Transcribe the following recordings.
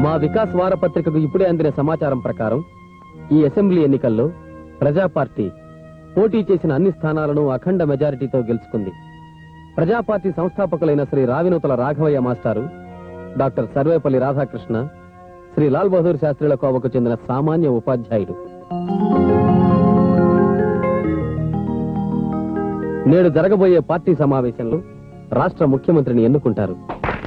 మా వికాస్ వారపత్రికకు ఇప్పుడే అందిన సమాచారం ప్రకారం ఈ అసెంబ్లీ ఎన్నికల్లో ప్రజా పార్టీ పోటీ చేసిన అన్ని స్థానాలను అఖండ మెజారిటీతో గెలుచుకుంది ప్రజా పార్టీ సంస్థాపకులైన శ్రీ రావినూతల రాఘవయ్య మాస్టారు డాక్టర్ సర్వేపల్లి రాధాకృష్ణ శ్రీ లాల్ బహదూర్ శాస్త్రిల కోవకు చెందిన సామాన్య ఉపాధ్యాయుడు నేడు జరగబోయే పార్టీ సమావేశంలో రాష్ట్ర ముఖ్యమంత్రిని ఎన్నుకుంటారు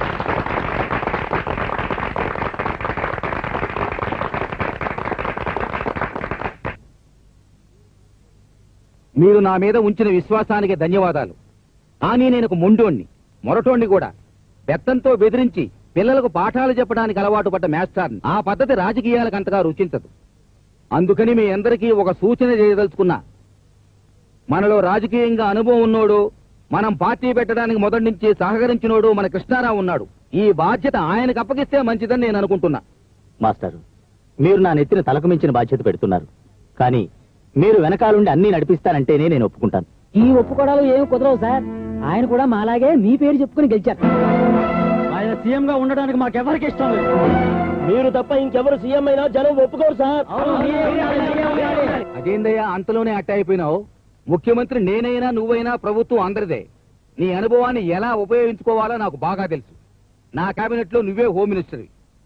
మీరు నా మీద ఉంచిన విశ్వాసానికి ధన్యవాదాలు కానీ నేను ఒక మొండోణ్ణి మొరటోణ్ణి కూడా బెత్తంతో బెదిరించి పిల్లలకు పాఠాలు చెప్పడానికి అలవాటు పడ్డ మాస్టర్ని ఆ పద్ధతి రాజకీయాలకు అంతగా రుచించదు అందుకని మీ అందరికీ ఒక సూచన చేయదలుచుకున్నా మనలో రాజకీయంగా అనుభవం ఉన్నోడు మనం పార్టీ పెట్టడానికి మొదటి నుంచి సహకరించినోడు మన కృష్ణారావు ఉన్నాడు ఈ బాధ్యత ఆయనకు అప్పగిస్తే మంచిదని నేను అనుకుంటున్నా మాస్టారు మీరు నా నెత్తిన తలకు మించిన బాధ్యత పెడుతున్నారు కానీ మీరు వెనకాలండి అన్ని నడిపిస్తానంటేనే నేను ఒప్పుకుంటాను ఈ ఒప్పుకోవడాలు ఏమి కుదరవు సార్ ఆయన కూడా మాలాగే మీ పేరు చెప్పుకుని గెలిచారు ఆయన సీఎం గా ఉండడానికి మాకెవరికి ఇష్టం లేదు మీరు తప్ప ఇంకెవరు సీఎం అయినా జనం ఒప్పుకోరు సార్ అదేందయ్యా అంతలోనే అట్ట అయిపోయినావు ముఖ్యమంత్రి నేనైనా నువ్వైనా ప్రభుత్వం అందరిదే నీ అనుభవాన్ని ఎలా ఉపయోగించుకోవాలో నాకు బాగా తెలుసు నా కేబినెట్ లో నువ్వే హోమ్ మినిస్టర్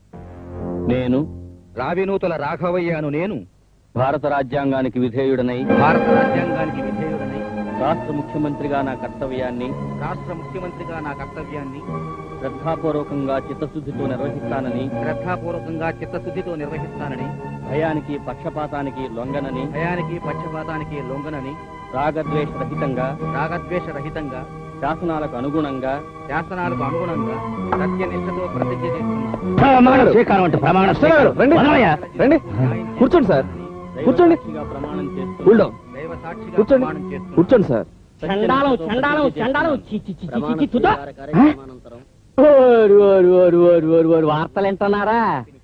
నేను రావినూతల రాఘవయ్యాను నేను భారత రాజ్యాంగానికి విధేయుడనై భారత రాజ్యాంగానికి విధేయుడనై రాష్ట్ర ముఖ్యమంత్రిగా నా కర్తవ్యాన్ని రాష్ట్ర ముఖ్యమంత్రిగా నా కర్తవ్యాన్ని శ్రద్ధాపూర్వకంగా చిత్తశుద్ధితో నిర్వహిస్తానని శ్రద్ధాపూర్వకంగా చిత్తశుద్ధితో నిర్వహిస్తానని భయానికి పక్షపాతానికి లొంగనని భయానికి పక్షపాతానికి లొంగనని రాగద్వేష రహితంగా రాగద్వేష రహితంగా శాసనాలకు అనుగుణంగా శాసనాలకు అనుగుణంగా సత్యనిష్టతో ప్రతిజ్ఞ చేస్తున్నా స్వీకారం అంటే ప్రమాణం రండి రండి కూర్చోండి సార్ కూర్చోండి సాక్షిగా ప్రమాణం చేస్తూ కూల్ డౌన్ దైవ సాక్షిగా కూర్చోండి ప్రమాణం చేస్తున్నా. కూర్చోండి సార్ చండాలం చండాలం చండాలం చి చి చి చి చి తుదా కార్యక్రమానంతరం ఓరు ఓరు ఓరు ఓరు ఓరు ఓరు వార్తలు వింటున్నారా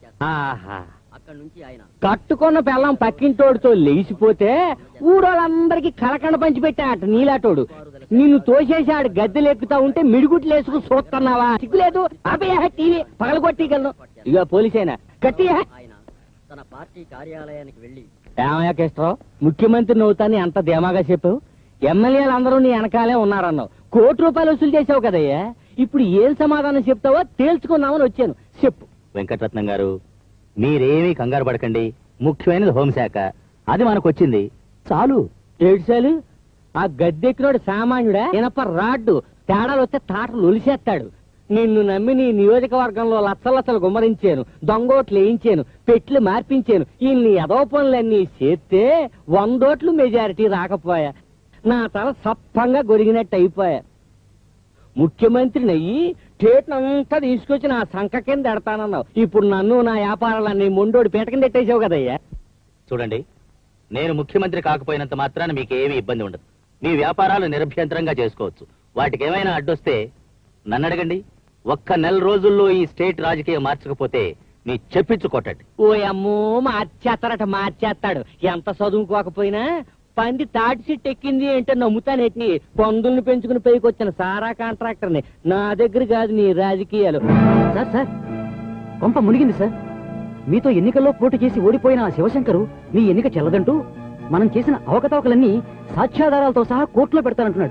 ఆహా అక్కడి నుంచి ఆయన కట్టుకున్న పిల్లం పక్కింటోడితో లేచిపోతే ఊరోళ్ళందరికీ కలకండ పంచి పెట్టాట నీలాటోడు నిన్ను తోసేసాడు గద్దెలు ఎక్కుతా ఉంటే మిడిగుట్లు వేసుకుని చూస్తున్నావా సిగ్గులేదు ఆపేయా టీవీ పగలగొట్టిగలను ఇక పోలీసైనా కట్టియా ఆయన తన పార్టీ కార్యాలయానికి వెళ్లి ఏమయ్యా కేశవరావు ముఖ్యమంత్రి అవుతాని అంత ధీమాగా చెప్పావు ఎమ్మెల్యేలు అందరూ నీ వెనకాలే ఉన్నారన్నావు కోటి రూపాయలు వసూలు చేసావు కదయ్యా ఇప్పుడు ఏం సమాధానం చెప్తావో తేల్చుకుందామని వచ్చాను చెప్పు వెంకటరత్నం గారు మీరేమీ కంగారు పడకండి ముఖ్యమైనది హోంశాఖ అది మనకు వచ్చింది చాలు ఏడ్చాలు ఆ గద్దెక్కినోడు సామాన్యుడా ఇనప రాడ్డు తేడాలు వస్తే తాటలు ఒలిసేస్తాడు నిన్ను నమ్మి నీ నియోజకవర్గంలో లచ్చలచ్చలు గుమ్మరించాను దొంగోట్లు వేయించాను పెట్లు మార్పించాను ఇన్ని ఎదవ పనులన్నీ చేస్తే వందోట్లు మెజారిటీ రాకపోయా నా తల సప్పంగా గొరిగినట్టు అయిపోయా ముఖ్యమంత్రిని అయ్యి అంతా తీసుకొచ్చి నా సంఖ కింద ఎడతానన్నావు ఇప్పుడు నన్ను నా వ్యాపారాలన్నీ మొండోడి పీట కింద ఎట్టేసావు కదయ్యా చూడండి నేను ముఖ్యమంత్రి కాకపోయినంత మాత్రాన మీకు ఏమీ ఇబ్బంది ఉండదు మీ వ్యాపారాలు నిరభ్యంతరంగా చేసుకోవచ్చు వాటికి ఏమైనా అడ్డొస్తే నన్ను అడగండి ఒక్క నెల రోజుల్లో ఈ స్టేట్ రాజకీయం మార్చకపోతే మీ చెప్పించు కొట్టండి ఓ అమ్మో మార్చేస్తారట మార్చేస్తాడు ఎంత చదువుకోకపోయినా పంది తాటి చెట్టు ఎక్కింది అంటే నమ్ముతానేటి పందుల్ని పెంచుకుని పైకి వచ్చిన సారా కాంట్రాక్టర్ని నా దగ్గర కాదు నీ రాజకీయాలు సార్ సార్ కొంప మునిగింది సార్ మీతో ఎన్నికల్లో పోటీ చేసి ఓడిపోయిన ఆ శివశంకరు మీ ఎన్నిక చెల్లదంటూ మనం చేసిన అవకతవకలన్నీ సాక్ష్యాధారాలతో సహా కోర్టులో పెడతానంటున్నాడు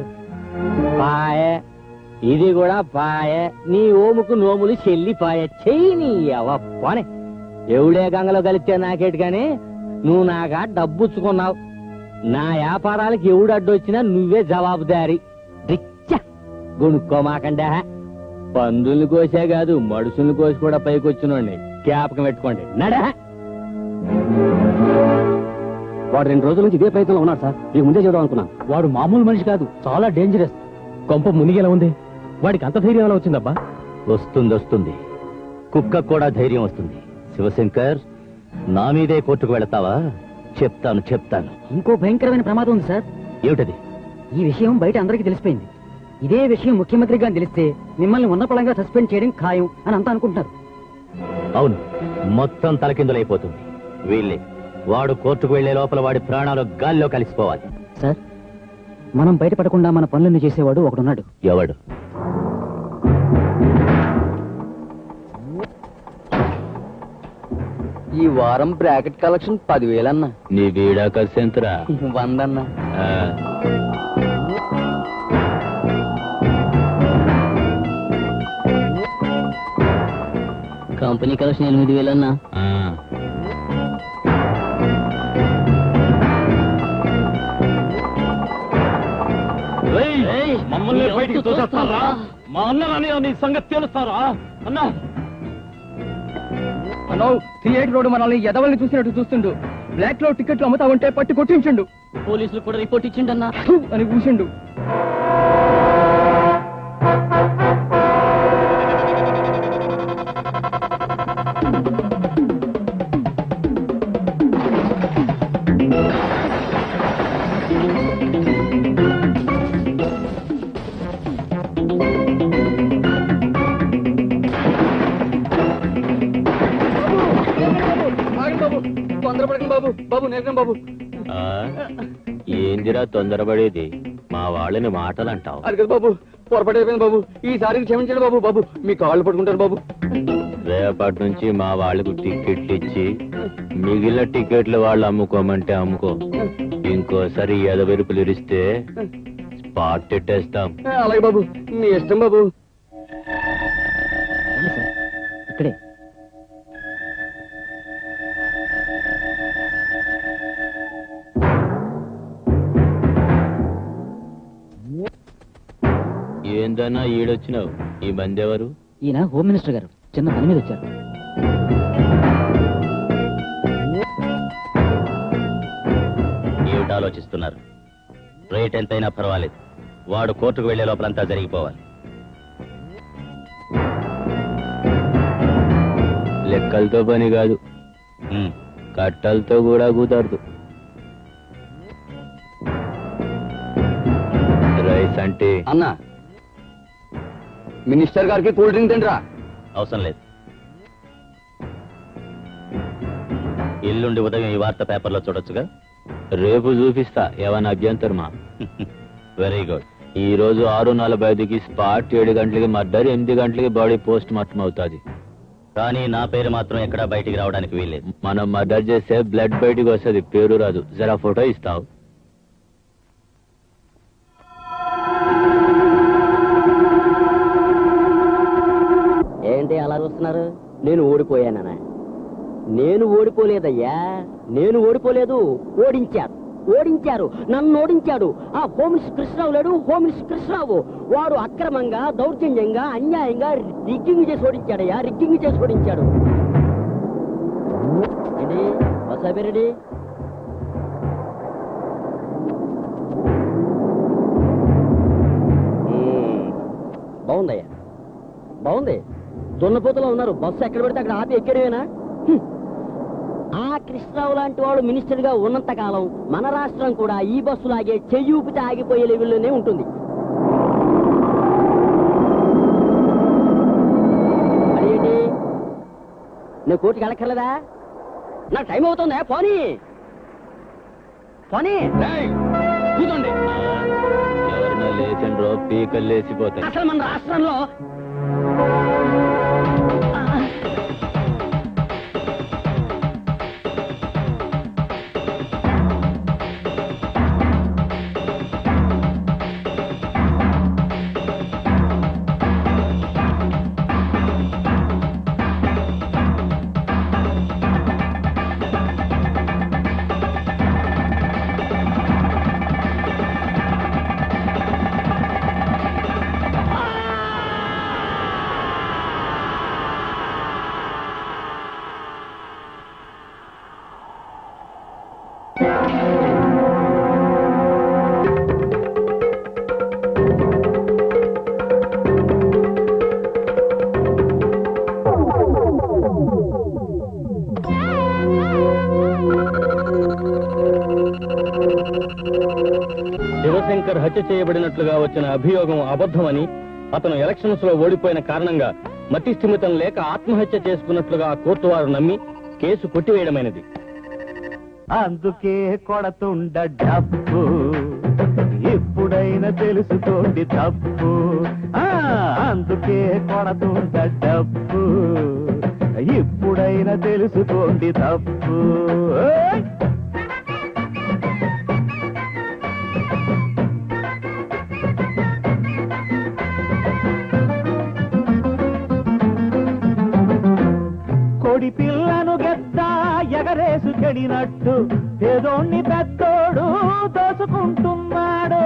పాయే ఇది కూడా పాయే నీ ఓముకు నోములు చెల్లి పాయ చెయ్యి నీ అవ పోనే ఎవడే గంగలో కలిస్తే నాకేటి గాని నువ్వు నాగా డబ్బుచ్చుకున్నావు నా వ్యాపారాలకు ఎవడు అడ్డొచ్చినా నువ్వే జవాబుదారి రిచ్చ గుణుక్కోమాకండా పందుల్ని కోసే కాదు మడుసుల్ని కోసి కూడా పైకి వచ్చినోండి జ్ఞాపకం పెట్టుకోండి నడా వాడు రెండు రోజుల నుంచి ఇదే ప్రయత్నంలో ఉన్నాడు సార్ మీకు ముందే చూద్దాం అనుకున్నాను వాడు మామూలు మనిషి కాదు చాలా డేంజరస్ కొంప మునిగేలా ఉంది వాడికి అంత ధైర్యం ఎలా వచ్చిందబ్బా వస్తుంది వస్తుంది కుక్క కూడా ధైర్యం వస్తుంది శివశంకర్ నా మీదే కోర్టుకు వెళతావా చెప్తాను చెప్తాను ఇంకో భయంకరమైన ప్రమాదం ఉంది సార్ ఏమిటది ఈ విషయం బయట అందరికీ తెలిసిపోయింది ఇదే విషయం ముఖ్యమంత్రి గారిని తెలిస్తే మిమ్మల్ని ఉన్నపళంగా సస్పెండ్ చేయడం ఖాయం అని అంతా అనుకుంటారు అవును మొత్తం తలకిందులైపోతుంది వీళ్ళే వాడు కోర్టుకు వెళ్లే లోపల వాడి ప్రాణాలు గాల్లో కలిసిపోవాలి సార్ మనం బయటపడకుండా మన పనులన్నీ చేసేవాడు ఒకడున్నాడు ఎవడు ఈ వారం బ్రాకెట్ కలెక్షన్ పదివేలన్నా నీ బీడా ఖర్చు ఎంతరా వందన్నా ఆ, కంపెనీ కలెక్షన్ ఎనిమిది వేలన్నా ఆ. మమ్మల్ని బయటికి తోసేస్తారా మా అన్న నీ సంగతి తెలుస్తారా అన్నా అన్నో థియేటర్ రోడ్ మనల్ని ఎదవల్ని చూసినట్టు చూస్తుండు బ్లాక్ లో టికెట్లు అమ్ముతా ఉంటే పట్టి కొట్టించండు పోలీసులు కూడా రిపోర్ట్ ఇచ్చిండన్నా ఫు అని కూసిండు బాబు తొందరపడకండి బాబు బాబు నేర్కం బాబు ఆ? ఏందిరా తొందరపడేది మా వాళ్ళని మాటలు అంటావు అది కదా బాబు పొరపాటు అయిపోయింది బాబు ఈసారి క్షమించండి బాబు బాబు మీ కాళ్ళు పట్టుకుంటారు బాబు రేపటి నుంచి మా వాళ్ళకు టికెట్లు ఇచ్చి మిగిలిన టికెట్లు వాళ్ళు అమ్ముకోమంటే అమ్ముకో ఇంకోసారి ఎదవెరుపులు ఇరిస్తే స్పాట్ పెట్టేస్తాం అలాగే బాబు మీ ఇష్టం బాబు ఇక్కడే ఏందన్నా ఈడొచ్చినావు ఈ మంది ఎవరు ఈయన హోమ్ మినిస్టర్ గారు చిన్న పని మీద వచ్చారు ఏమిటి ఆలోచిస్తున్నారు రేట్ ఎంతైనా పర్వాలేదు వాడు కోర్టుకు వెళ్లే లోపలంతా జరిగిపోవాలి లెక్కలతో పని కాదు కట్టలతో కూడా కుదరదు రైస్ అంటే అన్న మినిస్టర్ గారికి కూల్ డ్రింక్ తింటరా అవసరం లేదు ఎల్లుండి ఉదయం ఈ వార్త పేపర్లో చూడొచ్చుగా రేపు చూపిస్తా ఏమైనా అభ్యంతరమా వెరీ గుడ్ ఈ రోజు ఆరు నలభై ఐదుకి స్పాట్ ఏడు గంటలకి మర్డర్ ఎనిమిది గంటలకి బాడీ పోస్ట్ మార్టం అవుతుంది కానీ నా పేరు మాత్రం ఎక్కడ బయటికి రావడానికి వీల్లేదు మనం మర్డర్ చేస్తే బ్లడ్ బయటికి వస్తుంది పేరు రాదు జరా ఫోటో ఇస్తావు ఏంటి అలా చూస్తున్నారు నేను ఓడిపోయానా నేను ఓడిపోలేదయ్యా నేను ఓడిపోలేదు ఓడించారు ఓడించారు నన్ను ఓడించాడు ఆ హోమ్ మినిస్టర్ కృష్ణరావు లేడు హోమ్ మినిస్టర్ కృష్ణరావు వాడు అక్రమంగా దౌర్జన్యంగా అన్యాయంగా రిగ్గింగ్ చేసి ఓడించాడయ్యా రిగ్గింగ్ చేసి ఓడించాడు ఏంటి వసాబిరెడ్డి బాగుందయ్యా బాగుంది దున్నపోతులో ఉన్నారు బస్సు ఎక్కడ పెడితే అక్కడ ఆపి ఎక్కడమేనా హ్మ్. ఆ కృష్ణరావు లాంటి వాడు మినిస్టర్ గా ఉన్నంత కాలం మన రాష్ట్రం కూడా ఈ బస్సు లాగే చెయ్యి ఊపితే ఆగిపోయే లెవెల్లోనే ఉంటుంది అదేంటి నువ్వు కోర్టుకి వెళ్ళక్కర్లేదా నా టైం అవుతుందా పోనీ పోనీ కూర్చోండి ఎవరన్నా లేచండ్రో పీకలు లేచిపోతాయి అసలు మన రాష్ట్రంలో శివశంకర్ హత్య చేయబడినట్లుగా వచ్చిన అభియోగం అబద్ధమని అతను ఎలక్షన్స్ లో ఓడిపోయిన కారణంగా మతి స్థిమితం లేక ఆత్మహత్య చేసుకున్నట్లుగా కోర్టు వారు నమ్మి కేసు కొట్టివేయడమైనది అందుకే కొడతుండ డప్పు ఎప్పుడైనా తెలుసుకోండి తప్పు ఆ అందుకే కొడతుండ డబ్బు ఇప్పుడైనా తెలుసుకోండి తప్పు ఏయ్! కోడి పిల్లను గెద్ద ఎగరేసు చెడినట్టు పేదోణ్ణి పెద్దోడు దోసుకుంటున్నాడు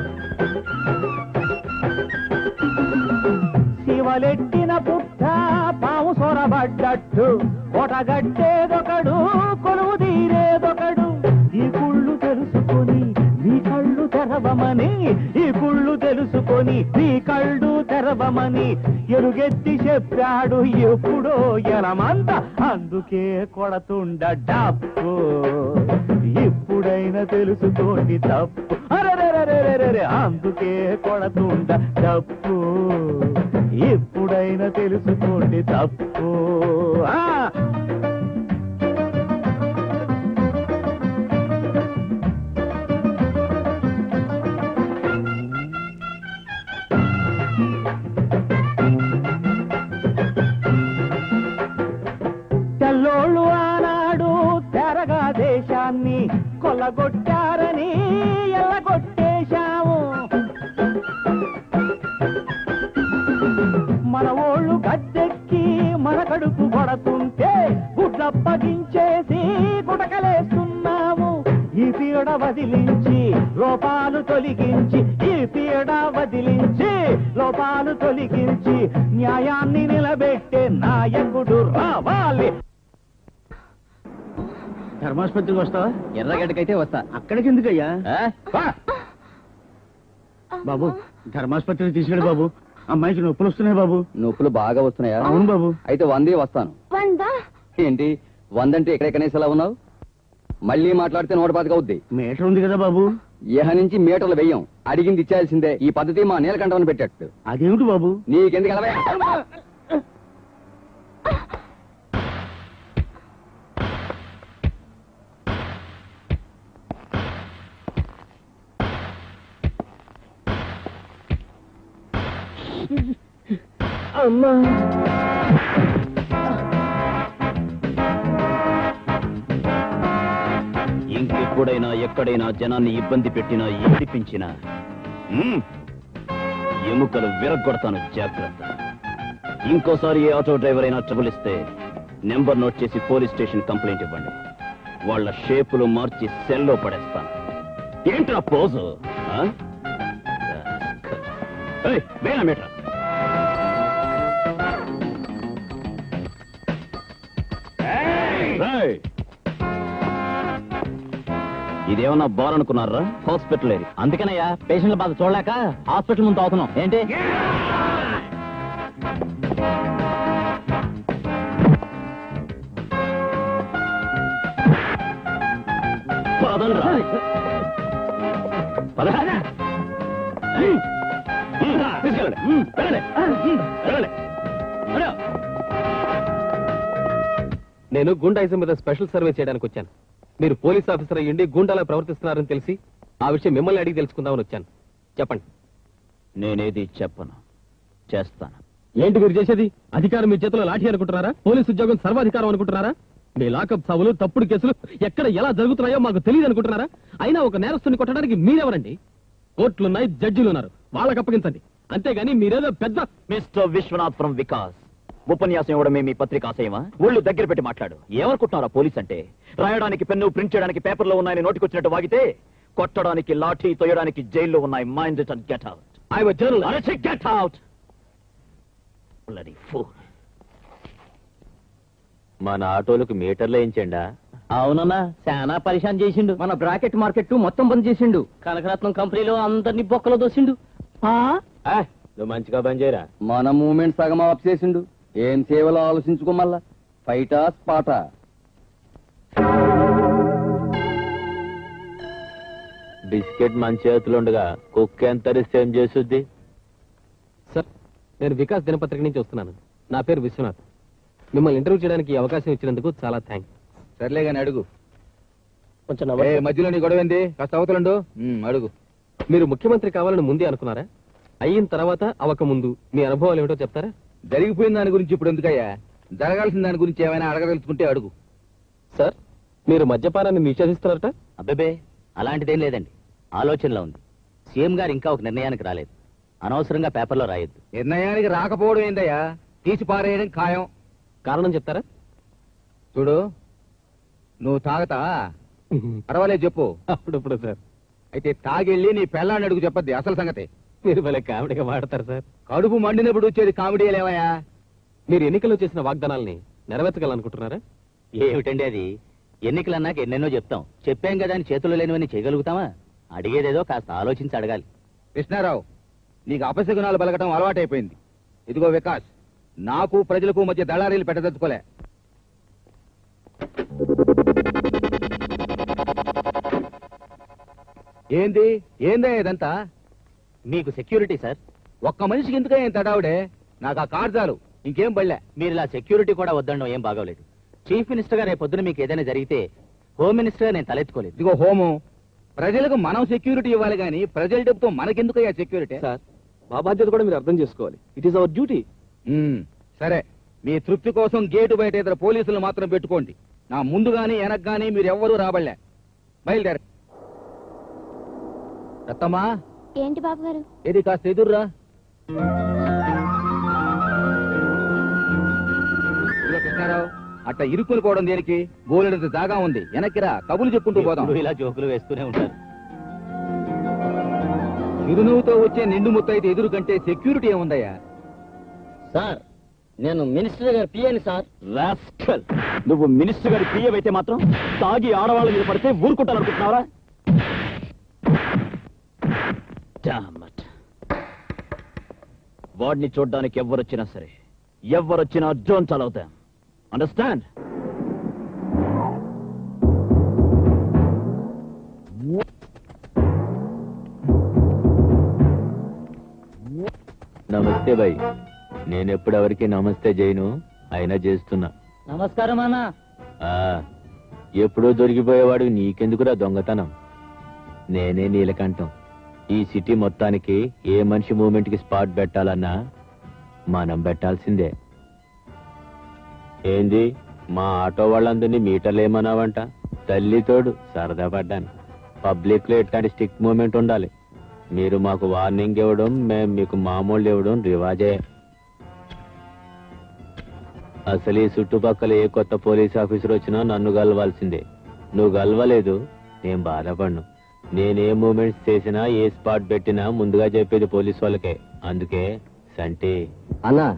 శివలెట్టిన పుట్ట పాము సొరబడ్డట్టు కొటగట్టేదొకడు కొలువు తీరేదొకడు ఈ కుళ్ళు తెలుసుకొని నీ కళ్ళు తెరవమని ఈ కుళ్ళు తెలుసుకొని నీ కళ్ళు తెరవమని ఎరుగెత్తి చెప్పాడు ఎప్పుడో ఎలమంత అందుకే కొడతుండ డప్పు ఇప్పుడైనా తెలుసుకోండి తప్పు అరెరెరెరెరెరె, అందుకే కొడతుండ డప్పు ఇప్పుడైనా తెలుసుకోండి తప్పు ఆ తెల్లోళ్ళు ఆనాడు తెరగా దేశాన్ని కొల్లగొట్టారని ఎల్లగొట్టేశాము మన ఓళ్ళు గద్దెక్కి మన కడుపు కొడుతుంటే గుడ్లప్పగించేసి గుటకలేస్తున్నాము ఈ పీడ వదిలించి లోపాలు తొలగించి ఈ పీడ వదిలించి లోపాలు తొలగించి న్యాయాన్ని నిలబెట్టే నాయకుడు రావాలి ధర్మాసుపత్రికి వస్తావా ఎర్రగడ్డకైతే వస్తా అక్కడికి ఎందుకయ్యా ఆ? పా. బాబు ధర్మాసుపత్రికి తీసుకెళ్ళి బాబు అమ్మాయికి నొప్పులు వస్తున్నాయి బాబు నొప్పులు బాగా వస్తున్నాయా అవును బాబు అయితే వందే వస్తాను వందా ఏంటి వందంటే ఎక్కడ కనీసం ఎలా ఉన్నావు మళ్ళీ మాట్లాడితే నూట పాతిక అవుద్ది మీటర్ ఉంది కదా బాబు ఇహ నుంచి మీటర్లు వెయ్యం అడిగింది ఇచ్చేయాల్సిందే ఈ పద్ధతి మా నీలకంఠమని పెట్టట్టు అదేమిటి బాబు నీకెందుకు ఎలా ఇంకెప్పుడైనా ఎక్కడైనా జనాన్ని ఇబ్బంది పెట్టినా ఏడిపించినా మ్మ్, ఎముకలు విరగొడతాను జాగ్రత్త ఇంకోసారి ఏ ఆటో డ్రైవర్ అయినా ట్రబుల్ ఇస్తే నెంబర్ నోట్ చేసి పోలీస్ స్టేషన్ కంప్లైంట్ ఇవ్వండి వాళ్ళ షేపులు మార్చి సెల్లో పడేస్తాను ఏంట్రా పోజు ఆ? ఏయ్, వేనా మీట్రా ఏయ్! ఇదేమన్నా బార్ అనుకున్నారా హాస్పిటల్ ఏది అందుకనయ్యా పేషెంట్ల బాధ చూడలేక హాస్పిటల్ ముందు అవుతున్నాం ఏంటి పదండ్రా. పద. ఉమ్. ఉమ్, తీసుకెళ్ళండి. ఉమ్, వెళ్ళండి. ఉమ్, వెళ్ళండి. వెళ్ళు. నేను గుండాయిజం మీద స్పెషల్ సర్వే చేయడానికి వచ్చాను మీరు పోలీస్ ఆఫీసర్ అయ్యండి గుండాలా ప్రవర్తిస్తున్నారని తెలిసి ఆ విషయం మిమ్మల్ని అడిగి తెలుసుకుందామని వచ్చాను చెప్పండి నేనేది చెప్పను చేస్తాను ఏంటి మీరు చేసేది అధికారం మీ చేతిలో లాఠీ అనుకుంటున్నారా పోలీస్ ఉద్యోగం సర్వాధికారం అనుకుంటున్నారా మీ లాకప్ సావులు తప్పుడు కేసులు ఎక్కడ ఎలా జరుగుతున్నాయో మాకు తెలియదు అనుకుంటున్నారా అయినా ఒక నేరస్తుని కొట్టడానికి మీరెవరండి కోర్టులున్నాయి జడ్జిలు ఉన్నారు వాళ్ళకి అప్పగించండి అంతేగాని మీరేదో పెద్ద మిస్టర్ విశ్వనాథ్ ఫ్రం వికాస్ ఉపన్యాసం ఇవ్వడమే మీ పత్రిక ఆశయమా ఒళ్ళు దగ్గర పెట్టి మాట్లాడు ఏమనుకుంటున్నారా పోలీస్ అంటే రాయడానికి పెన్ను ప్రింట్ చేయడానికి పేపర్లో ఉన్నాయని నోటికొచ్చినట్టు వాగితే కొట్టడానికి లాఠీ తొయ్యడానికి జైల్లో ఉన్నాయి mind it and get out I journal get out మన ఆటోలకు మీటర్లు వేయించండా అవునన్నా చాలా పరిశాన్ చేసిండు మన బ్రాకెట్ మార్కెట్ మొత్తం బంద్ చేసిండు కనకరత్నం కంపెనీలో అందరినీ బొక్కలో దోసిండు నువ్వు మంచిగా బంద్ చేయరా మన మూమెంట్ సగం ఆఫ్ చేసిండు ఏం సేవలో ఆలోచించుకోమల్లా ఫైటా స్పాటా బిస్కెట్ మన చేతిలో ఉండగా కుక్క ఎంత సేమ్ చేస్తుంది సార్ నేను వికాస్ దినపత్రిక నుంచి వస్తున్నాను నా పేరు విశ్వనాథ్ మిమ్మల్ని ఇంటర్వ్యూ చేయడానికి ఈ అవకాశం ఇచ్చినందుకు చాలా థ్యాంక్స్ సర్లే గాని అడుగు కొంచెం ఏ మధ్యలో నీ గొడవ ఏంది కాస్త అవతలండు ఉమ్, అడుగు మీరు ముఖ్యమంత్రి కావాలని ముందే అనుకున్నారా అయిన తర్వాత అవక ముందు మీ అనుభవాలు ఏమిటో చెప్తారా జరిగిపోయిన దాని గురించి ఇప్పుడు ఎందుకయ్యా జరగాల్సిన దాని గురించి ఏమైనా అడగదలుచుకుంటే అడుగు సార్ మీరు మద్యపానాన్ని నిషేధిస్తున్నారట అబ్బేబే అలాంటిదేం లేదండి ఆలోచనలో ఉంది సీఎం గారు ఇంకా ఒక నిర్ణయానికి రాలేదు అనవసరంగా పేపర్లో రాయొద్దు నిర్ణయానికి రాకపోవడం ఏందయ్యా తీసి పారేయడం ఖాయం కారణం చెప్తారా చూడు నువ్వు తాగతా పర్వాలేదు చెప్పు అప్పుడప్పుడు సార్ అయితే తాగెళ్ళి నీ పెళ్ళాన్ని అడుగు చెప్పద్ది అసలు సంగతి మీరు భలే కామెడీగా మాడతారు సార్ కడుపు మండినప్పుడు వచ్చేది కామెడీ లేవయ్యా మీరు ఎన్నికల్లో చేసిన వాగ్దానాల్ని నెరవేర్చగలనుకుంటున్నారా ఏమిటండి అది ఎన్నికలన్నాక ఎన్నెన్నో చెప్తాం చెప్పాం కదా అని చేతులు లేనివన్నీ చేయగలుగుతామా అడిగేదేదో కాస్త ఆలోచించి అడగాలి కృష్ణారావు నీకు అపశకునాలు బలగటం అలవాటైపోయింది ఇదిగో వికాస్ నాకు ప్రజలకు మధ్య దళారీలు పెట్టదలుచుకోలే ఏంది ఏందే ఇదంతా మీకు సెక్యూరిటీ సార్ ఒక్క మనిషికి ఎందుకే ఏం తడావుడే నాకు ఆ కార్ చాలు ఇంకేం బళ్ళే మీరు ఇలా సెక్యూరిటీ కూడా వద్దడం ఏం బాగోలేదు చీఫ్ మినిస్టర్ గా రేపు పొద్దున మీకు ఏదైనా జరిగితే హోమ్ మినిస్టర్ గా నేను తలెత్తుకోలేదు ఇదిగో హోము ప్రజలకు మనం సెక్యూరిటీ ఇవ్వాలి కానీ ప్రజల డబ్బుతో మనకెందుకయ్యా సెక్యూరిటీ సార్ మా బాధ్యత కూడా మీరు అర్థం చేసుకోవాలి it is our duty um, సరే మీ తృప్తి కోసం గేటు బయట ఇద్దరు పోలీసులు మాత్రం పెట్టుకోండి నా ముందు గాని వెనక్ గాని మీరు ఎవ్వరూ రాబడలే బయలుదేర రత్తమ్మా ఏంటి బాబు గారు ఏది కాస్త ఎదుర్రా ఇదిగో కృష్ణారావు అట్ట ఇరుక్కుని పోవడం దేనికి బోలెడంత జాగా ఉంది వెనక్కిరా కబులు చెప్పుకుంటూ పోదాం ఎప్పుడూ ఇలా జోకులు వేస్తూనే ఉంటారు చిరునవ్వుతో వచ్చే నిండు ముత్తైతే ఎదురు కంటే సెక్యూరిటీ ఏముందయ్యా సార్ నేను మినిస్టర్ గారు పియ్యని సార్ రాస్కల్ నువ్వు మినిస్టర్ గారి పియ్యం అయితే మాత్రం తాగి ఆడవాళ్ళ మీద పడితే ఊరుకుంటాననుకుంటున్నావరా Damn it. వాడిని చూడ్డానికి ఎవ్వరొచ్చినా సరే ఎవ్వరొచ్చినా డోంట్ అలౌ దెమ్ అండర్స్టాండ్ నమస్తే భయ్ నేను ఎప్పుడు ఎవరికి నమస్తే చేయను అయినా చేస్తున్నా నమస్కారం అన్న ఆ ఎప్పుడో దొరికిపోయేవాడు నీకెందుకురా దొంగతనం నేనే నీలకంఠం ఈ సిటీ మొత్తానికి ఏ మనిషి మూమెంట్ కి స్పాట్ పెట్టాలన్నా మనం పెట్టాల్సిందే ఏంది మా ఆటో వాళ్ళందరినీ మీటర్లు ఏమన్నావంట తల్లితోడు సరదా పడ్డాను పబ్లిక్ లో ఎట్లాంటి స్టిక్ మూమెంట్ ఉండాలి మీరు మాకు వార్నింగ్ ఇవ్వడం మేము మీకు మామూలు ఇవ్వడం రివాజే అసలు ఈ చుట్టుపక్కల ఏ కొత్త పోలీస్ ఆఫీసర్ వచ్చినా నన్ను గలవాల్సిందే నువ్వు గలవలేదు నేను బాధపడను నేనే మూమెంట్స్ చేసినా ఏ స్పాట్ పెట్టినా ముందుగా చెప్పేది పోలీస్ వాళ్ళకే అందుకే సంటి అన్నా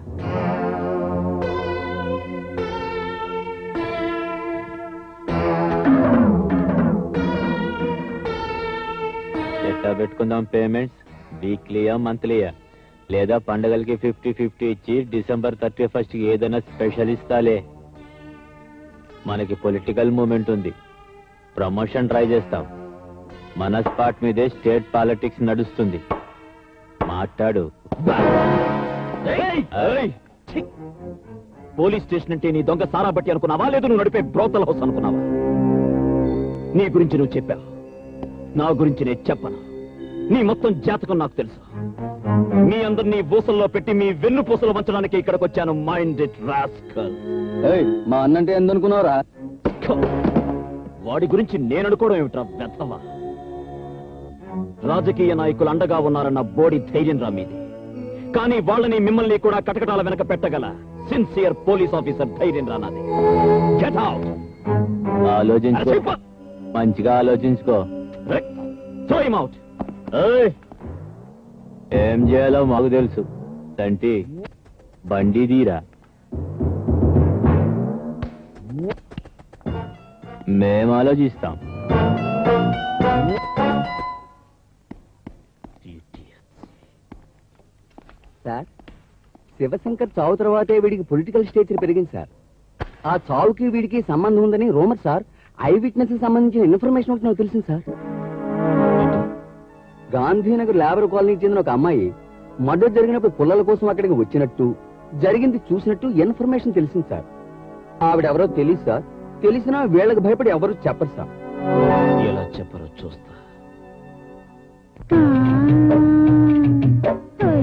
ఎట్టా పెట్టుకుందాం పేమెంట్స్ వీక్లీయా మంత్లీయా లేదా పండగలకి ఫిఫ్టీ ఫిఫ్టీ ఇచ్చి డిసెంబర్ థర్టీ ఫస్ట్ ఏదైనా స్పెషల్ ఇస్తాలే మనకి పొలిటికల్ మూమెంట్ ఉంది ప్రమోషన్ ట్రై చేస్తాం మన స్పాట్ మీదే స్టేట్ పాలిటిక్స్ నడుస్తుంది మాట్లాడు ఏయ్! ఛీ! పోలీస్ స్టేషన్ అంటే నీ దొంగ సారా బట్టి అనుకున్నావా లేదు నువ్వు నడిపే బ్రోతల్ హౌస్ అనుకున్నావా నీ గురించి నువ్వు చెప్పావు నా గురించి నేను చెప్పను నీ మొత్తం జాతకం నాకు తెలుసు మీ అందరినీ బూసల్లో పెట్టి మీ వెన్ను పూసలు వంచడానికి ఇక్కడికి వచ్చాను మైండ్ ఇట్ రాస్కల్ మా అన్నంటే ఎందుకున్నావురా వాడి గురించి నేను అనుకోవడం ఏమిట్రా వ్యర్థమా రాజకీయ నాయకులు అండగా ఉన్నారన్న బోడి ధైర్యం రా మీది కానీ వాళ్ళని మిమ్మల్ని కూడా కటకటాల వెనక పెట్టగల సిన్సియర్ పోలీస్ ఆఫీసర్ ధైర్యం రా నాది గెట్ అవుట్ ఆలోచించుకో మంచిగా ఆలోచించుకో థ్రో హిమ్ అవుట్ ఏం చేయాలో మాకు తెలుసు తంటి బండి తీరా మేం ఆలోచిస్తాం సార్ శివశంకర్ చావు తర్వాతే వీడికి పొలిటికల్ స్టేచర్ పెరిగింది సార్ ఆ చావుకి వీడికి సంబంధం ఉందని రోమర్ సార్ ఐ విట్నెస్ సంబంధించిన ఇన్ఫర్మేషన్ ఒకటి నాకు తెలిసింది సార్ గాంధీనగర్ లేబర్ కాలనీకి చెందిన ఒక అమ్మాయి మర్డర్ జరిగినప్పుడు పుల్లల కోసం అక్కడికి వచ్చినట్టు జరిగింది చూసినట్టు ఇన్ఫర్మేషన్ తెలిసింది సార్ ఆవిడెవరో తెలియదు సార్ తెలిసినా వీళ్ళకి భయపడి ఎవరు చెప్పరు సార్ ఎలా చెప్పరో చూస్తా ఆ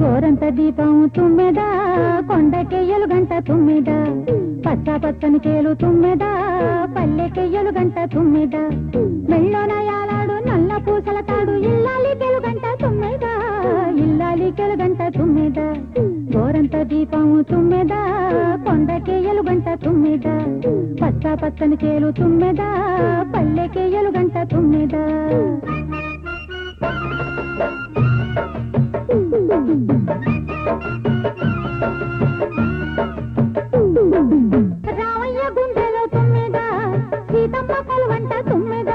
గోరంత దీపం తుమ్మెద కొండకెయ్యలు గంట తుమ్మెద పచ్చ పచ్చని చేలు తుమ్మెద పల్లెకెయ్యలు గంట తుమ్మెద మెళ్ళోన యాలాడు నల్ల పూసల తాడు ఇల్లాలి గంట తుమ్మెద ఇల్లాలి గంట తుమ్మెద గోరంత దీపం తుమ్మెద కొండకెయ్యలు గంట తుమ్మెద పచ్చ పచ్చని చేలు తుమ్మెద పల్లెకెయ్యలు గంట తుమ్మెద రామయ్య గుండెలో తుమ్మెద సీతమ్మ కొలువంట తుమ్మెద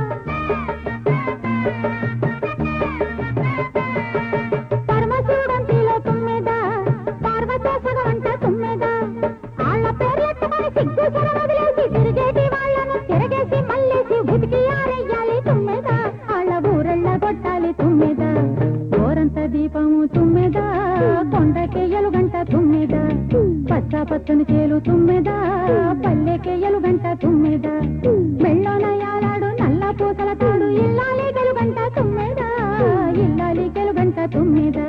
పరమశివుడంతిలో తుమ్మెద పార్వతేశ్వరంట తుమ్మెద ఆళ్ళ పేర్లెత్తుకొని సిగ్గు చెర వదిలేసి తిరిగేటి వాళ్ళను తిరగేసి మళ్ళేసి ఉతికి ఆరెయ్యాలి తుమ్మెద ఆళ్ళ ఊరళ్ళ కొట్టాలి తుమ్మెద గోరంత దీపము తుమ్మెద కొండకెయ్యలు గంట తుమ్మెద పచ్చ పచ్చని చేలు తుమ్మెద పల్లెకెయ్యలు గంట తుమ్మెద మెళ్ళోన యాలాడు నల్ల పూసల తాడు ఇల్లాలి గంట తుమ్మెద ఇల్లాలి గంట తుమ్మెద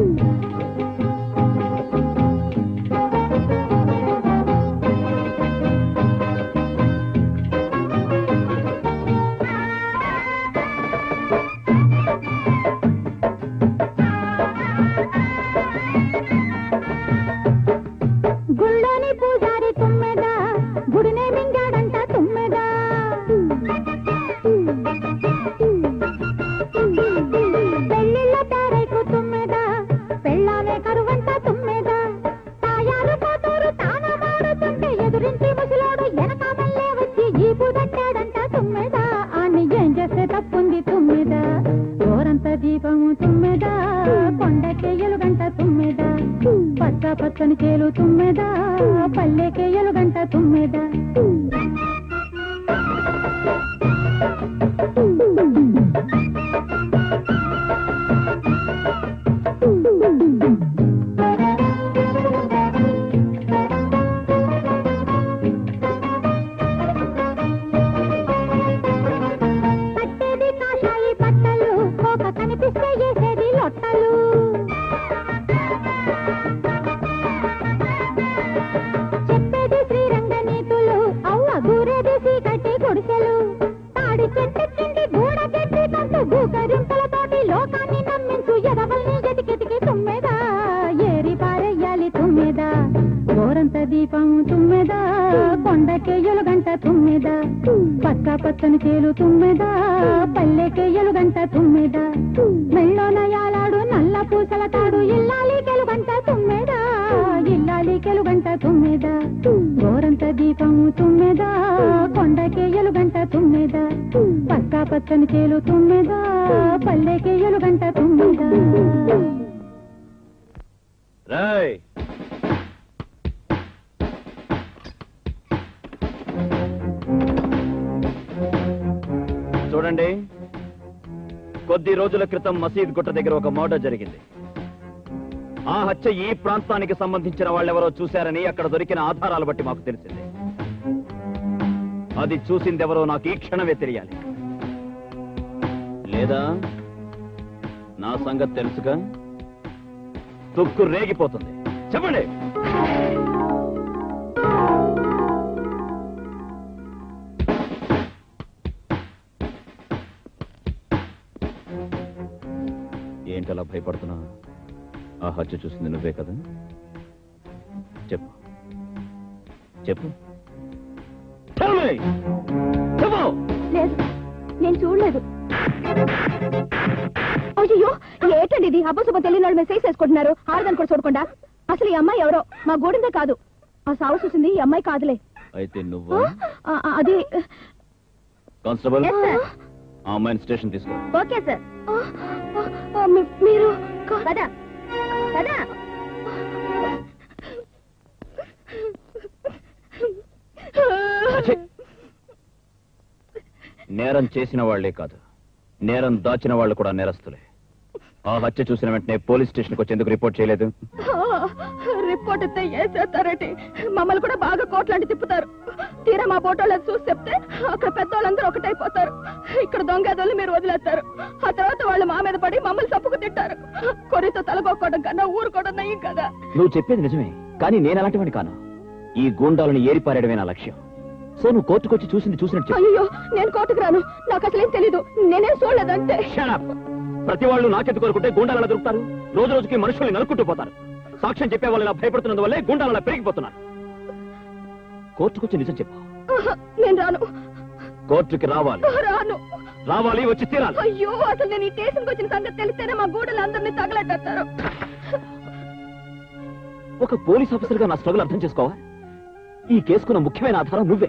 గుళ్ళోని పూజారి తుమ్మెద గుడినే మింగాడంట తుమ్మెద పెళ్ళిళ్ళ తారైకు తుమ్మెద పెళ్ళానే కరువంట తుమ్మెద తాయారు పోతూరు తాన మాడుతుంటే ఎదురించి ముసలోడు వెనక మళ్ళే వచ్చి ఈపు దట్టాడంట తుమ్మెద ఆన్ని ఏం చేస్తే తప్పుంది తుమ్మెద గోరంత దీపము తుమ్మెద కొండకెయ్యలు గంట తుమ్మెద పచ్చ పచ్చని చేలు తుమ్మెద పల్లెకెయ్యలు గంట తుమ్మెద పట్టేది కాషాయి బట్టలు కోక కనిపిస్తే వేసేది లొట్టలు చెప్పేది శ్రీరంగ నీతులు అవ్వ గూరేది సీకటి గుడిసెలు తాడి చెట్టు కింది గూడ గట్టి కంటూ భూకరింతలతోటి లోకాన్ని నమ్మించు ఎదవల్ని ఎతికెతికి తుమ్మెద ఏరి పారెయ్యాలి తుమ్మెద గోరంత దీపం తుమ్మెద కొండకెయ్యలు గంట తుమ్మెద పచ్చ పచ్చని చేలు తుమ్మెద పల్లెకెయ్యలు గంట తుమ్మెద మెళ్ళోన యాలాడు నల్ల పూసల తాడు ఇల్లాలి గంట తుమ్మెద ఇల్లాలి గంట తుమ్మెద గోరంత దీపం తుమ్మెద కొండకెయ్యలు గంట తుమ్మెద పచ్చ పచ్చని చేలు తుమ్మెద పల్లెకెయ్యలు గంట తుమ్మెద రాయ్ చూడండి కొద్ది రోజుల క్రితం మసీద్ గుట్ట దగ్గర ఒక మర్డర్ జరిగింది ఆ హత్య ఈ ప్రాంతానికి సంబంధించిన వాళ్ళెవరో చూశారని అక్కడ దొరికిన ఆధారాలు బట్టి మాకు తెలిసింది అది చూసిందెవరో నాకు ఈ క్షణమే తెలియాలి లేదా నా సంగతి తెలుసుగా తుక్కు రేగిపోతుంది చెప్పండి ఏంటలా భయపడుతున్నా ఆ హత్య చూసింది నువ్వే కదా చెప్పు చెప్పు Tell me! చెప్పు లేదు నేను చూడలేదు అయ్యో ఏటండి ఇది అబ్బసుబ్బ తెలియని వాళ్ళు మెసేజ్ చేసుకుంటున్నారు ఆడదాన్ని కూడా చూడకుండా అసలు ఈ అమ్మాయి ఎవరో మా గోడిందే కాదు ఆ సాగు చూసింది ఈ అమ్మాయి కాదులే అయితే నువ్వు ఆ, ఆ, అది కానిస్టేబుల్ Yes, sir. ఆ అమ్మాయిని స్టేషన్ తీసుకో ఓకే సార్ మీరు కదా కదా అచ్చే. నేరం చేసిన వాళ్లే కాదు నేరం దాచిన వాళ్ళు కూడా నేరస్తులే ఆ హత్య చూసిన వెంటనే పోలీస్ స్టేషన్కి వచ్చి ఎందుకు రిపోర్ట్ చేయలేదు రిపోర్ట్ కోటిస్తే వేసేస్తారటి మమ్మల్ని కూడా బాగా కోట్లాంటి తిప్పుతారు తీరా మా బోటోళ్ళని చూసి చెప్తే అక్కడ పెద్దోళ్ళందరూ ఒకటైపోతారు ఇక్కడ దొంగదోళ్ళు మీరు వదిలేస్తారు ఆ తర్వాత వాళ్ళు మా మీద పడి మమ్మల్ని తప్పుకు తింటారు కొరితో తలగొక్కోవడం కన్నా ఊరుకోవడం నయ్యం కదా నువ్వు చెప్పేది నిజమే కానీ నేను అలాంటివాడిని కాను ఈ గూండాలను ఏరిపారేయడమే నా లక్ష్యం సో నువ్వు కోర్టుకొచ్చి చూసింది చూసినట్టు చెప్పు. అయ్యో నేను కోర్టుకు రాను నాకు అసలేం తెలీదు నేనేం చూడలేదంటే Shut up. ప్రతి వాళ్ళు నాకెందుకు కోరుకుంటే గూండాలు ఎలా దొరుకుతారు రోజు రోజుకి మనుషుల్ని నరుక్కుంటూ పోతారు సాక్ష్యం చెప్పే వాళ్ళు ఇలా భయపడుతున్నందువల్లే గూండాలు అలా పెరిగిపోతున్నారు కోర్టుకొచ్చి నిజం చెప్పు ఆహా, నేను రాను కోర్టుకి రావాలి రాను రావాలి వచ్చి తీరాలి అయ్యో అసలు నేను ఈ స్టేషన్కి వచ్చిన సంగతి తెలిస్తేనే మా గూడలు అందరినీ తగలట్టేస్తారు ఒక పోలీస్ ఆఫీసర్ గా నా స్ట్రగుల్ అర్థం చేసుకోవా ఈ కేసుకున్న ముఖ్యమైన ఆధారం నువ్వే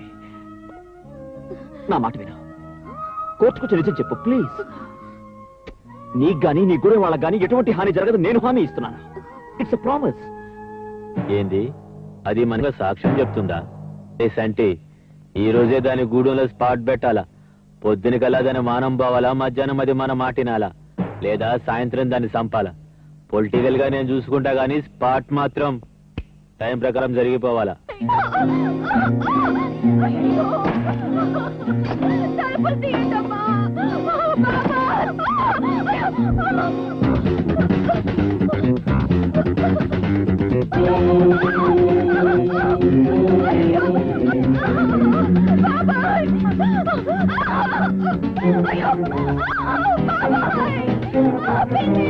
నా మాట విను కోర్టుకొచ్చి నిజం చెప్పు ప్లీజ్ నీకు గాని నీ గుడి వాళ్ళకి గాని ఎటువంటి హాని జరగదు నేను హామీ ఇస్తున్నాను ఇట్స్ ప్రామిస్ ఏంది అది మనగా సాక్ష్యం చెప్తుందా ఏ సంటి ఈ రోజే దాని గూడెంలో స్పాట్ పెట్టాలా పొద్దున కల్లా దాని మానం పోవాలా మధ్యాహ్నం అది మన మాటినాలా లేదా సాయంత్రం దాన్ని చంపాలా పొలిటికల్ గా నేను చూసుకుంటా గానీ స్పాట్ మాత్రం టైం ప్రకారం జరిగిపోవాలా తలుపులు తీయండమ్మా. బాబాయ్! అయ్యో! బాబాయ్! పిన్ని!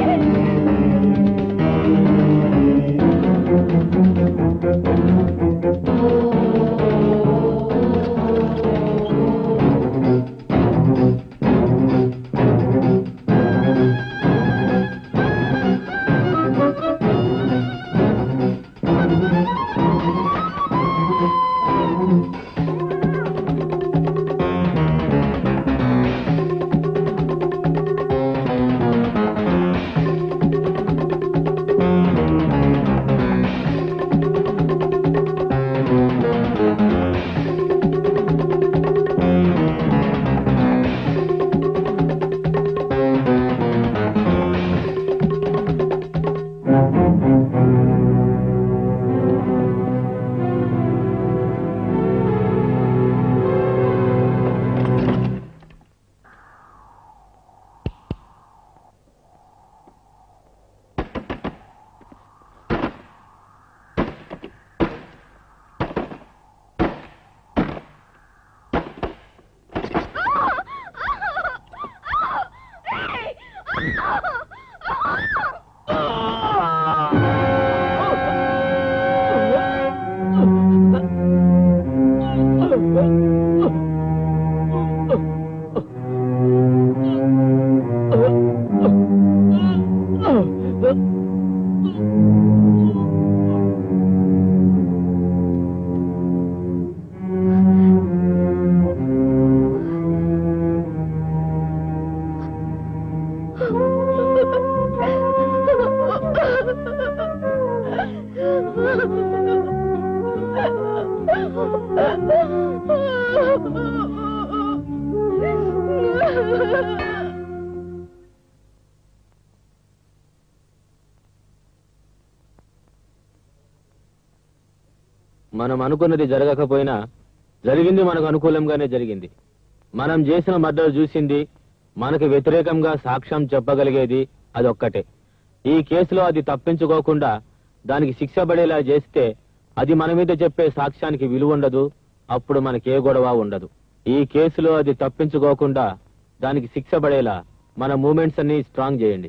మనం అనుకున్నది జరగకపోయినా జరిగింది మనకు అనుకూలంగానే జరిగింది మనం చేసిన మద్దతు చూసింది మనకు వ్యతిరేకంగా సాక్ష్యం చెప్పగలిగేది అదొక్కటే ఈ కేసులో అది తప్పించుకోకుండా దానికి శిక్ష పడేలా చేస్తే అది మన మీద చెప్పే సాక్ష్యానికి విలువ ఉండదు అప్పుడు మనకే గొడవ ఉండదు ఈ కేసులో అది తప్పించుకోకుండా దానికి శిక్ష పడేలా మన మూమెంట్స్ అన్ని స్ట్రాంగ్ చేయండి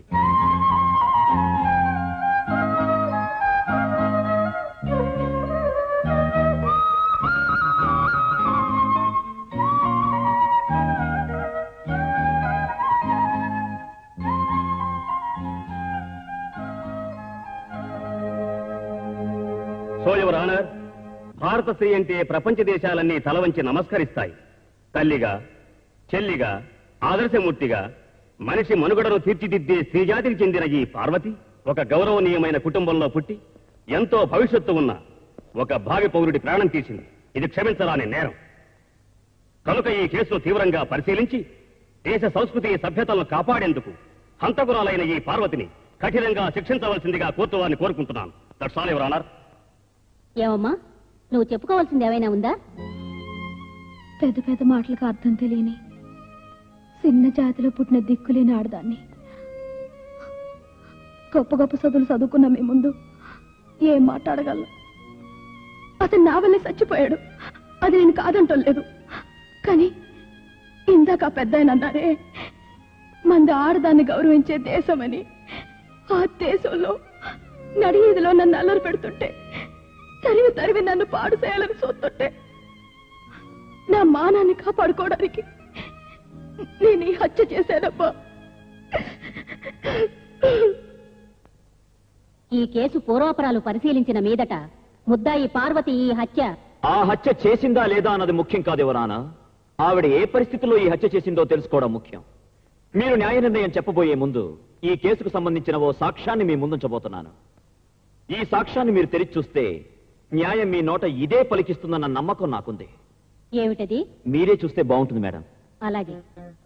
సో యువర్ ఆనర్ భారత స్త్రీ అంటే ప్రపంచ దేశాలన్నీ తల వంచి నమస్కరిస్తాయి తల్లిగా చెల్లిగా ఆదర్శమూర్తిగా మనిషి మనుగడను తీర్చిదిద్దే స్త్రీజాతికి చెందిన ఈ పార్వతి ఒక గౌరవనీయమైన కుటుంబంలో పుట్టి ఎంతో భవిష్యత్తు ఉన్న ఒక భావి పౌరుడి ప్రాణం తీసింది ఇది క్షమించరాని నేరం కనుక ఈ కేసును తీవ్రంగా పరిశీలించి దేశ సంస్కృతి సభ్యతలను కాపాడేందుకు హంతకురాలైన ఈ పార్వతిని కఠినంగా శిక్షించవలసిందిగా కోర్టు వారిని కోరుకుంటున్నాను దట్స్ ఆల్ యువర్ ఆనర్ ఏమమ్మా నువ్వు చెప్పుకోవాల్సింది ఏమైనా ఉందా పెద్ద పెద్ద మాటలకు అర్థం తెలియని చిన్న జాతిలో పుట్టిన దిక్కులేని ఆడదాన్ని గొప్ప గొప్ప చదువులు చదువుకున్న మీ ముందు ఏం మాట్లాడగలను అతను నా వల్లే చచ్చిపోయాడు అది నేను కాదంటలేదు కానీ ఇందాక ఆ పెద్ద అన్నారే మంది ఆడదాన్ని గౌరవించే దేశమని ఆ దేశంలో నడిగీదిలో నన్ను అల్లరి పెడుతుంటే తరివి తరివి నన్ను పాడు చేయాలని చూస్తుంటే నా మానాన్ని కాపాడుకోవడానికి నేను ఈ హత్య చేశానబ్బా ఈ కేసు పూర్వాపరాలు పరిశీలించిన మీదట ముద్దాయి పార్వతి ఈ హత్య ఆ హత్య చేసిందా లేదా అన్నది ముఖ్యం కాదు ఎవరానా ఆవిడ ఏ పరిస్థితిలో ఈ హత్య చేసిందో తెలుసుకోవడం ముఖ్యం మీరు న్యాయ నిర్ణయం చెప్పబోయే ముందు ఈ కేసుకు సంబంధించిన ఓ సాక్ష్యాన్ని మీ ముందుంచబోతున్నాను ఈ సాక్ష్యాన్ని మీరు తెరిచి చూస్తే న్యాయం మీ నోట ఇదే పలికిస్తుందన్న నమ్మకం నాకుంది ఏమిటది మీరే చూస్తే బాగుంటుంది మేడం అలాగే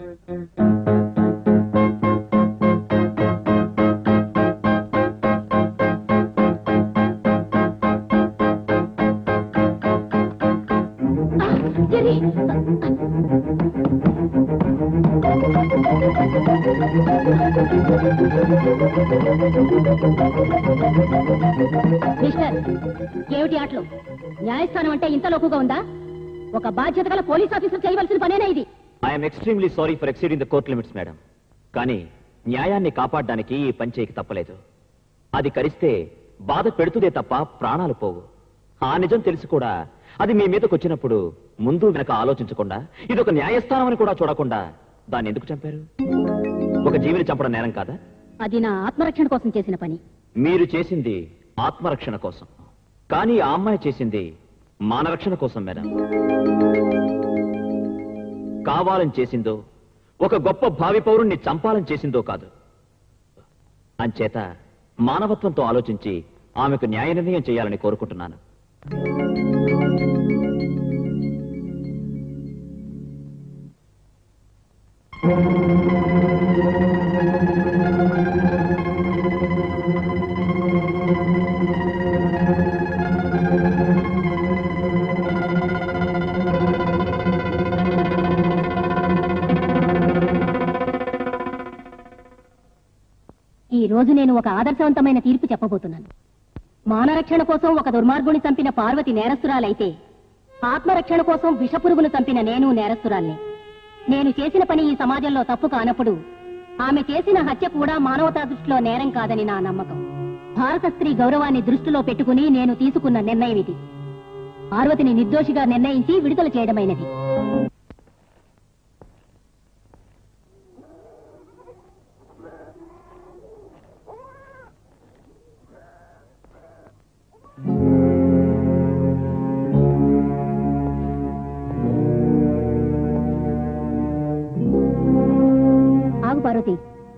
మిస్టర్ ఏమిటి ఆటలు న్యాయస్థానం అంటే ఇంత లోకుగా ఉందా ఒక బాధ్యత గల పోలీస్ ఆఫీసర్ చేయవలసిన పనేనా ఇది I'm extremely sorry for exceeding the court limits madam కానీ న్యాయాన్ని కాపాడడానికి ఈ పని చేయక తప్పలేదు అది కరిస్తే బాధ పెడుతుందే తప్ప ప్రాణాలు పోవు ఆ నిజం తెలిసి కూడా అది మీ మీదకి వచ్చినప్పుడు ముందు వెనక ఆలోచించకుండా ఇది ఒక న్యాయస్థానం అని కూడా చూడకుండా దాన్ని ఎందుకు చంపారు ఒక జీవిని చంపడం నేరం కాదా అది నా ఆత్మరక్షణ కోసం చేసిన పని మీరు చేసింది ఆత్మరక్షణ కోసం కానీ ఆ అమ్మాయి చేసింది మానరక్షణ కోసం మేడం కావాలని చేసిందో ఒక గొప్ప భావి పౌరుణ్ణి చంపాలని చేసిందో కాదు అంచేత మానవత్వంతో ఆలోచించి ఆమెకు న్యాయ నిర్ణయం చేయాలని కోరుకుంటున్నాను ఈ రోజు నేను ఒక ఆదర్శవంతమైన తీర్పు చెప్పబోతున్నాను మానరక్షణ కోసం ఒక దుర్మార్గుని చంపిన పార్వతి నేరస్తురాలైతే ఆత్మరక్షణ కోసం విషపురుగును చంపిన నేను నేరస్తురాల్ని నేను చేసిన పని ఈ సమాజంలో తప్పు కానప్పుడు ఆమె చేసిన హత్య కూడా మానవతా దృష్టిలో నేరం కాదని నా నమ్మకం భారత స్త్రీ గౌరవాన్ని దృష్టిలో పెట్టుకుని నేను తీసుకున్న నిర్ణయం ఇది పార్వతిని నిర్దోషిగా నిర్ణయించి విడుదల చేయడమైనది ఆగు పార్వతి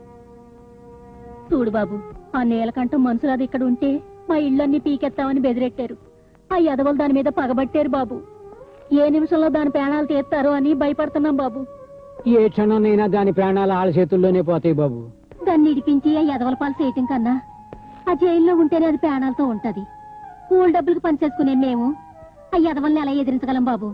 చూడు బాబు ఆ నేలకంఠం మనుషులది ఇక్కడ ఉంటే మా ఇళ్ళన్నీ పీకెత్తామని బెదిరెట్టారు ఆ ఎదవలు దాని మీద పగబట్టారు బాబు ఏ నిమిషంలో దాని ప్రాణాలు తీస్తారో అని భయపడుతున్నాం బాబు ఏ క్షణాన్నైనా దాని ప్రాణాలు ఆళ్ళ చేతుల్లోనే పోతాయి బాబు దాన్ని ఇడిపించి ఆ ఎదవల పాలు చేయటం కన్నా ఆ జైల్లో ఉంటేనే అది ప్రాణాలతో ఉంటది కూల్ డబ్బులకు పనిచేసుకునే మేము ఆ ఎదవల్ని ఎలా ఎదిరించగలం బాబు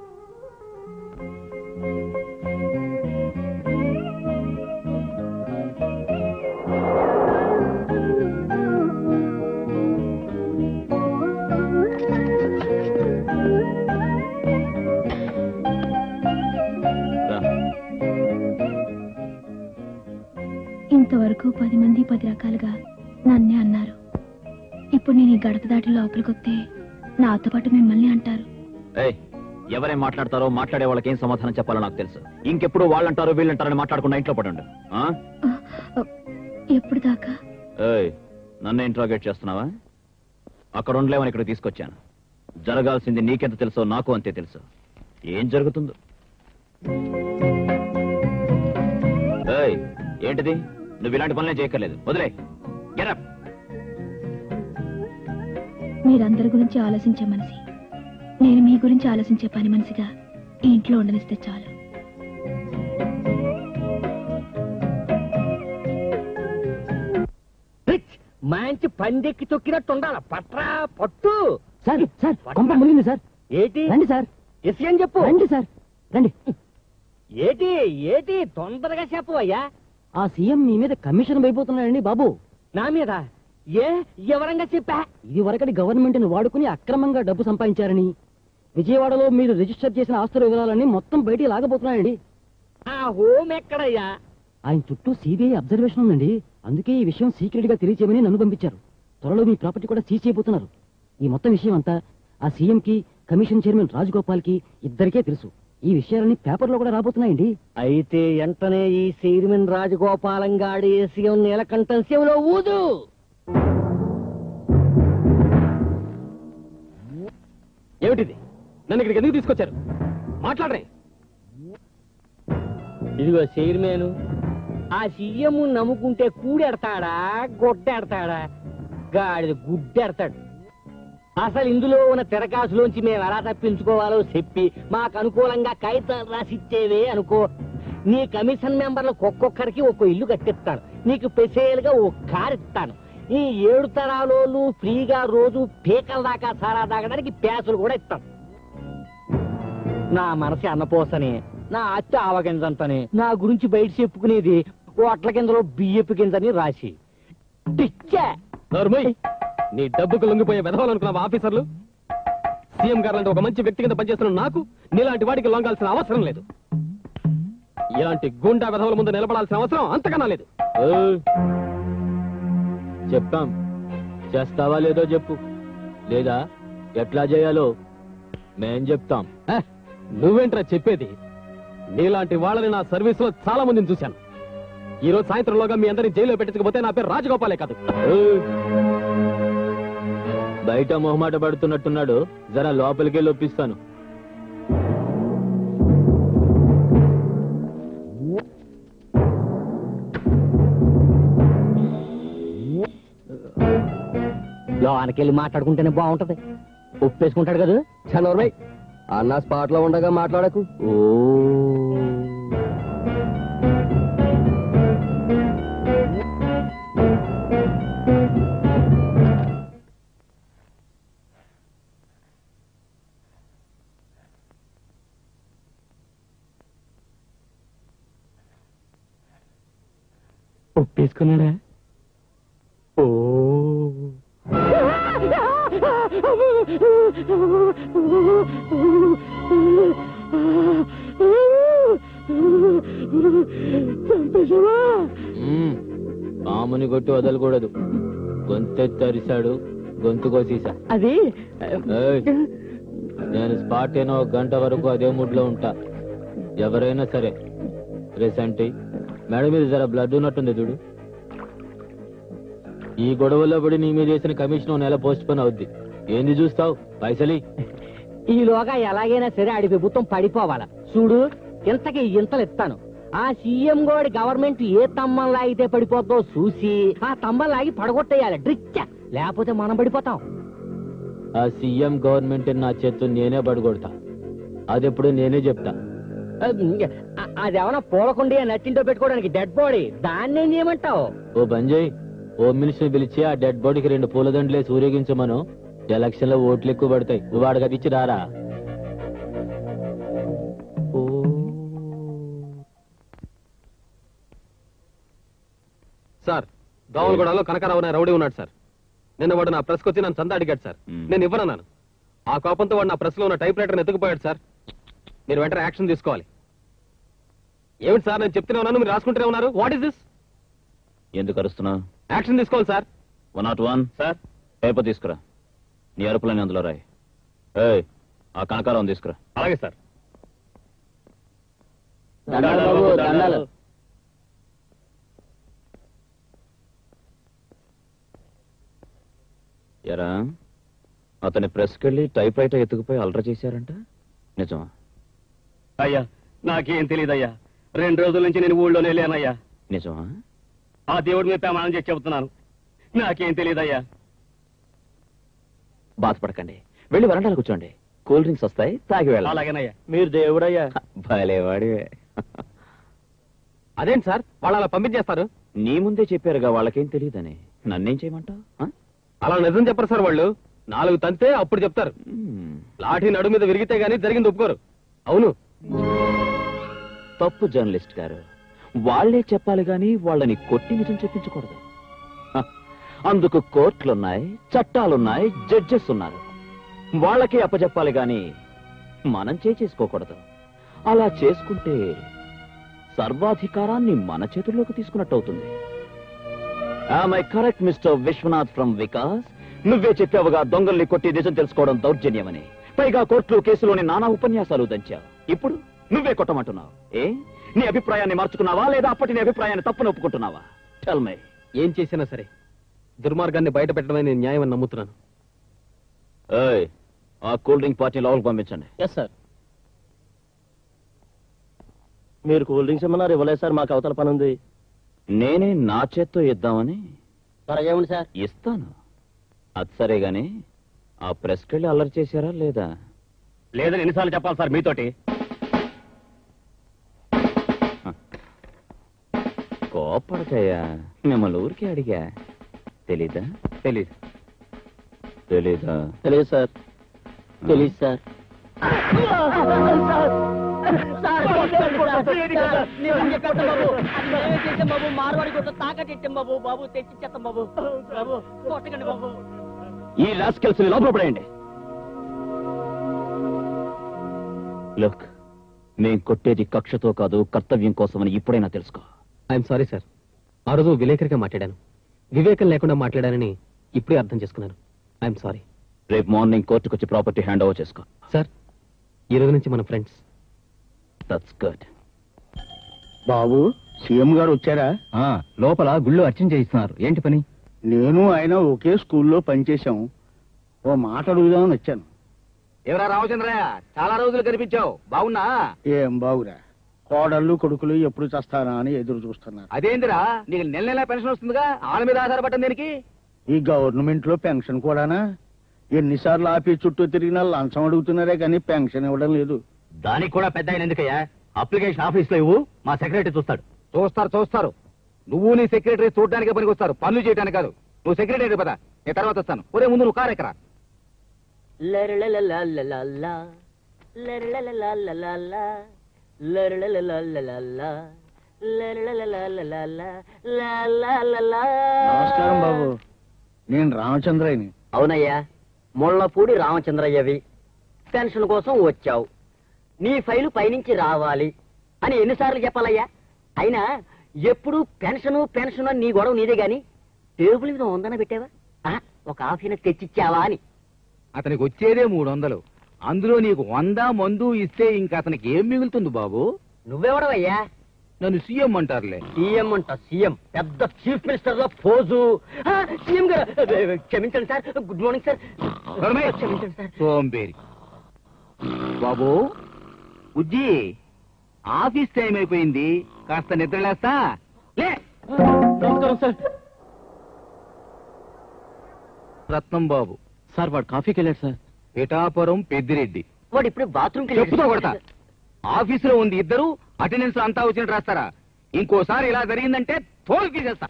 రా. ఇంతవరకు పది మంది పది రకాలుగా నన్నే అన్నారు ఇప్పుడు నేను ఈ గడప దాటి లోపలికి వస్తే నాతో పాటు మిమ్మల్ని అంటారు ఏయ్ ఎవరేం మాట్లాడతారో మాట్లాడే వాళ్ళకి ఏం సమాధానం చెప్పాలో నాకు తెలుసు ఇంకెప్పుడు వాళ్ళంటారో వీళ్ళంటారని మాట్లాడకుండా ఇంట్లో పడండి ఆ? ఎప్పుడు దాకా ఏయ్ నన్ను ఇంట్రాగేట్ చేస్తున్నావా అక్కడ ఉండలేమని ఇక్కడ తీసుకొచ్చాను జరగాల్సింది నీకెంత తెలుసో నాకు అంతే తెలుసు ఏం జరుగుతుందో ఏయ్ ఏంటిది నువ్వు ఇలాంటి పనులే చేయక్కర్లేదు వదిలే Get up. మీరందరి గురించి ఆలోచించే మనిషి నేను మీ గురించి ఆలోచించే పని మనిషిగా ఈ ఇంట్లో ఉండనిస్తే చాలు మంచి పందెక్కి తొక్కినట్టు ఉండాలి పట్రా పట్టు సార్ సార్ కొంప మునిగింది సార్ ఏటి రండి సార్ విషయం చెప్పు రండి సార్ రండి ఏటి ఏటి తొందరగా చెప్పు అయ్యా ఆ సీఎం మీ మీద కమిషన్ అయిపోతున్నాడండి బాబు నా మీద ఏ ఎవరంగా చెప్పా ఇది వరకటి గవర్నమెంట్ ని వాడుకుని అక్రమంగా డబ్బు సంపాదించారని విజయవాడలో మీరు రిజిస్టర్ చేసిన ఆస్తుల వివరాలన్నీ మొత్తం బయటికి లాగబోతున్నాయండి ఆ హోమ్ ఎక్కడయ్యా ఆయన చుట్టూ సిబిఐ అబ్జర్వేషన్ ఉందండి అందుకే ఈ విషయం సీక్రెట్ గా తెలియచేయమని నన్ను పంపించారు త్వరలో మీ ప్రాపర్టీ కూడా సీజ్ చేయబోతున్నారు ఈ మొత్తం విషయం అంతా ఆ సీఎం కి కమిషన్ చైర్మన్ రాజగోపాల్ కి ఇద్దరికే తెలుసు ఈ విషయాలన్నీ పేపర్లో కూడా రాబోతున్నాయండి అయితే వెంటనే ఈ చైర్మన్ రాజగోపాలం గాడి సీఎం నీలకంఠం శివలో ఊదు ఏమిటిది నన్ను ఇక్కడికి ఎందుకు తీసుకొచ్చారు మాట్లాడరే ఇదిగో చైర్మన్ ఆ సీఎం నమ్ముకుంటే కూడెడతాడా గొడ్డెడతాడా గాడిద గుడ్డెడతాడు అసలు ఇందులో ఉన్న తిరకాసులోంచి మేము ఎలా తప్పించుకోవాలో చెప్పి మాకు అనుకూలంగా కాగితాలు రాసిచ్చేవే అనుకో నీ కమిషన్ మెంబర్లకు ఒక్కొక్కరికి ఒక్కో ఇల్లు కట్టిస్తాను నీకు స్పెషల్ గా ఓ కారు ఇస్తాను ఈ ఏడు తరాలోళ్ళు ఫ్రీగా రోజు పీకల దాకా సారా తాగడానికి ప్యాసులు కూడా ఇస్తాను నా మనసు అన్నపోసని నా అత్త ఆవగింజంతని నా గురించి బయట చెప్పుకునేది ఓట్ల కిందలో బియ్యపు కిందని రాసి టిచ్చా నోర్మయ్ నీ డబ్బుకు లొంగిపోయే వెధవాలనుకున్నావు ఆఫీసర్లు సీఎం గారు లాంటి ఒక మంచి వ్యక్తి కింద పనిచేస్తున్న నాకు నీలాంటి వాడికి లొంగాల్సిన అవసరం లేదు ఇలాంటి గుండా వెధవల ముందు నిలబడాల్సిన అవసరం అంతకన్నా లేదు చెప్తాం చేస్తావా లేదో చెప్పు లేదా ఎట్లా చేయాలో మేం చెప్తాం హ, నువ్వేంట్రా చెప్పేది నీలాంటి వాళ్ళని నా సర్వీస్ లో చాలా మందిని చూశాను ఈ రోజు సాయంత్రంలోగా మీ అందరిని జైల్లో పెట్టించకపోతే నా పేరు రాజగోపాలే కాదు ఏయ్! బయట మొహమాట పడుతున్నట్టున్నాడు జర లోపలికి వెళ్ళి ఒప్పిస్తాను లోనకెళ్ళి మాట్లాడుకుంటేనే బాగుంటది ఒప్పేసుకుంటాడు కదా చనోర్మయ్ అన్న స్పాట్ లో ఉండగా మాట్లాడకు ఓ ఒప్పేసుకున్నాడా ఓ మ్మ్. పాముని కొట్టి వదలకూడదు గొంతెత్తి అరిశాడు గొంతు కోసేసా అది ఏయ్, నేను స్పాట్ అయిన ఒక గంట వరకు అదే మూడ్ లో ఉంటా ఎవరైనా సరే రేసంటి మేడ మీద జర బ్లడ్ ఉన్నట్టుంది చూడు ఈ గొడవలో పడి నీ మీద వేసిన కమిషన్ ఓ నెల పోస్ట్ పోన్ అవుద్ది ఏంది చూస్తావు పైసలి ఈలోగా ఎలాగైనా సరే ఆడి ప్రభుత్వం పడిపోవాలా చూడు ఇంతకి ఇంతలు ఇస్తాను ఆ సీఎం గోడి గవర్నమెంట్ ఏ తమ్మం లాగితే పడిపోద్దో చూసి ఆ తమ్మం లాగి పడగొట్టేయాలి డ్రిచ్చ లేకపోతే మనం పడిపోతాం ఆ సీఎం గవర్నమెంట్ నా చేత్తు నేనే పడగొడతా అదెప్పుడు నేనే చెప్తా అ- అదేమన్నా పూలకుండి నచ్చింటో పెట్టుకోవడానికి డెడ్ బాడీ దాన్ని ఏం చేయమంటావు ఓ బంజయ్ హోమ్ మినిస్టర్ పిలిచి ఆ డెడ్ బాడీకి రెండు పూలదండలేసి ఊరేగించమను ఎలక్షన్ లో ఓట్లు ఎక్కువ పడతాయి నువ్వు వాడికి అది ఇచ్చి రారా ఓ సార్ దోమలగూడలో కనకరావు అనే రౌడీ ఉన్నాడు సార్ నిన్న వాడు నా ప్రెస్కి వచ్చి నన్ను చందా అడిగాడు సార్ మ్మ్. నేను ఇవ్వనన్నాను ఆ కోపంతో వాడు నా ప్రెస్ లో ఉన్న టైప్ రైటర్ ఎత్తుకుపోయాడు సార్ మీరు వెంటనే యాక్షన్ తీసుకోవాలి ఏమిటి సార్ నేను చెప్తూనే ఉన్నాను మీరు రాసుకుంటూనే ఉన్నారు వాట్ ఇస్ దిస్ ఎందుకు అరుస్తున్నావు యాక్షన్ తీసుకోవాలి sir one not one sir paper తీసుకురా నీ అరుపులని అందులో రాయి ఏయ్ ఆ కనకారం తీసుకురా అలాగే సార్ దండాలు బాబు, దండాలు. ఎరా అతని ప్రెస్కి వెళ్ళి టైప్ రైటర్ ఎత్తుకుపోయి అల్ట్రా చేశారంట నిజమా అయ్యా నాకేం తెలియదయ్యా రెండు రోజుల నుంచి నేను ఊళ్ళోనే లేనయ్యా నిజమా ఆ దేవుడి మీద ప్రమాణం చేసి చెబుతున్నాను నాకేం తెలియదయ్యా బాధపడకండి వెళ్ళి వరండాలు కూర్చోండి కూల్ డ్రింక్స్ వస్తాయి తాగి వెళ్ళాలి అలాగేనయ్యా మీరు దేవుడయ్యా భలేవాడివే అదేంటి సార్ వాళ్ళు అలా పంపించేస్తారు నీ ముందే చెప్పారుగా వాళ్ళకేం తెలియదని నన్నేం చేయమంటావు ఆ? అలా నిజం చెప్పరు సార్ వాళ్ళు నాలుగు తంతే అప్పుడు చెప్తారు మ్మ్. లాఠీ నడు మీద విరిగితే గానీ జరిగింది ఒప్పుకోరు అవును తప్పు జర్నలిస్ట్ గారు వాళ్లే చెప్పాలి గాని వాళ్ళని కొట్టి నిజం చెప్పించకూడదు హ, అందుకు కోర్టులున్నాయి చట్టాలున్నాయి జడ్జెస్ ఉన్నారు వాళ్ళకే అప్పచెప్పాలి గాని మనం చేసుకోకూడదు అలా చేసుకుంటే సర్వాధికారాన్ని మన చేతుల్లోకి తీసుకున్నట్టు అవుతుంది I correct mister Vishwanath from Vikas నువ్వే చెప్పావుగా దొంగల్ని కొట్టి నిజం తెలుసుకోవడం దౌర్జన్యమని పైగా కోర్టులు కేసులోని నానా ఉపన్యాసాలు దంచావు ఇప్పుడు నువ్వే కొట్టమంటున్నావు ఏ నీ అభిప్రాయాన్ని మార్చుకున్నావా లేదా అప్పటి నీ అభిప్రాయాన్ని తప్పును ఒప్పుకుంటున్నావా టెల్ మై ఏం చేసినా సరే దుర్మార్గాన్ని బయట పెట్టడమే నేను న్యాయం అని నమ్ముతున్నాను ఏయ్ ఆ కూల్ డ్రింక్ పార్టీ లోపలికి పంపించండి ఎస్ సార్ మీరు కూల్ డ్రింక్స్ ఇమ్మన్నారు ఇవ్వలేదు సార్ మాకు అవతల పని ఉంది నేనే నా చేత్తో ఇద్దామని త్వరగా ఏమండి సార్ ఇస్తాను అది సరే గాని ఆ ప్రెస్కెళ్ళి అల్లరి చేశారా లేదా లేదని ఎన్నిసార్లు చెప్పాలి సార్ మీతోటి కోపడతాయా మిమ్మల్ని ఊరికే అడిగా తెలీదా తెలీదు తెలీదా తెలియదు సార్ తెలియదు సార్ ఈ రాస్కెల్స్ లోపల పడేయండి లుక్ మేం కొట్టేది కక్షతో కాదు కర్తవ్యం కోసమని ఇప్పుడైనా తెలుసుకో ఐఎమ్ సారీ సార్ ఆ రోజు విలేకరిగా మాట్లాడాను వివేకం లేకుండా మాట్లాడానని ఇప్పుడే అర్థం చేసుకున్నాను ఐఎమ్ సారీ రేపు మార్నింగ్ కోర్టుకు వచ్చి ప్రాపర్టీ హ్యాండ్ ఓవర్ చేసుకో సార్ ఈ రోజు నుంచి మన ఫ్రెండ్స్ దట్స్ గుడ్ బాబు సీఎం గారు వచ్చారా లోపల గుళ్ళు అర్చన చేయిస్తున్నారు ఏంటి పని నేను ఆయన ఒకే స్కూల్లో పనిచేశాం ఓ మాట అడుగుదామని వచ్చాను ఎవరా రామచంద్రయ్య చాలా రోజులు కనిపించావు బాగున్నా ఏం బాగురా కోడళ్ళు కొడుకులు ఎప్పుడు చస్తానా అని ఎదురు చూస్తున్నారు అదేందిరా నీకు నెల నెల పెన్షన్ వస్తుందిగా వాళ్ళ మీద ఆధారపడ్డం దీనికి ఈ గవర్నమెంట్ లో పెన్షన్ కూడానా ఎన్నిసార్లు ఆఫీస్ చుట్టూ తిరిగినా లంచం అడుగుతున్నారే కానీ పెన్షన్ ఇవ్వడం లేదు దానికి కూడా పెద్ద ఆయన ఎందుకయ్యా అప్లికేషన్ ఆఫీస్ లో ఇవ్వు మా సెక్రటరీ చూస్తాడు చూస్తారు చూస్తారు నువ్వు నీ సెక్రటరీ చూడడానికి పనికి వస్తారు పనులు చేయడానికి కాదు నువ్వు సెక్రటరీ పద నేను తర్వాత వస్తాను ఒరే ముందు నువ్వు కారు ఎక్కరా నమస్కారం బాబు నేను రామచంద్రయ్యని అవునయ్యా ముళ్ళపూడి రామచంద్రయ్యవి పెన్షన్ కోసం వచ్చావు నీ ఫైలు పైనుంచి రావాలి అని ఎన్నిసార్లు చెప్పాలయ్యా అయినా ఎప్పుడు పెన్షను పెన్షన్ అని నీ గొడవ నీదే గాని టేబుల్ మీద ఉందన పెట్టావా ఆ, ఒక ఆఫీన తెచ్చిచ్చావా అని అతనికి వచ్చేదే మూడు వందలు అందులో నీకు వంద మందు ఇస్తే ఇంకా అతనికి ఏం మిగులుతుంది బాబు నువ్వెవడవయ్యా నన్ను సీఎం అంటారులే సీఎం అంట సీఎం పెద్ద చీఫ్ మినిస్టర్ లో పోజు ఆ, సీఎం గారు క్షమించండి సార్ గుడ్ మార్నింగ్ సార్ నోర్మై. క్షమించండి సార్ సోంబేరి బాబు ఉజ్జి ఆఫీస్ టైం అయిపోయింది కాస్త నిద్రలేస్తా లే నమస్కారం సార్ రత్నం బాబు సార్ వాడు కాఫీకి వెళ్ళాడు సార్ పిఠాపురం పెద్దిరెడ్డి వాడు ఇప్పుడు బాత్రూమ్ చెప్పుతో కొడతా ఆఫీసులో ఉంది ఇద్దరు అటెండెన్స్ అంతా వచ్చినట్టు రాస్తారా ఇంకోసారి ఇలా జరిగిందంటే తోలు తీసేస్తా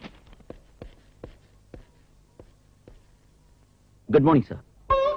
గుడ్ మార్నింగ్ సార్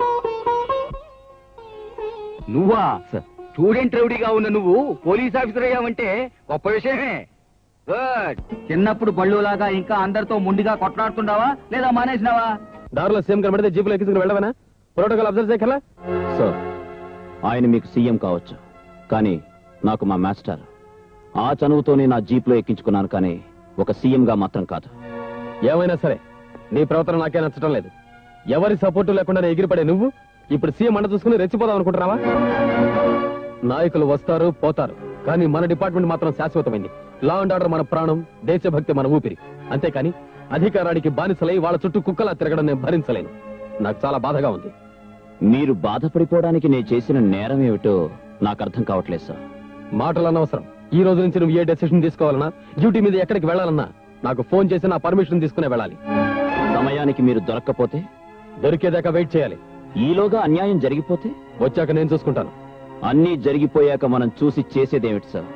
నువ్వా సార్ స్టూడెంట్ రౌడీగా ఉన్న నువ్వు పోలీస్ ఆఫీసర్ అయ్యావంటే గొప్ప విషయమే గుడ్ చిన్నప్పుడు బళ్ళులాగా ఇంకా అందరితో ముందుగా కొట్లాడుతుండవా లేదా మానేసినావా దారిలో సీఎం కనబడితే జీపులో ఎక్కించుకుని వెళ్ళవనా ప్రోటోకాల్ అబ్జర్వ్ చేయగల సార్ ఆయన మీకు సీఎం కావచ్చు కానీ నాకు మా మాస్టర్ ఆ చనువుతోనే నా జీప్లో ఎక్కించుకున్నాను కానీ ఒక సీఎం గా మాత్రం కాదు ఏమైనా సరే నీ ప్రవర్తన నాకే నచ్చడం లేదు ఎవరి సపోర్టు లేకుండా ఎగిరిపడే నువ్వు ఇప్పుడు సీఎం అండ చూసుకుని రెచ్చిపోదాం అనుకుంటున్నావా నాయకులు వస్తారు పోతారు కానీ మన డిపార్ట్మెంట్ మాత్రం శాశ్వతమైంది లా అండ్ ఆర్డర్ మన ప్రాణం దేశభక్తి మన ఊపిరి అంతేకాని అధికారానికి బానిసలై వాళ్ళ చుట్టూ కుక్కలా తిరగడం నేను భరించలేను నాకు చాలా బాధగా ఉంది మీరు బాధపడిపోవడానికి నేను చేసిన నేరం ఏమిటో నాకు అర్థం కావట్లేదు సార్ మాటలు అనవసరం ఈ రోజు నుంచి నువ్వు ఏ డెసిషన్ తీసుకోవాలన్నా డ్యూటీ మీద ఎక్కడికి వెళ్ళాలన్నా నాకు ఫోన్ చేసి నా పర్మిషన్ తీసుకునే వెళ్ళాలి సమయానికి మీరు దొరక్కపోతే దొరికేదాకా వెయిట్ చేయాలి ఈలోగా అన్యాయం జరిగిపోతే వచ్చాక నేను చూసుకుంటాను అన్నీ జరిగిపోయాక మనం చూసి చేసేదేమిటి సార్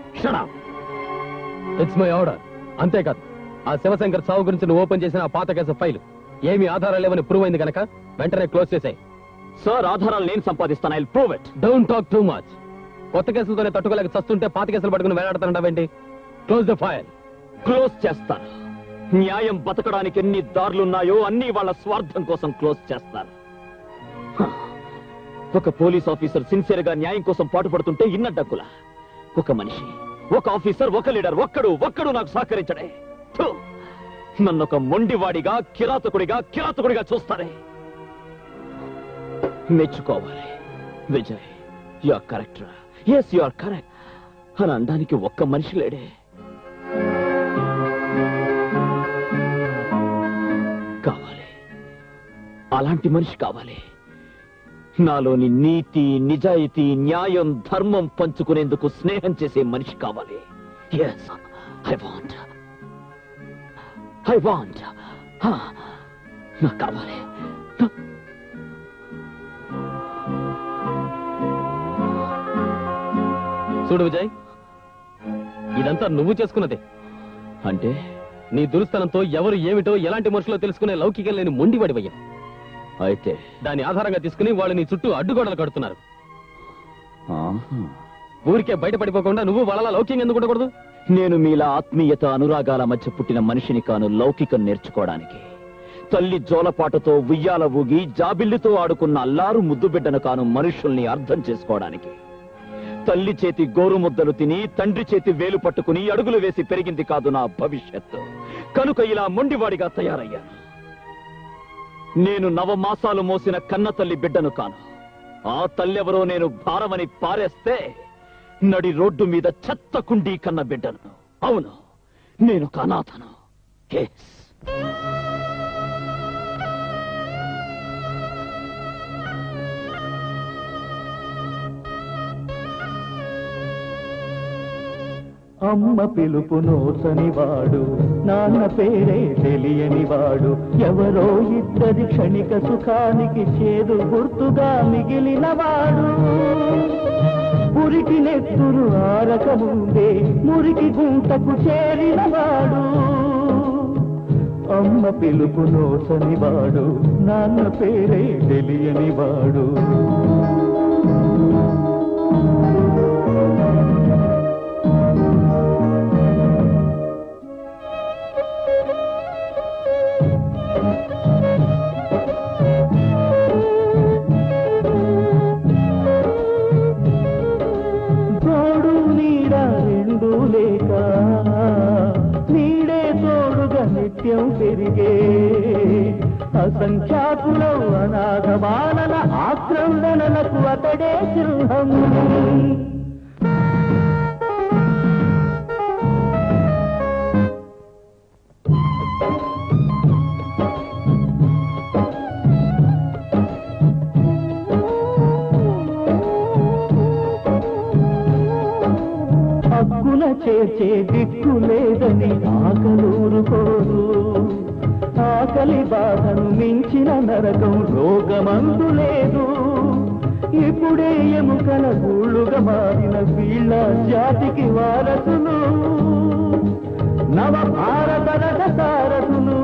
ఇట్స్ మై ఆర్డర్ అంతేకాదు ఆ శివశంకర్ సావు గురించి నువ్వు ఓపెన్ చేసిన ఆ పాత కేసు ఫైల్ ఏమి ఆధారాలు లేవని ప్రూవ్ అయింది కనుక వెంటనే క్లోజ్ చేసాయి సార్ ఆధారాలు నేను సంపాదిస్తాను I prove it don't talk too much కొత్త కేసులతోనే తట్టుకోలేక చస్తుంటే పాత కేసులు పట్టుకుని వేలాడుతానంటావేంటి క్లోజ్ ద ఫైల్ క్లోజ్ చేస్తాను న్యాయం బతకడానికి ఎన్ని దారులున్నాయో అన్ని వాళ్ళ స్వార్థం కోసం క్లోజ్ చేస్తారు హ. ఒక పోలీస్ ఆఫీసర్ సిన్సియర్ గా న్యాయం కోసం పాటుపడుతుంటే ఇన్న డక్కుల ఒక మనిషి ఒక ఆఫీసర్ ఒక లీడర్ ఒక్కడు ఒక్కడు నాకు సహకరించడే థు. నన్ను ఒక మొండివాడిగా కిరాతకుడిగా కిరాతకుడిగా చూస్తారే మెచ్చుకోవాలి Vijay you are correct yes you are correct అని అనడానికి ఒక్క మనిషి లేడే కావాలి అలాంటి మనిషి కావాలి నాలోని నీతి నిజాయితీ న్యాయం ధర్మం పంచుకునేందుకు స్నేహం చేసే మనిషి కావాలి yes I want I want నాకు కావాలి చూడు విజయ్ ఇదంతా నువ్వు చేసుకున్నదే అంటే నీ దురుస్తనంతో ఎవరు ఏమిటో ఎలాంటి మనుషులో తెలుసుకునే లౌకికం లేని మొండివాడివయ్యా అయితే దాని ఆధారంగా తీసుకుని వాళ్ళు నీ చుట్టూ అడ్డుగోడలు కడుతున్నారు ఆహా. ఊరికే బయటపడిపోకుండా నువ్వు వాళ్ళ లౌక్యం ఎందుకు ఉండకూడదు నేను మీలా ఆత్మీయత అనురాగాల మధ్య పుట్టిన మనిషిని కాను లౌకికం నేర్చుకోవడానికి తల్లి జోలపాటతో ఉయ్యాల ఊగి జాబిల్లితో ఆడుకున్న అల్లారు ముద్దు బిడ్డను కాను మనుషుల్ని అర్థం చేసుకోవడానికి తల్లి చేతి గోరు ముద్దలు తిని తండ్రి చేతి వేలు పట్టుకుని అడుగులు వేసి పెరిగింది కాదు నా భవిష్యత్తు కనుక ఇలా మొండివాడిగా తయారయ్యాను నేను నవమాసాలు మోసిన కన్న తల్లి బిడ్డను కాను ఆ తల్లెవరో నేను భారమని పారేస్తే నడి రోడ్డు మీద చెత్త కుండీ కన్న బిడ్డను అవును నేను కనాథను ఎస్ అమ్మ పిలుపు నోసని వాడు నాన్న పేరే తెలియని వాడు ఎవరో ఇద్దరి క్షణిక సుఖానికి చేదు గుర్తుగా మిగిలిన వాడు పురికి నెత్తురు ఆరక ముందే మురికి గుంటకు చేరిన వాడు అమ్మ పిలుపు నోసని వాడు నాన్న పేరే తెలియని వాడు తోడు నీడ రెండు లేక నీడే తోడుగా నిత్యం పెరిగే అసంఖ్యాకుల అనాథ బాలల ఆక్రందనలకు అతడే సింహం హక్కున చేర్చే దిక్కు లేదని ఆకలూరుకోరు ఆకలి బాధను మించిన నరకం రోగమందు లేదు ఇప్పుడే ఎముకల గూళ్ళుగా మారిన వీళ్ళ జాతికి వారసులు నవ భారత రథ సారథులు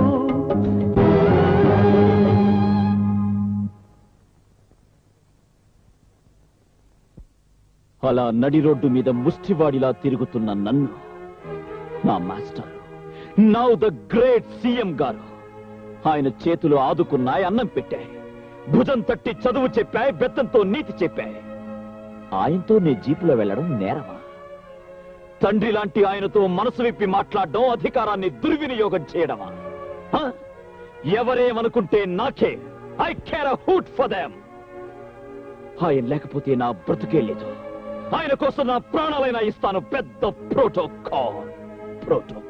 అలా నడి రోడ్డు మీద ముష్టివాడిలా తిరుగుతున్న నన్ను నా master now the great CM గారు ఆయన చేతులు ఆదుకున్నాయి అన్నం పెట్టాయి భుజం తట్టి చదువు చెప్పాయి బెత్తంతో నీతి చెప్పాయి ఆయనతో నీ జీపులో వెళ్ళడం నేరమా తండ్రి లాంటి ఆయనతో మనసు విప్పి మాట్లాడడం అధికారాన్ని దుర్వినియోగం చేయడమా హ? ఎవరేమనుకుంటే నాకే I care hoot for them ఆయన లేకపోతే నా బ్రతుకే లేదు ఆయన కోసం నా ప్రాణాలైనా ఇస్తాను పెద్ద ప్రోటోకాల్ ప్రోటోకాల్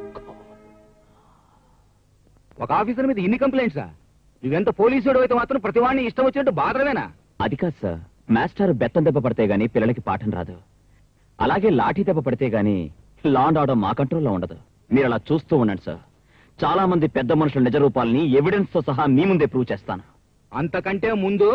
ఒక ఆఫీసర్ మీద ఇన్ని కంప్లైంట్సా నువ్వెంత పోలీసుడు అయితే మాత్రం ప్రతి వాడిని ఇష్టం వచ్చినట్టు బాధలేనా అది కాదు సార్ మాస్టర్ బెత్తం దెబ్బ పడితే గానీ పిల్లలకి పాఠం రాదు అలాగే లాఠీ దెబ్బ పడితే గానీ లాండ్ ఆర్డర్ మా కంట్రోల్లో ఉండదు మీరు అలా చూస్తూ ఉండండి సార్ చాలా మంది పెద్ద మనుషుల నిజ రూపాలని ఎవిడెన్స్ తో సహా మీ ముందే ప్రూవ్ చేస్తాను అంతకంటే ముందు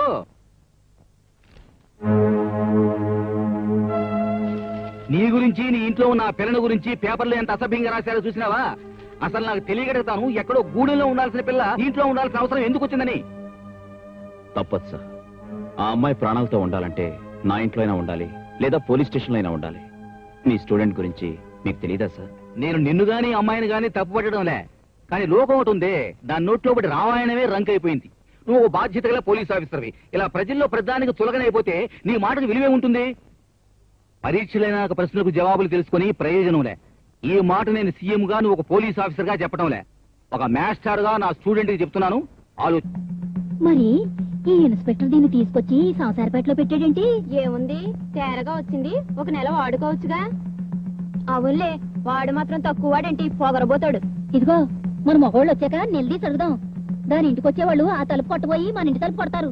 నీ గురించి నీ ఇంట్లో ఉన్న ఆ పిల్లల గురించి పేపర్లో ఎంత అసభ్యంగా రాశారో చూసినావా అసలు నాకు తెలియగలుగుతాను ఎక్కడో గూడెంలో ఉండాల్సిన పిల్ల ఇంట్లో ఉండాల్సిన అవసరం ఎందుకు వచ్చిందని తప్పదు సార్ ఆ అమ్మాయి ప్రాణాలతో ఉండాలంటే నా ఇంట్లో అయినా ఉండాలి లేదా పోలీస్ స్టేషన్లో అయినా ఉండాలి మీ స్టూడెంట్ గురించి మీకు తెలియదా సార్ నేను నిన్ను గాని అమ్మాయిని గాని తప్పుపట్టడంలే కానీ లోకం ఒకటి ఉందే దాని నోట్లో ఒకటి రామాయణమే రంక్ అయిపోయింది నువ్వు ఓ బాధ్యత గల పోలీస్ ఆఫీసర్వి ఇలా ప్రజల్లో ప్రధానికి తులగనైపోతే నీ మాటకు విలువే ఉంటుంది పరీక్షలైన ప్రశ్నలకు జవాబులు తెలుసుకొని ప్రయోజనంలే ఈ మాట నేను సీఎం గా నువ్వు ఒక పోలీస్ ఆఫీసర్ గా చెప్పడంలే ఒక మాస్టర్ గా నా స్టూడెంట్ కి చెప్తున్నాను ఆలో మరి ఈ ఇన్స్పెక్టర్ దీన్ని తీసుకొచ్చి ఈ సంసారపేటలో పెట్టాడేంటి ఏముంది తేరగా వచ్చింది ఒక నెల వాడుకోవచ్చుగా అవునులే వాడు మాత్రం తక్కువ వాడేంటి పొగరబోతాడు ఇదిగో మన మగవాళ్ళు వచ్చాక నిలదీ సరుదాం దాని ఇంటికి వచ్చేవాళ్ళు ఆ తలుపు కొట్టబోయి మన ఇంటి తలుపు కొడతారు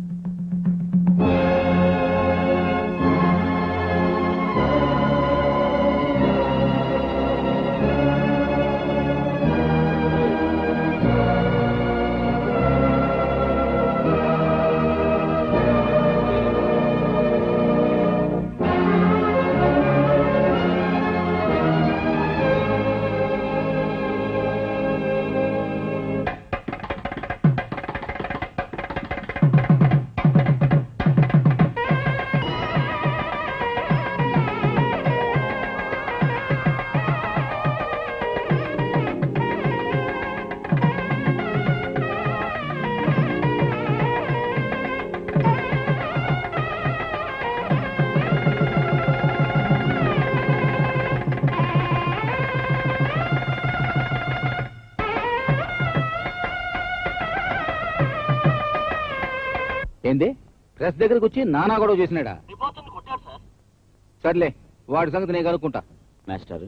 ఏంది ప్రెస్ దగ్గరకు వచ్చి నానా గొడవ చేసినాడా సర్లే వాడి సంగతి నేను కనుక్కుంటా మాస్టర్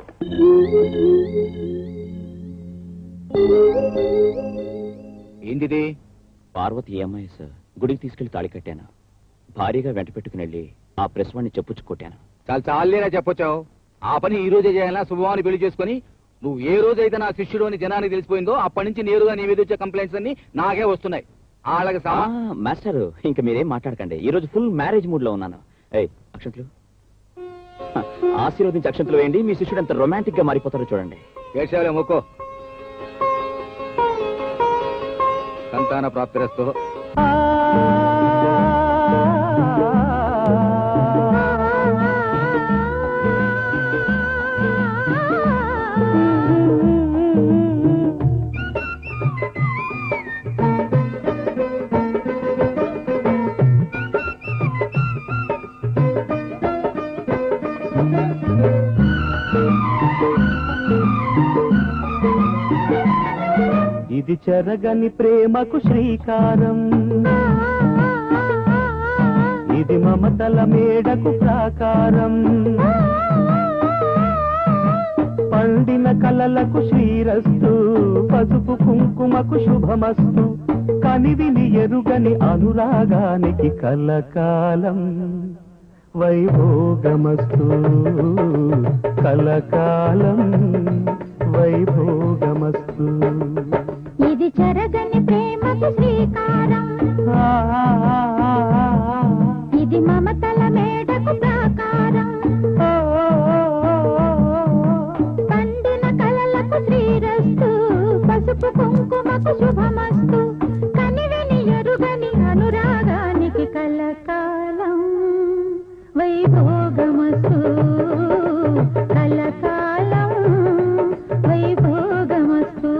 ఏంటిది పార్వతి ఏమై సార్ గుడికి తీసుకెళ్లి తాళి కట్టాను భారీగా వెంట పెట్టుకుని వెళ్ళి ఆ ప్రెస్ వాడిని చెప్పుచ్చు కొట్టాను చాలా చాలేనా చెప్పొచ్చావు ఆ పని ఈ రోజే చేయాలా శుభవాన్ని పెళ్లి చేసుకుని నువ్వు ఏ రోజైతే నా శిష్యుడు అని జనానికి తెలిసిపోయిందో అప్పటి నుంచి నేరుగా నీ మీద వచ్చే కంప్లైంట్స్ అన్ని నాకే వస్తున్నాయి వాళ్ళకి ఆ, మాస్టర్ ఇంక మీరేం మాట్లాడకండి ఈ రోజు ఫుల్ మ్యారేజ్ మూడ్ లో ఉన్నాను ఏయ్ అక్షంతులు హ, ఆశీర్వదించి అక్షంతులు వేయండి మీ శిష్యుడు ఎంత రొమాంటిక్ గా మారిపోతారో చూడండి ఏడ్చావులే మొక్కో సంతాన ప్రాప్తిరస్తు ఇది చెరగని ప్రేమకు శ్రీకారం ఇది మమతల మేడకు ప్రాకారం పండిన కలలకు శ్రీరస్తు పసుపు కుంకుమకు శుభమస్తు కనివిని ఎరుగని అనురాగానికి కలకాలం వైభోగమస్తు కలకాలం వైభోగమస్తు ఇది చెరగని ప్రేమకు శ్రీకారం ఇది మమతల మేడకు ప్రాకారం పండిన కలలకు శ్రీరస్తు పసుపు కుంకుమకు శుభమస్తు కనివిని ఎరుగని అనురాగానికి కలకాలం వైభోగమస్తు కలకాలం వైభోగమస్తు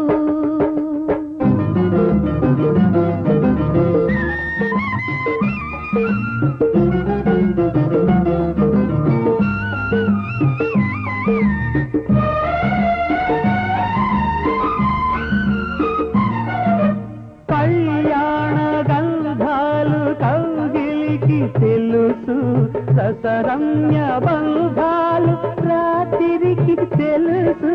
కళ్యాణ గంధాలు కౌగిలికి తెలుసు ససరమ్య బంధాలు రాత్రికి తెలుసు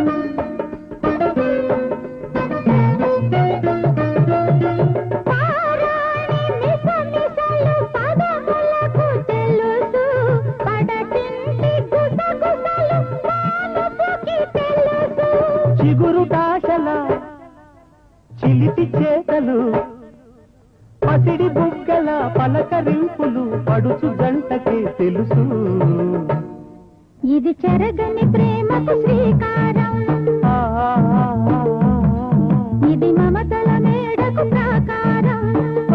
చిగురు దాశల చిలిపి చేతలు పసిడి బుగ్గల పలకరింపులు పడుచు గంటకే తెలుసు ఇది చెరగని ప్రేమకు శ్రీకారం ఆ ఇది మమతల మేడకు ప్రాకారం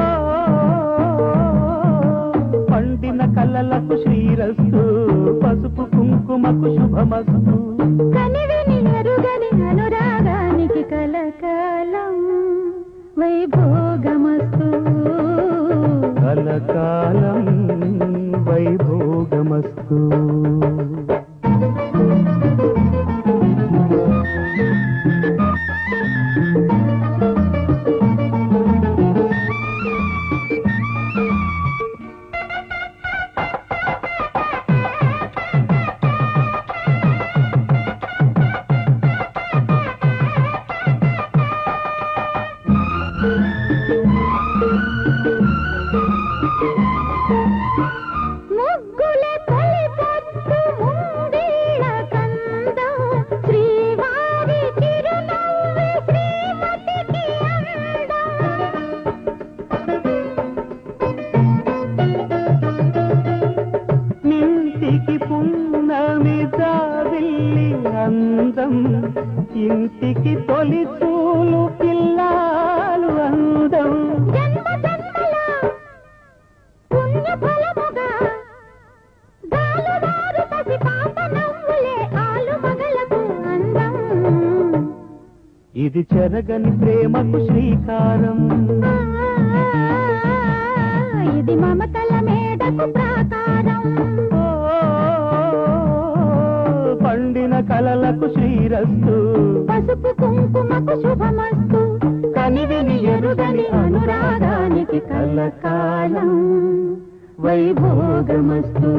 పండిన కళ్ళలకు శ్రీరస్తు పసుపు కుంకుమకు శుభమస్తు కనివిని ఎరుగని అనురాగానికి కలకాలం వైభోగమస్తు కలకాలం వైభోగమస్తు ముగ్గుల తొలిపొద్దు ముంగిళ్ళ కందం శ్రీవారి చిరునవ్వు శ్రీమతికి నింటికి పున్నమి జావిల్లి అందం ఇంటికి తొలి చూలు పిల్లాలు అందం జన్మ జన్మల పుణ్య ఫలముగా గాలువారు పసి పాప నవ్వులే ఆలు మగలకు అందం ఇది చెరగని ప్రేమకు శ్రీకారం ఇది మమతల మేడకు ప్రాకారం పండిన కలలకు శ్రీరస్తు పసుపు కుంకుమకు శుభమస్తు కనివిని ఎరుగని అనురాగానికి కలకాలం వైభోగమస్తు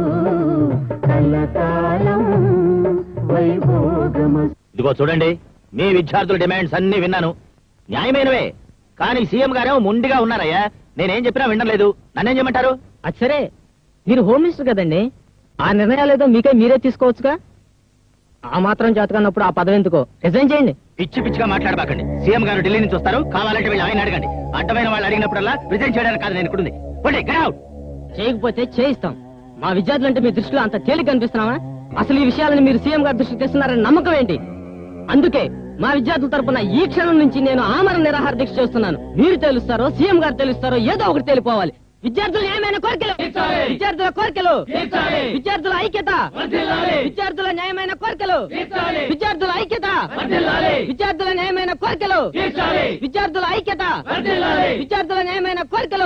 కలకాలం వైభోగమస్తు ఇదిగో చూడండి మీ విద్యార్థుల డిమాండ్స్ అన్ని విన్నాను న్యాయమైనవే కానీ సీఎం గారేమో ముండిగా ఉన్నారయ్యా నేనేం చెప్పినా వినడం లేదు నన్నేం చేయమంటారు అది సరే మీరు హోమ్ మినిస్టర్ కదండి ఆ నిర్ణయాలు ఏదో మీకే మీరే తీసుకోవచ్చుగా ఆ మాత్రం చేతకన్నప్పుడు ఆ పదవి ఎందుకో రిజైన్ చేయండి పిచ్చి పిచ్చిగా మాట్లాడబాకండి సీఎం గారు ఢిల్లీ నుంచి వస్తారు కావాలంటే వెళ్ళి ఆయన అడగండి అడ్డమైన వాళ్ళు అడిగినప్పుడల్లా రిజైన్ చేయడానికి కాదు నేను ఇక్కడుంది పోండి, get out. చేయకపోతే చేయిస్తాం మా విద్యార్థులంటే మీ దృష్టిలో అంత తేలిక కనిపిస్తున్నావా అసలు ఈ విషయాలను మీరు సీఎం గారి దృష్టికి తెస్తున్నారని నమ్మకం ఏంటి అందుకే మా విద్యార్థుల తరపున ఈ క్షణం నుంచి నేను ఆమరణ నిరాహార దీక్ష చేస్తున్నాను మీరు తెలుస్తారో సీఎం గారు తెలుస్తారో ఏదో ఒకటి తెలిపోవాలి విద్యార్థుల న్యాయమైన కోరికలు విద్యార్థుల కోరికలు విద్యార్థుల ఐక్యత విద్యార్థుల న్యాయమైన కోరికలు విద్యార్థుల ఐక్యత విద్యార్థుల న్యాయమైన కోరికలు విద్యార్థుల ఐక్యత విద్యార్థుల న్యాయమైన కోరికలు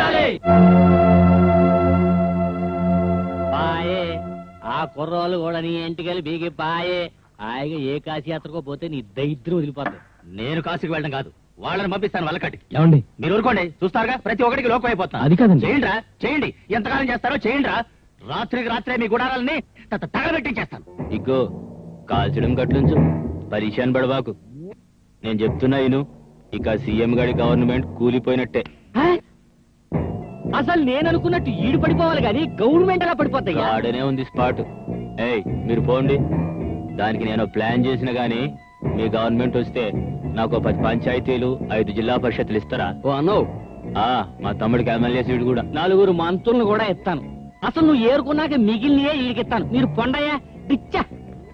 పాయే ఆ కుర్రోళ్ళు కూడా నీ ఇంటికెళ్ళి బీగి పాయే హాయిగా ఏ కాశీయాత్రకో పోతే నీ దరిద్రం వదిలిపోతుంది నేను కాశీకి వెళ్ళడం కాదు వాళ్ళని పంపిస్తాను వాళ్ళకటికి ఏమండి మీరు ఊరుకోండి చూస్తారుగా ప్రతి ఒక్కడికి లోకం అయిపోతాను అది కాదండి. చేయండిరా చేయండి ఎంతకాలం చేస్తారో చేయండిరా రాత్రికి రాత్రే మీ గుడారాలని త- త- తగలబెట్టించేస్తాను ఇగ్గో కాల్చడం గట్లుంచు పరిశాన్ పడబాకు నేను చెప్తున్నా ఇను ఇక సీఎం గారి గవర్నమెంట్ కూలిపోయినట్టే అసలు నేను అనుకున్నట్టు ఈడు పడిపోవాలి కానీ గవర్నమెంట్ అలా పడిపోతాయి ఆడనే ఉంది స్పాట్ ఏయ్ మీరు పోండి దానికి నేను ప్లాన్ చేసిన గానీ మీ గవర్నమెంట్ వస్తే నాకు ఓ పది పంచాయతీలు ఐదు జిల్లా పరిషత్తులు ఇస్తారా ఓ అనో ఆ మా తమ్ముడికి ఎమ్మెల్యే సీట్ కూడా నలుగురు మంత్రులను కూడా ఇస్తాను అసలు నువ్వు ఏరుకున్నాక మిగిలినయే ఈడికిస్తాను మీరు పొండయ్యా పిచ్చా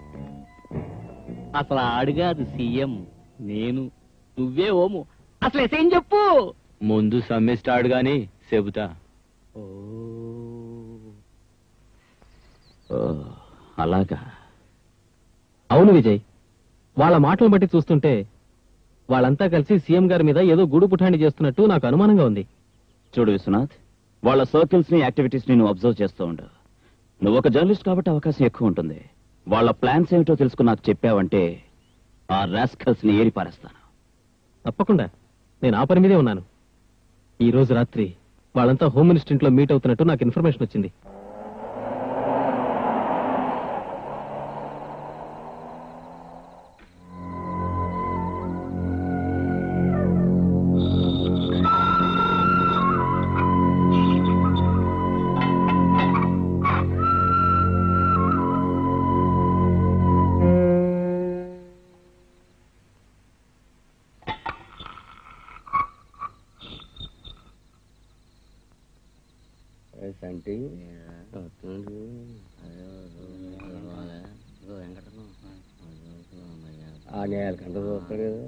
అసలు ఆడుగాదు సీఎం నేను నువ్వే ఓము అసలు ఎసేం చెప్పు ముందు సమ్మె స్టార్ట్ గాని చెబుతా ఓ, అలాగా అవును విజయ్ వాళ్ళ మాటలు బట్టి చూస్తుంటే వాళ్ళంతా కలిసి సీఎం గారి మీద ఏదో గూడు పుఠాణి చేస్తున్నట్టు నాకు అనుమానంగా ఉంది చూడు విశ్వనాథ్ వాళ్ళ సర్కిల్స్ ని యాక్టివిటీస్ ని నువ్వు అబ్జర్వ్ చేస్తూ ఉండు నువ్వు ఒక జర్నలిస్ట్ కాబట్టి అవకాశం ఎక్కువ ఉంటుంది వాళ్ళ ప్లాన్స్ ఏమిటో తెలుసుకుని నాకు చెప్పావంటే ఆ రాస్కల్స్ ని ఏరి పారేస్తాను తప్పకుండా నేను ఆ పని మీదే ఉన్నాను ఈ రోజు రాత్రి వాళ్ళంతా హోమ్ మినిస్టర్ ఇంట్లో మీట్ అవుతున్నట్టు నాకు ఇన్ఫర్మేషన్ వచ్చింది ఆ నేలకంట చూస్తాడు కదా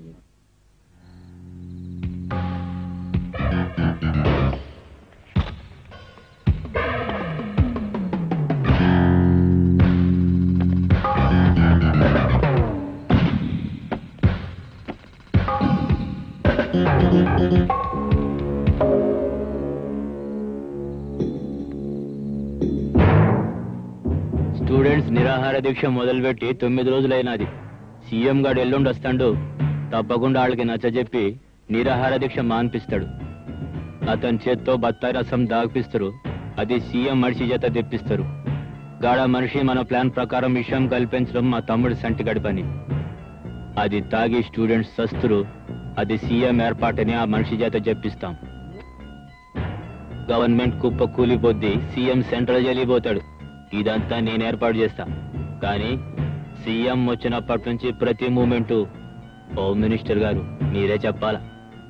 స్టూడెంట్స్ నిరాహార దీక్ష మొదలుపెట్టి తొమ్మిది రోజులైనది సీఎం గారు ఎల్లుండి వస్తాడు తప్పకుండా వాళ్ళకి నచ్చజెప్పి నిరాహార దీక్ష మాన్పిస్తాడు అతని చేత్తో బత్తాయి రసం దాగిపిస్తారు అది సీఎం మనిషి చేత తెప్పిస్తారు గాడ మనిషి మన ప్లాన్ ప్రకారం విషయం కల్పించడం మా తమ్ముడు సంటిగడి పని అది తాగి స్టూడెంట్స్ సస్తురు అది సీఎం ఏర్పాటని ఆ మనిషి చేత చెప్పిస్తాం గవర్నమెంట్ కుప్ప కూలిపోద్ది సీఎం సెంట్రల్ జైలిపోతాడు ఇదంతా నేను ఏర్పాటు చేస్తా కానీ సీఎం వచ్చినప్పటి నుంచి ప్రతి మూమెంట్ హోమ్ మినిస్టర్ గారు మీరే చెప్పాలా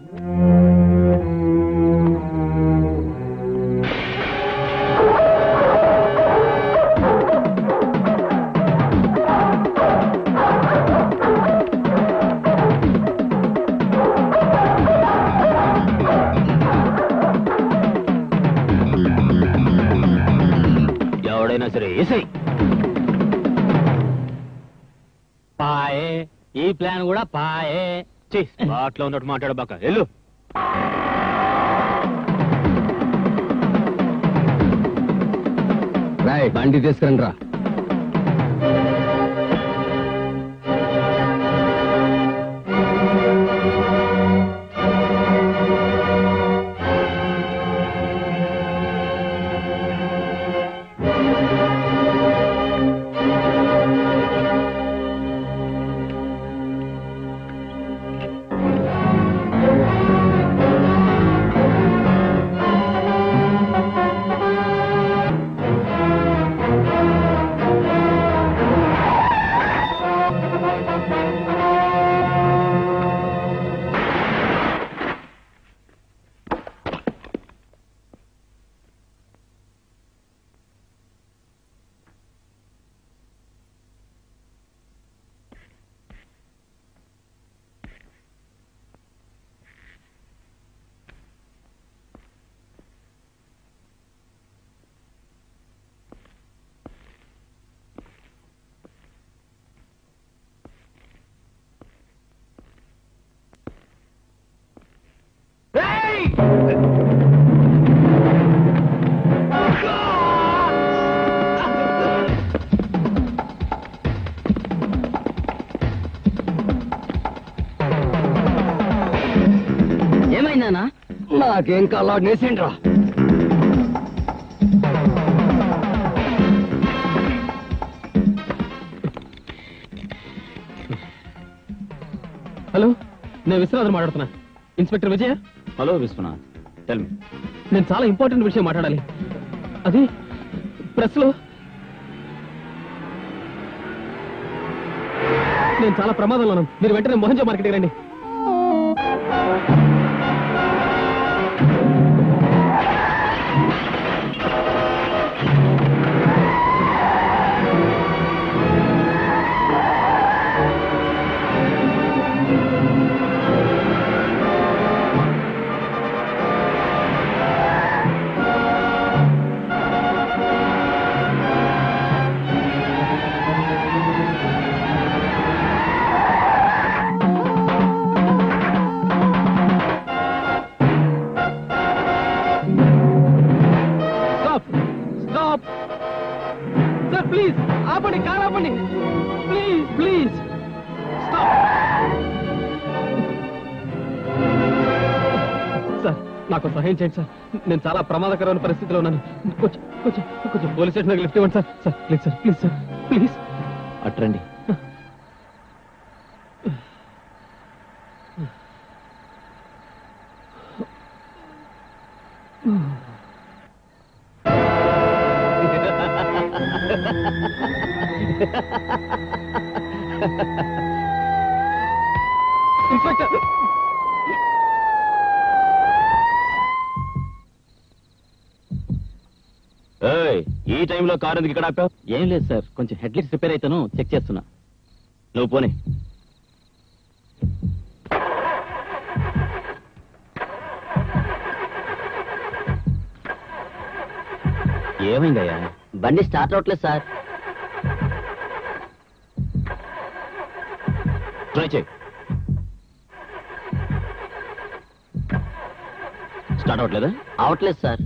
ఎవడైనా సరే ఏసై పాయే ఈ ప్లాన్ కూడా పాయే స్పాట్లో ఉన్నట్టు మాట్లాడబాక వెళ్ళు రాయ్ బండి తీసుకురండి రా ఏమైందన్నా నాకేం కల్లాడు నేసిండ్రా హలో నేను విశ్వనాథన్ మాట్లాడుతున్నా inspector Vijaya hello Vishwanath tell me నేను చాలా ఇంపార్టెంట్ విషయం మాట్లాడాలి అది ప్రెస్ లో నేను చాలా ప్రమాదంలో ఉన్నాను మీరు వెంటనే మోహన్జో మార్కెట్కి రండి స్టాప్ స్టాప్ సార్ ప్లీజ్ ఆపండి కార్ ఆపండి ప్లీజ్ ప్లీజ్ స్టాప్ సార్ నాకు సహాయం చేయండి సార్ నేను చాలా ప్రమాదకరమైన పరిస్థితిలో ఉన్నాను కొంచెం కొంచెం కొంచెం పోలీస్ స్టేషన్ లిఫ్ట్ ఇవ్వండి sir sir please sir please sir please అట్రండి ఇన్స్పెక్టర్ ఏయ్, ఈ టైంలో కారు ఎందుకు ఇక్కడ ఆపావు ఏం లేదు సార్ కొంచెం హెడ్లైట్స్ రిపేర్ అయితేను చెక్ చేస్తున్నా నువ్వు పోనీ ఏమైందయ్యా బండి స్టార్ట్ అవట్లేదు సార్ ట్రై చేయి స్టార్ట్ అవ్వట్లేదా అవట్లేదు సార్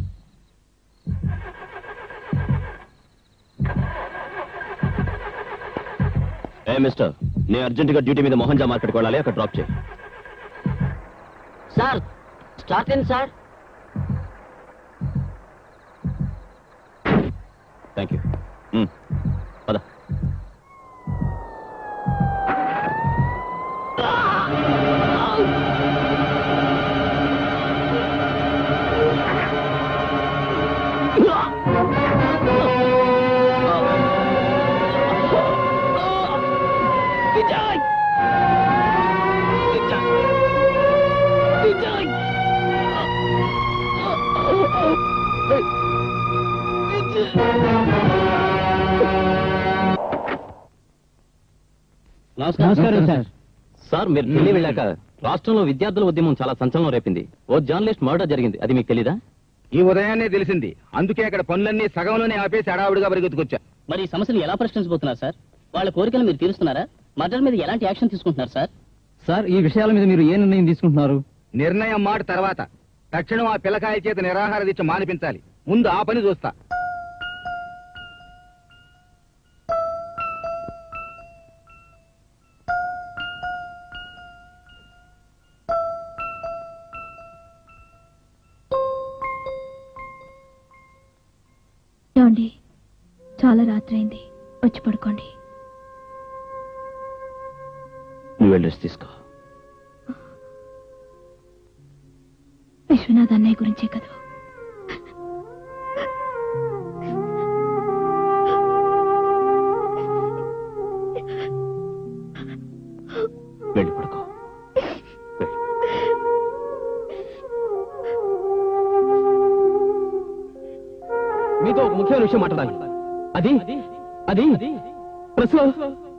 ఏ మిస్టర్ నేను అర్జెంటుగా డ్యూటీ మీద మోహన్జా మార్కెట్కి వెళ్ళాలి అక్కడ డ్రాప్ చేయి సార్ స్టార్ట్ అయింది సార్ థ్యాంక్ యూ పద నమస్కారం సార్ సార్ మీరు ఢిల్లీ వెళ్ళాక రాష్ట్రంలో విద్యార్థుల ఉద్యమం చాలా సంచలనం రేపింది ఓ జర్నలిస్ట్ మర్డర్ జరిగింది అది మీకు తెలీదా ఈ ఉదయాన్నే తెలిసింది అందుకే అక్కడ పనులన్నీ సగంలోనే ఆపేసి అడావుడిగా పరిగెత్తుకొచ్చా మరి ఈ సమస్యను ఎలా పరిష్కరించబోతున్నారు సార్ వాళ్ళ కోరికలు మీరు తీరుస్తున్నారా మర్డర్ మీద ఎలాంటి యాక్షన్ తీసుకుంటున్నారు సార్ సార్ ఈ విషయాల మీద మీరు ఏ నిర్ణయం తీసుకుంటున్నారు నిర్ణయం మాట తర్వాత తక్షణం ఆ పిల్లకాయ చేత నిరాహార దీక్ష మానిపించాలి ముందు ఆ పని చూస్తా ఏమండి చాలా రాత్రి అయింది వచ్చి పడుకోండి నువ్వు వెళ్ళి రెస్ట్ తీసుకో విశ్వనాథ్ అన్నయ్య గురించే కదా వెళ్ళి పడుకో వెళ్ళు. మీతో ఒక ముఖ్యమైన విషయం మాట్లాడాలి అది అది ప్రెస్ లో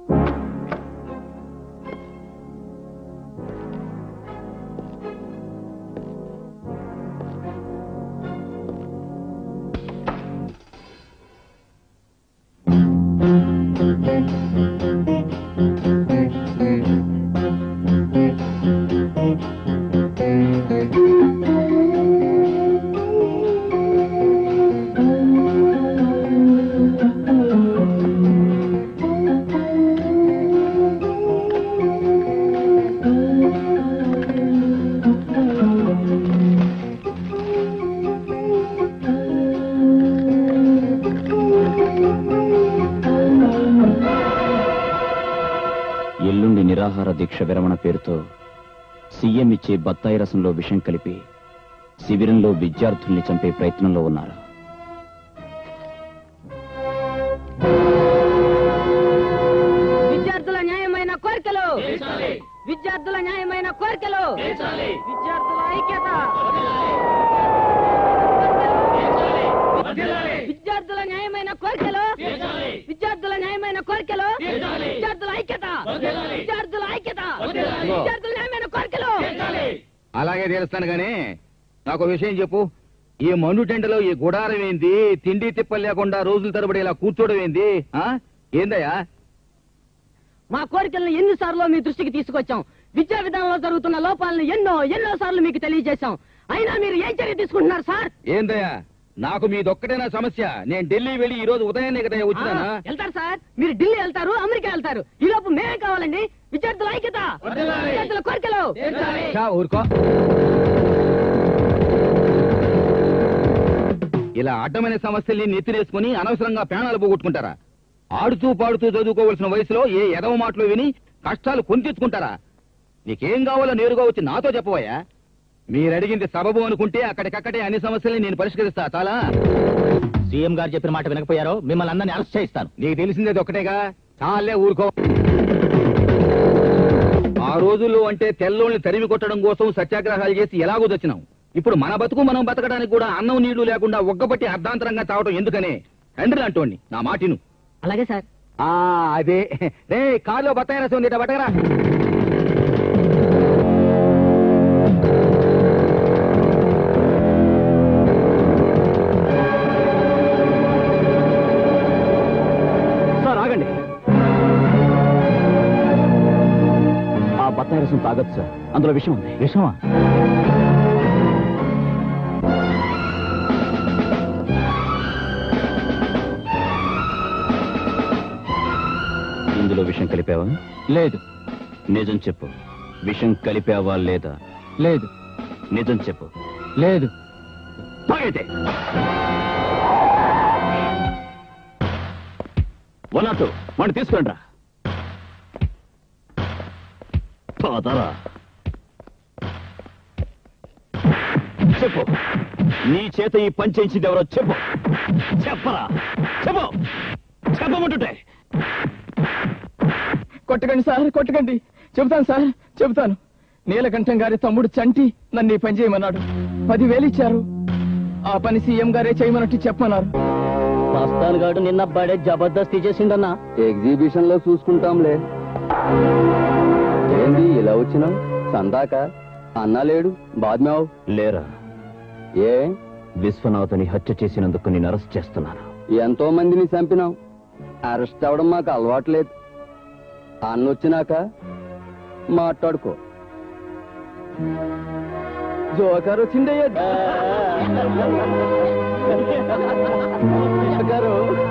ఎల్లుండి నిరాహార దీక్ష విరమణ పేరుతో సీఎం ఇచ్చే బత్తాయి రసంలో విషం కలిపి శిబిరంలో విద్యార్థుల్ని చంపే ప్రయత్నంలో ఉన్నారు విద్యార్థుల న్యాయమైన కోరికలు విద్యార్థుల న్యాయమైన కోరికలు విద్యార్థుల ఐక్యత విద్యార్థుల న్యాయమైన కోరికలు విద్యార్థుల న్యాయమైన కోరికలు విద్యార్థుల ఐక్యత విద్యార్థుల ఐక్యత విద్యార్థుల న్యాయమైన కోరికలు అలాగే తెలుస్తాను గానీ నాకు ఒక విషయం చెప్పు ఈ మండు టెండలో ఈ గుడారం ఏంది తిండి తిప్పలు లేకుండా రోజుల తరబడి ఇలా కూర్చోవడం ఏంది ఆ? ఏందయ్యా మా కోరికలను ఎన్నిసార్లు మీ దృష్టికి తీసుకొచ్చాం విద్యా విధానంలో జరుగుతున్న లోపాలను ఎన్నో ఎన్నో సార్లు మీకు తెలియజేశాం అయినా మీరు ఏం చర్య తీసుకుంటున్నారు సార్ ఏందయ్యా నాకు మీదొక్కటేనా సమస్య నేను ఢిల్లీ వెళ్ళి ఈ రోజు ఉదయాన్నే కదా వచ్చినానా ఆ, వెళ్తారు సార్ మీరు ఢిల్లీ వెళ్తారు అమెరికా వెళ్తారు ఈ లోపు మేమే కావాలండి విద్యార్థుల ఐక్యత విద్యార్థుల కోరికలు చా, ఊరుకో ఇలా అడ్డమైన సమస్యల్ని నెత్తినేసుకుని అనవసరంగా ప్రాణాలు పోగొట్టుకుంటారా ఆడుతూ పాడుతూ చదువుకోవలసిన వయసులో ఏ ఎదవ మాటలు విని కష్టాలు కొని తెచ్చుకుంటారా నీకేం కావాలో నేరుగా వచ్చి నాతో చెప్పవయ్యా మీరు అడిగింది సబబు అనుకుంటే అక్కడికక్కడే అన్ని సమస్యల్ని నేను పరిష్కరిస్తా చాలా సీఎం గారు చెప్పిన మాట వినకపోయారో మిమ్మల్ని అందరినీ అరెస్ట్ చేయిస్తాను నీకు తెలిసిందేది ఒకటేగా చాలే ఊరుకో ఆ రోజుల్లో అంటే తెల్లోళ్ళని తరిమి కొట్టడం కోసం సత్యాగ్రహాలు చేసి ఎలాగో తెచ్చినాం ఇప్పుడు మన బతుకు మనం బతకడానికి కూడా అన్నం నీళ్లు లేకుండా ఒగ్గబట్టి అర్ధాంతరంగా తావటం ఎందుకనే తండ్రి అంటోండి నా మాటిను అలాగే సార్ ఆ అదే రే కారులో బత్తాయి రసం ఉంది ఇట పట్టకరా రసం తాగొచ్చు సార్ అందులో విషయం ఉంది విషమా ఇందులో విషయం కలిపావా లేదు నిజం చెప్పు విషం కలిపావా లేదా లేదు నిజం చెప్పు లేదు తాగైతే వన్ నాట్ వాడిని తీసుకురండి రా పదరా చెప్పు నీ చేత ఈ పని చేయించింది ఎవరో చెప్పు చెప్పరా చెప్పు చెప్పమంటుంటే కొట్టకండి సార్ కొట్టకండి చెబుతాను సార్ చెబుతాను నీలకంఠం గారి తమ్ముడు చంటి నన్ను ఈ పని చేయమన్నాడు పదివేలు ఇచ్చారు ఆ పని సీఎం గారే చేయమన్నట్టు చెప్పమన్నారు మస్తాన్ గారు నిన్న బడే జబర్దస్తి చేసిండన్నా ఎగ్జిబిషన్ లో చూసుకుంటాంలే ఏంది ఇలా వచ్చినావు సందాక అన్నా లేడు బాద్మావు లేరా ఏ విశ్వనాథుని హత్య చేసినందుకు నేను అరెస్ట్ చేస్తున్నాను ఎంతో మందిని చంపినావు అరెస్ట్ అవడం మాకు అలవాట్లేదు అన్న వచ్చినాక మాట్లాడుకో జోకర్ వచ్చిందయ్యా joker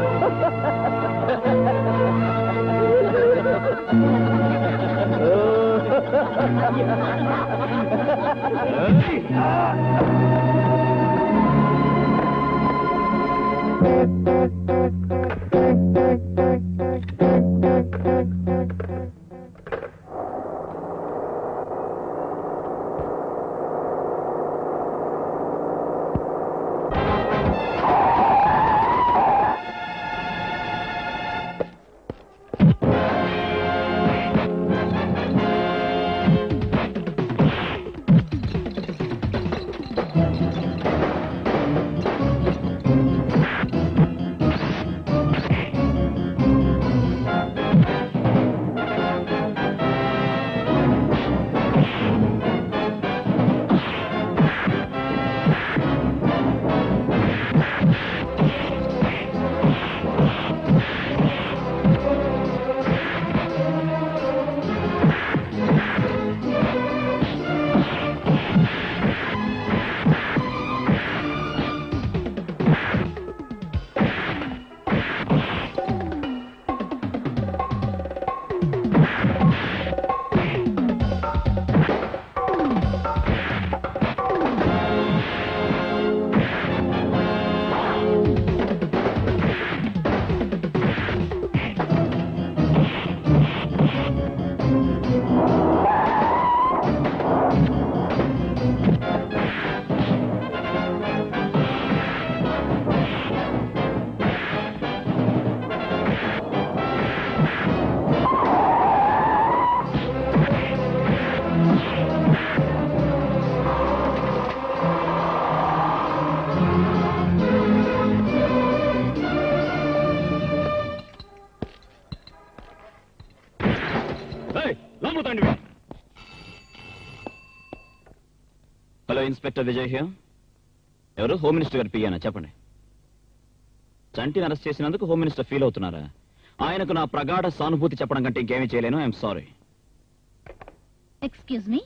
hello inspector Vijay here ఎవరు హోమ్ మినిస్టర్ గారు పియ్యానా చెప్పండి చంటిని అరెస్ట్ చేసినందుకు హోమ్ మినిస్టర్ ఫీల్ అవుతున్నారా ఆయనకు నా ప్రగాఢ సానుభూతి చెప్పడం కంటే ఇంకేమీ చేయలేను I'm sorry excuse me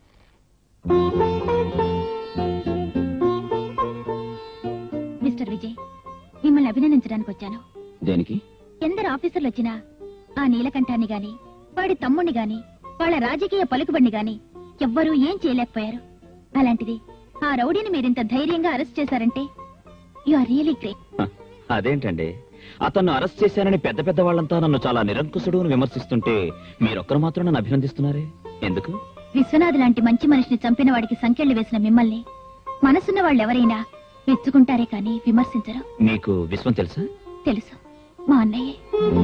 mister Vijay మిమ్మల్ని అభినందించడానికి వచ్చాను దేనికి ఎందరు ఆఫీసర్లు వచ్చినా ఆ నీలకంఠాన్ని గాని వాడి తమ్ముణ్ణి గాని వాళ్ళ రాజకీయ పలుకుబడిని గాని ఎవ్వరూ ఏం చేయలేకపోయారు అలాంటిది ఆ రౌడీని మీరింత ధైర్యంగా అరెస్ట్ చేశారంటే యు ఆర్ రియలీ గ్రేట్ హ, అదేంటండి అతన్ని అరెస్ట్ చేశానని పెద్ద పెద్ద వాళ్ళంతా నన్ను చాలా నిరంకుశుడు అని విమర్శిస్తుంటే మీరొక్కరు మాత్రం నన్ను అభినందిస్తున్నారే ఎందుకు విశ్వనాథ్ లాంటి మంచి మనిషిని చంపిన వాడికి సంకెళ్లు వేసిన మిమ్మల్ని మనసున్న వాళ్ళెవరైనా మెచ్చుకుంటారే కానీ విమర్శించరు మీకు విశ్వం తెలుసా తెలుసు మా అన్నయ్యే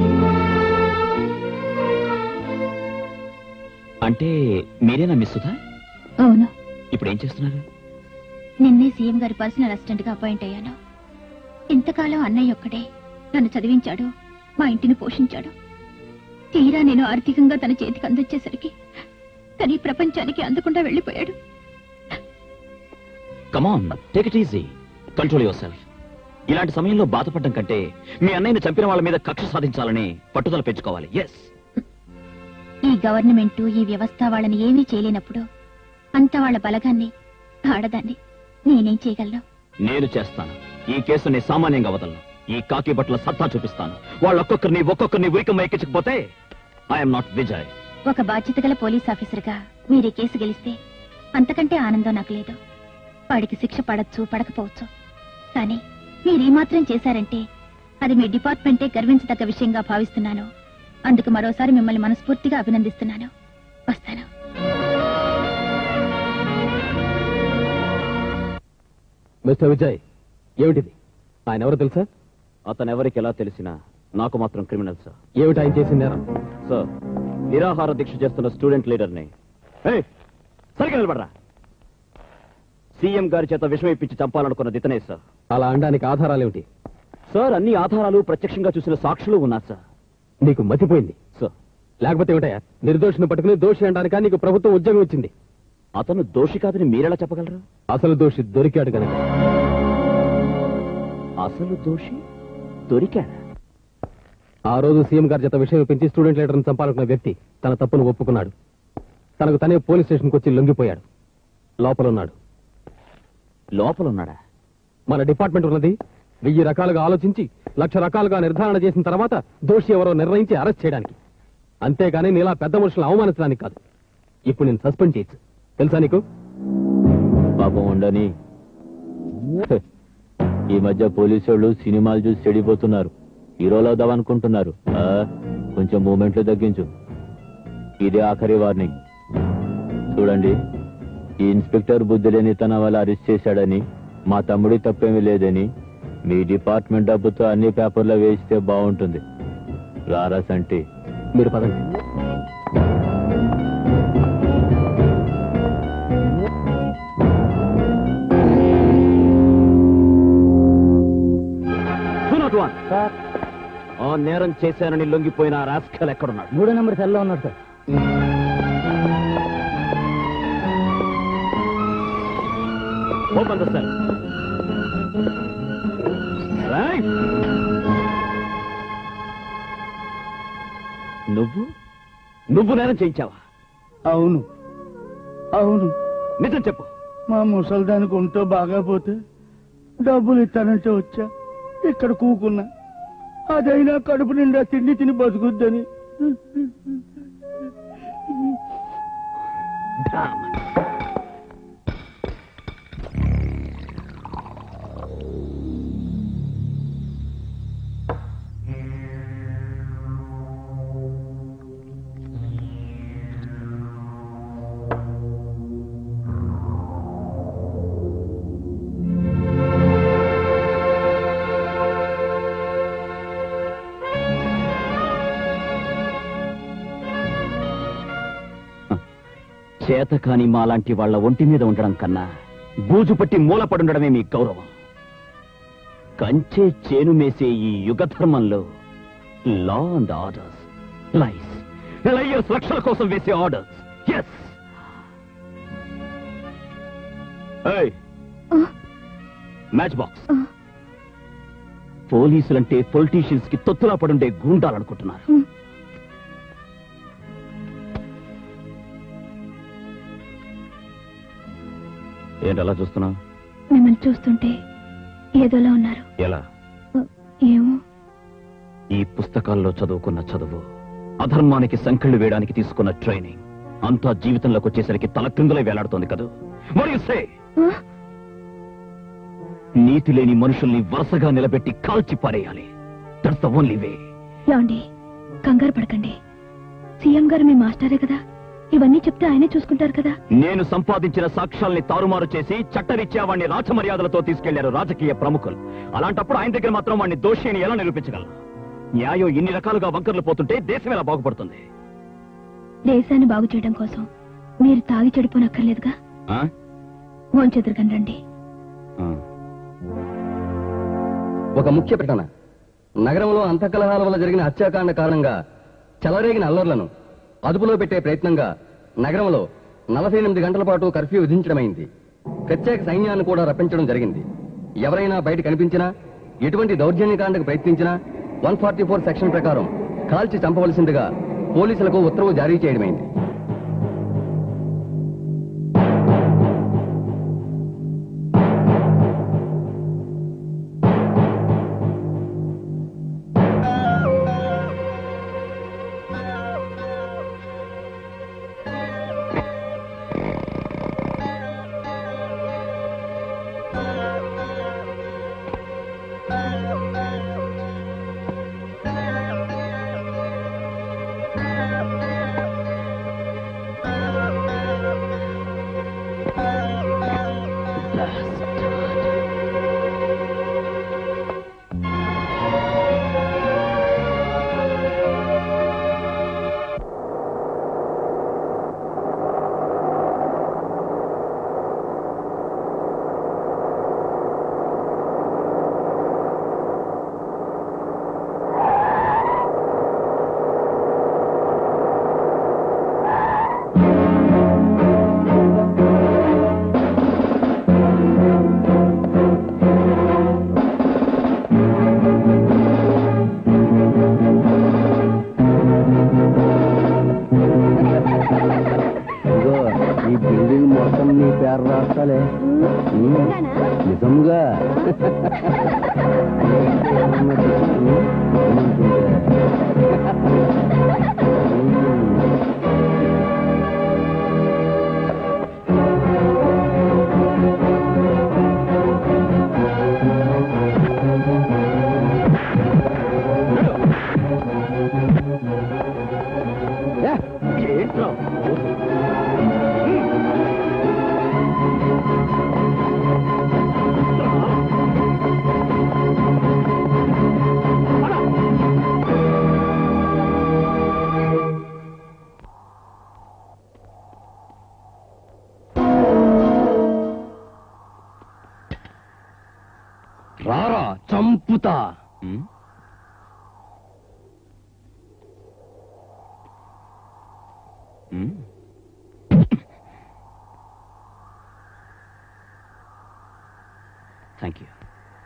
అంటే మీరేనా మిస్ సుధా అవును ఇప్పుడు ఏం చేస్తున్నారు నిన్నే సీఎం గారి పర్సనల్ అసిస్టెంట్ గా అపాయింట్ అయ్యాను ఇంతకాలం అన్నయ్య ఒక్కడే నన్ను చదివించాడు మా ఇంటిని పోషించాడు తీరా నేను ఆర్థికంగా తన చేతికి అందించేసరికి తన ఈ ప్రపంచానికి అందకుండా వెళ్లిపోయాడు come on take it easy control yourself ఇలాంటి సమయంలో బాధపడడం కంటే మీ అన్నయ్యని చంపిన వాళ్ళ మీద కక్ష సాధించాలని పట్టుదల పెంచుకోవాలి ఎస్ ఈ గవర్నమెంట్ ఈ వ్యవస్థ వాళ్ళని ఏమీ చేయలేనప్పుడు అంత వాళ్ళ బలగాన్ని ఆడదాన్ని నేనేం చేయగలను నేను చేస్తాను ఈ కేసుని సామాన్యంగా వదలను ఈ కాకి బట్టల సత్తా చూపిస్తాను వాళ్ళొక్కొక్కరిని ఒక్కొక్కరిని ఉరికమ్మ ఎక్కించకపోతే ఐఎమ్ నాట్ విజయ్ ఒక బాధ్యత గల పోలీస్ ఆఫీసర్గా మీరే కేసు గెలిస్తే అంతకంటే ఆనందం నాకు లేదు వాడికి శిక్ష పడచ్చు పడకపోవచ్చు కానీ మీరే మాత్రం చేశారంటే అది మీ డిపార్ట్మెంటే గర్వించదగ్గ విషయంగా భావిస్తున్నాను అందుకు మరోసారి మిమ్మల్ని మనస్ఫూర్తిగా అభినందిస్తున్నాను వస్తాను మిస్టర్ విజయ్ ఏమిటిది ఆయన ఎవరు తెలుసా అతను ఎవరికి ఎలా తెలిసినా నాకు మాత్రం క్రిమినల్ సార్ ఏమిటి ఆయన చేసిన నేరం సార్ నిరాహార దీక్ష చేస్తున్న స్టూడెంట్ లీడర్ని ఏయ్, సరిగ్గా నిలబడరా సీఎం గారి చేత విషం ఇప్పించి చంపాలనుకున్నది ఇతనే సార్ అలా అనడానికి ఆధారాలేమిటి సార్ అన్ని ఆధారాలు ప్రత్యక్షంగా చూసిన సాక్షులు ఉన్నారు సార్ నీకు మతిపోయింది సార్ లేకపోతే ఏమిటయా నిర్దోషిని పట్టుకుని దోషి అనడానికా నీకు ప్రభుత్వం ఉద్యోగం ఇచ్చింది అతను దోషి కాదని మీరెలా చెప్పగలరు అసలు దోషి దొరికాడు కనుక అసలు దోషి దొరికాడా ఆ రోజు సీఎం గారి చేత విషయం పెంచి స్టూడెంట్ లీడర్ని చంపాలనుకున్న వ్యక్తి తన తప్పును ఒప్పుకున్నాడు తనకు తనే పోలీస్ స్టేషన్కి వచ్చి లొంగిపోయాడు లోపల ఉన్నాడు లోపల ఉన్నాడా మన డిపార్ట్మెంట్ ఉన్నది వెయ్యి రకాలుగా ఆలోచించి లక్ష రకాలుగా నిర్ధారణ చేసిన తర్వాత దోషి ఎవరో నిర్ణయించి అరెస్ట్ చేయడానికి అంతేగాని నీలా పెద్ద మనుషులను అవమానించడానికి కాదు ఇప్పుడు నేను సస్పెండ్ చేయొచ్చు తెలుసా నీకు పాపం ఉండని హ, ఈ మధ్య పోలీసు వాళ్ళు సినిమాలు చూసి చెడిపోతున్నారు హీరోలు అవుదామనుకుంటున్నారు ఆ, కొంచెం మూమెంట్లు తగ్గించు ఇదే ఆఖరి వార్నింగ్ చూడండి ఈ ఇన్స్పెక్టర్ బుద్ధి లేని తన వల్ల అరెస్ట్ చేశాడని మా తమ్ముడి తప్పేమీ లేదని మీ డిపార్ట్మెంట్ డబ్బుతో అన్ని పేపర్లో వేయిస్తే బాగుంటుంది రారా సంటి మీరు పదండి ఆ నేరం చేశానని లొంగిపోయిన ఆ రాస్కల్ ఎక్కడున్నాడు మూడో నెంబర్ సెల్లో ఉన్నాడు sir open the cell right నువ్వు నువ్వు నేరం చేయించావా అవును అవును నిజం చెప్పు మా ముసల్దానికి ఒంటో బాగా పోతే డబ్బులు ఇస్తానంటే వచ్చా ఇక్కడ కూకున్నా అదైనా కడుపు నిండా తిండి తిని బతుకుద్దని చేతకాని మాలాంటి వాళ్ళ ఒంటి మీద ఉండడం కన్నా బూజు పట్టి మూలపడుండడమే మీ గౌరవం కంచే చేను మేసే ఈ యుగ ధర్మంలో law and orders lies liars లక్షల కోసం వేసే ఆర్డర్స్ ఎస్ మ్యాచ్ బాక్స్ పోలీసులంటే పొలిటీషియన్స్ కి తొత్తులా పడుండే గూండాలనుకుంటున్నారు ఏంటి అలా చూస్తున్నావు మిమ్మల్ని చూస్తుంటే ఏదోలా ఉన్నారు ఎలా ఏమో ఈ పుస్తకాల్లో చదువుకున్న చదువు అధర్మానికి సంకెళ్ళు వేయడానికి తీసుకున్న ట్రైనింగ్ అంతా జీవితంలోకి వచ్చేసరికి తల క్రిందులే వేలాడుతోంది కదూ మరియు సే నీతి లేని మనుషుల్ని వరుసగా నిలబెట్టి కాల్చి పారేయాలి దట్స్ ద ఓన్లీ వే ఏమండి కంగారు పడకండి సీఎం గారు మీ మాస్టరే కదా ఇవన్నీ చెప్తే ఆయనే చూసుకుంటారు కదా నేను సంపాదించిన సాక్ష్యాల్ని తారుమారు చేసి చట్టరీత్యా వాడిని రాచమర్యాదలతో తీసుకెళ్లారు రాజకీయ ప్రముఖులు అలాంటప్పుడు ఆయన దగ్గర మాత్రం వాడిని దోషి అని ఎలా నిరూపించగలను న్యాయం ఇన్ని రకాలుగా వంకర్లు పోతుంటే దేశం ఎలా బాగుపడుతుంది దేశాన్ని బాగు చేయడం కోసం మీరు తాగి చెడిపోనక్కర్లేదుగా ఆ? భోంచెదురుగని రండి ఆ. ఒక ముఖ్య ప్రకటన నగరంలో అంతకలహాల వల్ల జరిగిన హత్యాకాండ కారణంగా చెలరేగిన అల్లర్లను అదుపులో పెట్టే ప్రయత్నంగా నగరంలో నలభై ఎనిమిది గంటల పాటు కర్ఫ్యూ విధించడమైంది ప్రత్యేక సైన్యాన్ని కూడా రప్పించడం జరిగింది ఎవరైనా బయట కనిపించినా ఎటువంటి దౌర్జన్యకాండకు ప్రయత్నించినా వన్ ఫార్టీ ఫోర్ సెక్షన్ ప్రకారం కాల్చి చంపవలసిందిగా పోలీసులకు ఉత్తర్వు జారీ చేయడమైంది ఇదిగో ఈ బిల్డింగ్ మొత్తం నీ పేరు రాస్తాలే ఉమ్, నిజంగా ఏంట్రా రారా చంపుతా థ్యాంక్ యూ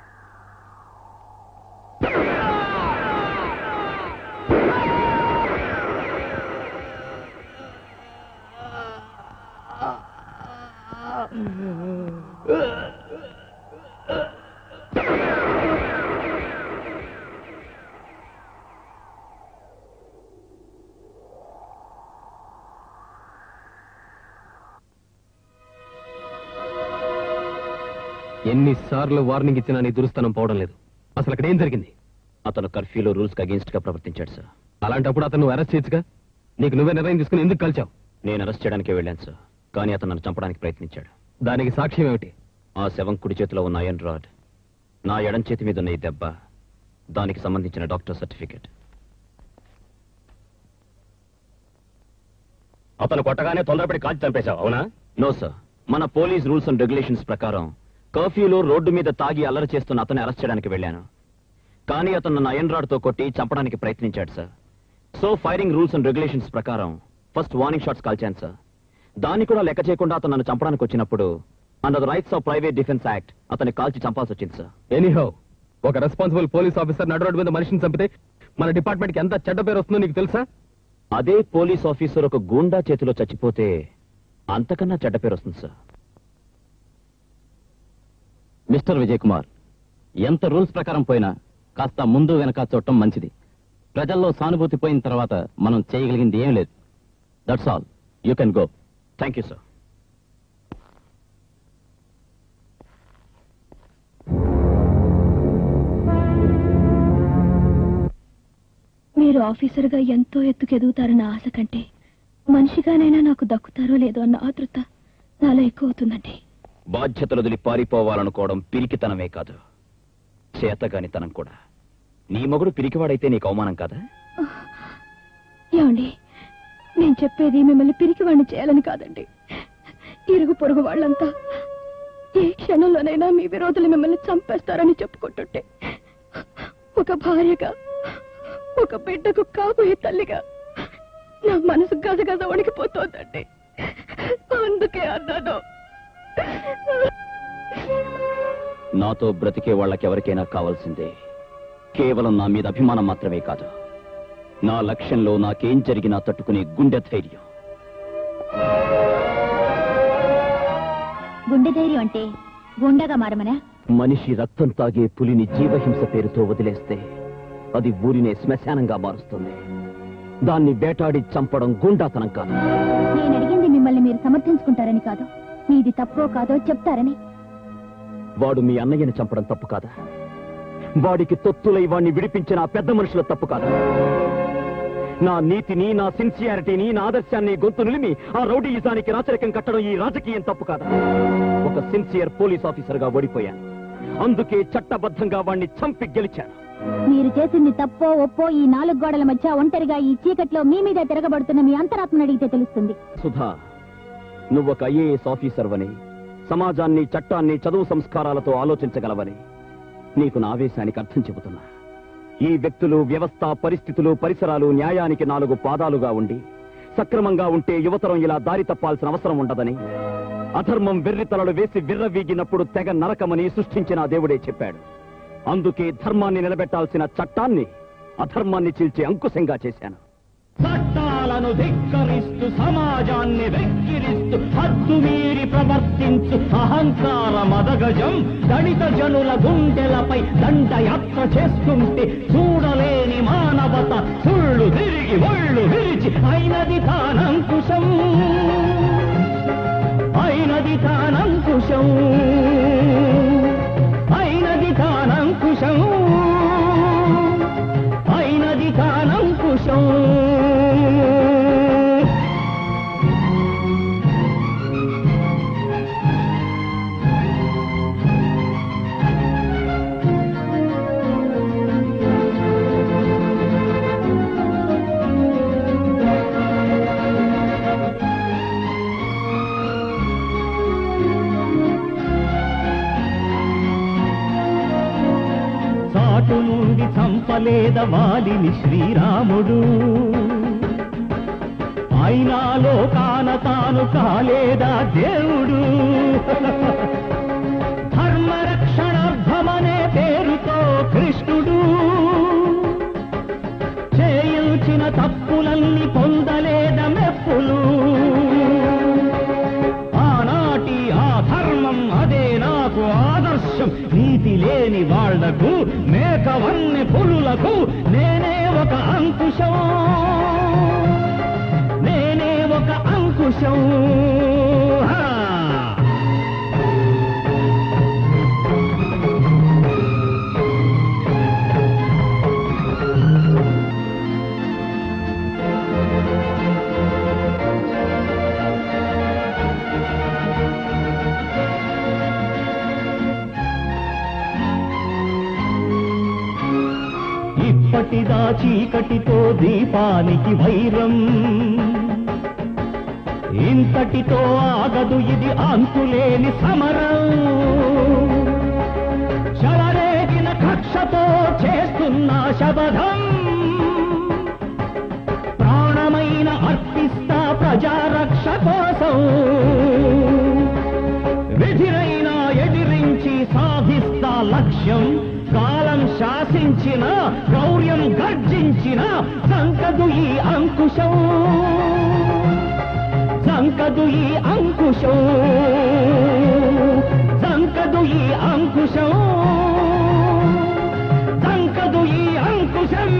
ఎన్నిసార్లు వార్నింగ్ ఇచ్చినా నీ దురుస్తనం పోవడం లేదు అసలు అక్కడ ఏం జరిగింది అతను కర్ఫ్యూలో రూల్స్ కి అగేన్స్ట్ గా ప్రవర్తించాడు సార్ అలాంటప్పుడు అతను అరెస్ట్ చేయొచ్చుగా నీకు నువ్వే నిర్ణయం తీసుకుని ఎందుకు కలిచావు నేను అరెస్ట్ చేయడానికే వెళ్ళాను సార్ కానీ అతను నన్ను చంపడానికి ప్రయత్నించాడు దానికి సాక్ష్యం ఏమిటి ఆ శవం కుడి చేతిలో ఉన్న ఐరన్ రాడ్ నా ఎడం చేతి మీద ఉన్న ఈ దెబ్బ దానికి సంబంధించిన డాక్టర్ సర్టిఫికేట్ అతను కొట్టగానే తొందరపడి కాల్చి చంపేశావు అవునా నో సార్ మన పోలీస్ రూల్స్ అండ్ రెగ్యులేషన్స్ ప్రకారం కర్ఫ్యూలో రోడ్డు మీద తాగి అల్లరి చేస్తున్న అతన్ని అరెస్ట్ చేయడానికి వెళ్ళాను కానీ అతను నన్ను అయన్ రాడ్ తో కొట్టి చంపడానికి ప్రయత్నించాడు sir so firing rules and regulations ప్రకారం ఫస్ట్ వార్నింగ్ షాట్స్ కాల్చాను సార్ దాన్ని కూడా లెక్క చేయకుండా అతను నన్ను చంపడానికి వచ్చినప్పుడు under the rights of private defence act అతన్ని కాల్చి చంపాల్సి వచ్చింది సార్ ఎనీహౌ ఒక రెస్పాన్సిబుల్ పోలీస్ ఆఫీసర్ నడు రోడ్డు మీద మనిషిని చంపితే మన డిపార్ట్మెంట్ కి ఎంత చెడ్డ పేరు వస్తుందో నీకు తెలుసా అదే పోలీస్ ఆఫీసర్ ఒక గూండా చేతిలో చచ్చిపోతే అంతకన్నా చెడ్డ పేరు వస్తుంది సార్ మిస్టర్ విజయ్ కుమార్ ఎంత రూల్స్ ప్రకారం పోయినా కాస్త ముందు వెనక చూడటం మంచిది ప్రజల్లో సానుభూతి పోయిన తర్వాత మనం చేయగలిగింది ఏం లేదు that's all you can go thank you sir మీరు ఆఫీసర్గా ఎంతో ఎత్తుకు ఎదుగుతారన్న ఆశ కంటే మనిషిగానైనా నాకు దక్కుతారో లేదో అన్న ఆతృత నాలో ఎక్కువ అవుతుందండి బాధ్యతలు వదిలి పారిపోవాలనుకోవడం పిరికితనమే కాదు చేతగానితనం కూడా నీ మొగుడు పిరికివాడైతే నీకు అవమానం కాదా ఏమండి నేను చెప్పేది మిమ్మల్ని పిరికి వాడిని చేయాలని కాదండి ఇరుగు పొరుగు వాళ్ళంతా ఏ క్షణంలోనైనా మీ విరోధులు మిమ్మల్ని చంపేస్తారని చెప్పుకుంటుంటే ఒక భార్యగా ఒక బిడ్డకు కాబోయే తల్లిగా నా మనసు గజగజ వణికిపోతోందండి అందుకే అన్నాను నాతో బ్రతికే వాళ్ళకెవరికైనా కావాల్సిందే కేవలం నా మీద అభిమానం మాత్రమే కాదు నా లక్ష్యంలో నాకేం జరిగినా తట్టుకునే గుండె ధైర్యం గుండె ధైర్యం అంటే గుండెగా మారమనా మనిషి రక్తం తాగే పులిని జీవహింస పేరుతో వదిలేస్తే అది ఊరినే శ్మశానంగా మారుస్తుంది దాన్ని వేటాడి చంపడం గుండాతనం కాదు నేను అడిగింది మిమ్మల్ని మీరు సమర్థించుకుంటారని కాదు మీది తప్పో కాదో చెప్తారని వాడు మీ అన్నయ్యని చంపడం తప్పు కాదా వాడికి తొత్తులై వాడిని విడిపించిన ఆ పెద్ద మనుషుల తప్పు కాదా నా నీతిని నా సిన్సియారిటీని నా ఆదర్శాన్ని గొంతు నిలిమి ఆ రౌడీయిజానికి రాచరికం కట్టడం ఈ రాజకీయం తప్పు కాదా ఒక సిన్సియర్ పోలీస్ ఆఫీసర్ గా ఓడిపోయాను అందుకే చట్టబద్ధంగా వాణ్ణి చంపి గెలిచాను మీరు చేసింది తప్పో ఒప్పో ఈ నాలుగు గోడల మధ్య ఒంటరిగా ఈ చీకట్లో మీ మీద తిరగబడుతున్న మీ అంతరాత్మను అడిగితే తెలుస్తుంది సుధా నువ్వొక ఐఏఎస్ ఆఫీసర్ వని సమాజాన్ని చట్టాన్ని చదువు సంస్కారాలతో ఆలోచించగలవని నీకు నా ఆవేశానికి అర్థం చెబుతున్నా ఈ వ్యక్తులు వ్యవస్థ పరిస్థితులు పరిసరాలు న్యాయానికి నాలుగు పాదాలుగా ఉండి సక్రమంగా ఉంటే యువతరం ఇలా దారి తప్పాల్సిన అవసరం ఉండదని అధర్మం వెర్రితలలు వేసి విర్రవీగినప్పుడు తెగ నరకమని సృష్టించిన ఆ దేవుడే చెప్పాడు అందుకే ధర్మాన్ని నిలబెట్టాల్సిన చట్టాన్ని అధర్మాన్ని చీల్చే అంకుశంగా చేశాను చట్టాలను ధిక్కరిస్తూ సమాజాన్ని వెక్కిరిస్తూ హద్దు మీరి ప్రవర్తించు అహంకార మదగజం దళిత జనుల గుండెలపై దండయాత్ర చేస్తుంటే చూడలేని మానవత సుళ్ళు తిరిగి ఒళ్ళు విరిచి అయినది తానంకుశం అయినది తానంకుశం అయినది తానంకుశం అయినది తానంకుశం చాటు నుండి చంపలేద వాలిని శ్రీరాముడు అయినాలో కాన తాను కాలేదా దేవుడు ధర్మరక్షణార్థమనే పేరుతో కృష్ణుడు చేయించిన తప్పులన్నీ పొందలేద మెప్పులు ఆనాటి ఆ ధర్మం అదే నాకు ఆదర్శం నీతి లేని వాళ్లకు మేకవన్ని పులులకు నేనే ఒక అంకుశం నేనే ఒక అంకుశం హా! ఇప్పటిదా చీకటితో దీపానికి వైరం ఇంతటితో ఆగదు ఇది అంతులేని సమరం చలరేగిన కక్షతో చేస్తున్న శబదం ప్రాణమైన అర్పిస్తా ప్రజారక్ష కోసం విధిరైనా ఎదిరించి సాధిస్తా లక్ష్యం కాలం శాసించిన గౌర్యం గర్జించిన సంకదు ఈ అంకుశం సంకదు ఈ అంకుశం సంకదు ఈ అంకుశం సంకదు ఈ అంకుశం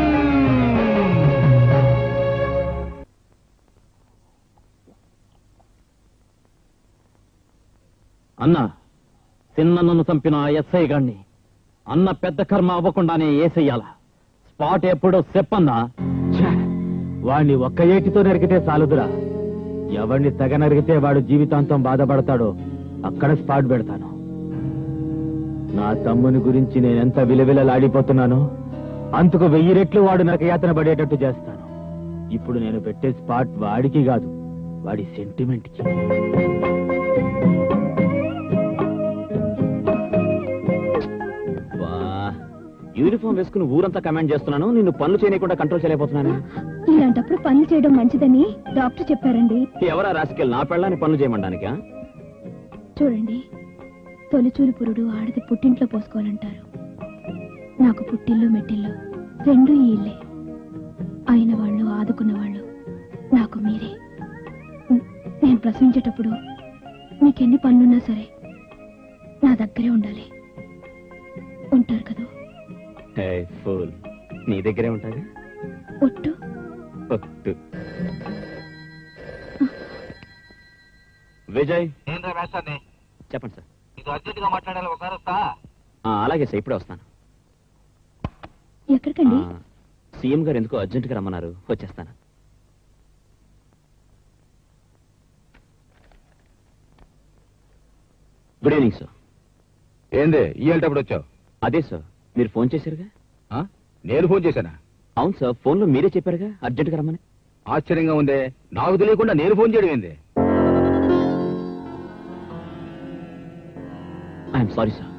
అన్న చిన్నన్నను చంపిన ఆ ఎస్ఐ గాణ్ణి అన్న పెద్ద కర్మ అవ్వకుండానే ఏసెయ్యాల స్పాట్ ఎప్పుడో చెప్పన్నా ఛే, వాణ్ణి ఒక్క ఏటితో నరికితే చాలుదురా ఎవరిని తెగ నరికితే వాడు జీవితాంతం బాధపడతాడో అక్కడ స్పాట్ పెడతాను నా తమ్ముని గురించి నేనెంత విలవిలలాడిపోతున్నానో అంతకు వెయ్యి రెట్లు వాడు నరకయాతన పడేటట్టు చేస్తాను ఇప్పుడు నేను పెట్టే స్పాట్ వాడికి కాదు వాడి సెంటిమెంట్కి వా, యూనిఫామ్ వేసుకుని ఊరంతా కమాండ్ చేస్తున్నాను నిన్ను పనులు చేయకుండా కంట్రోల్ చేయలేకపోతున్నాను ఇలాంటప్పుడు పనులు చేయడం మంచిదని డాక్టర్ చెప్పారండి ఎవరా రాసుకెళ్ళి నా పెళ్ళాన్ని పనులు చేయమండానికా చూడండి తొలిచూలు పురుడు ఆడది పుట్టింట్లో పోసుకోవాలంటారు నాకు పుట్టిల్లు మెట్టిల్లు రెండు ఈ ఇల్లే అయిన వాళ్ళు ఆదుకున్న వాళ్ళు నాకు మీరే న- నేను ప్రశ్నించేటప్పుడు మీకెన్ని పనులున్నా సరే నా దగ్గరే ఉండాలి ఉంటారు కదా ఫుల్ నీ దగ్గరే ఉంటాగా ఒట్టు ఒట్టు విజయ్ ఏంద్రా మేస్తాన్ని చెప్పండి సార్ ఇది అర్జెంట్ గా మాట్లాడాలి ఒకసారి వస్తా ఆ, అలాగే సార్ ఇప్పుడే వస్తాను ఎక్కడికండి ఆ, సీఎం గారు ఎందుకో అర్జెంటుగా రమ్మన్నారు వచ్చేస్తాను గుడ్ ఈవినింగ్ సార్ ఏంది ఇయ్యేటప్పుడు వచ్చావు అదే సార్ మీరు ఫోన్ చేశారుగా నేను ఫోన్ చేశానా అవును సార్ ఫోన్లో మీరే చెప్పారుగా అర్జెంటుగా రమ్మని ఆశ్చర్యంగా ఉందే నాకు తెలియకుండా నేను ఫోన్ చేయడం ఏంది I'm sorry sir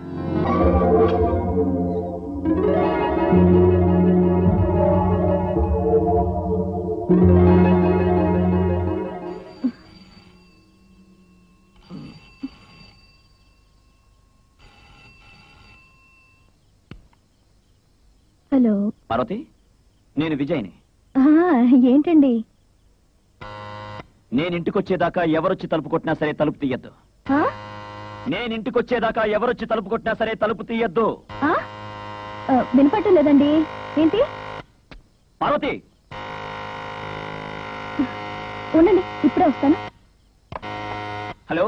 hello Parvathi నేను విజయ్ని ఆ, ఏంటండి నేను ఇంటికొచ్చేదాకా ఎవరొచ్చి తలుపు కొట్టినా సరే తలుపు తీయద్దు ఆ? నేను ఇంటికొచ్చేదాకా ఎవరొచ్చి తలుపు కొట్టినా సరే తలుపు తీయద్దు ఆ? ఆ, వినపడటం లేదండి ఏంటి పార్వతి ఉండండి ఇప్పుడే వస్తాను హలో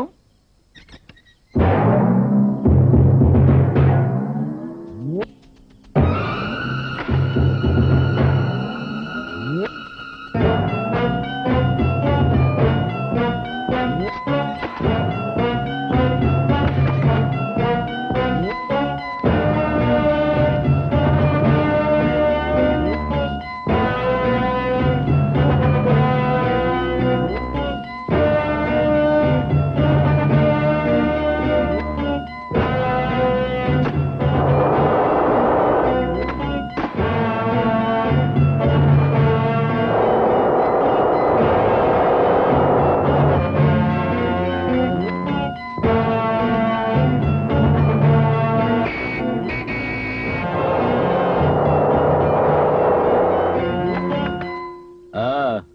ఆ,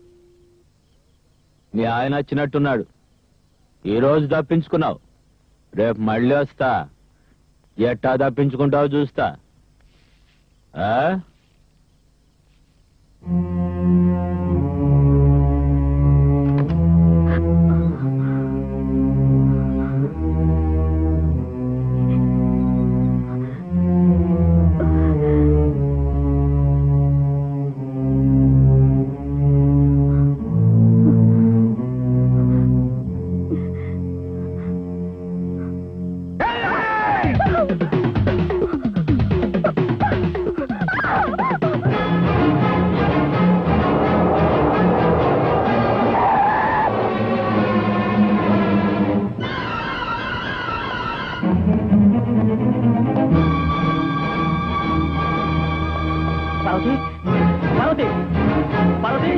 మీ ఆయన వచ్చినట్టున్నాడు ఈ రోజు తప్పించుకున్నావు రేపు మళ్ళీ వస్తా ఎట్టా తప్పించుకుంటావు చూస్తా ఆ పార్వతి పార్వతి పార్వతి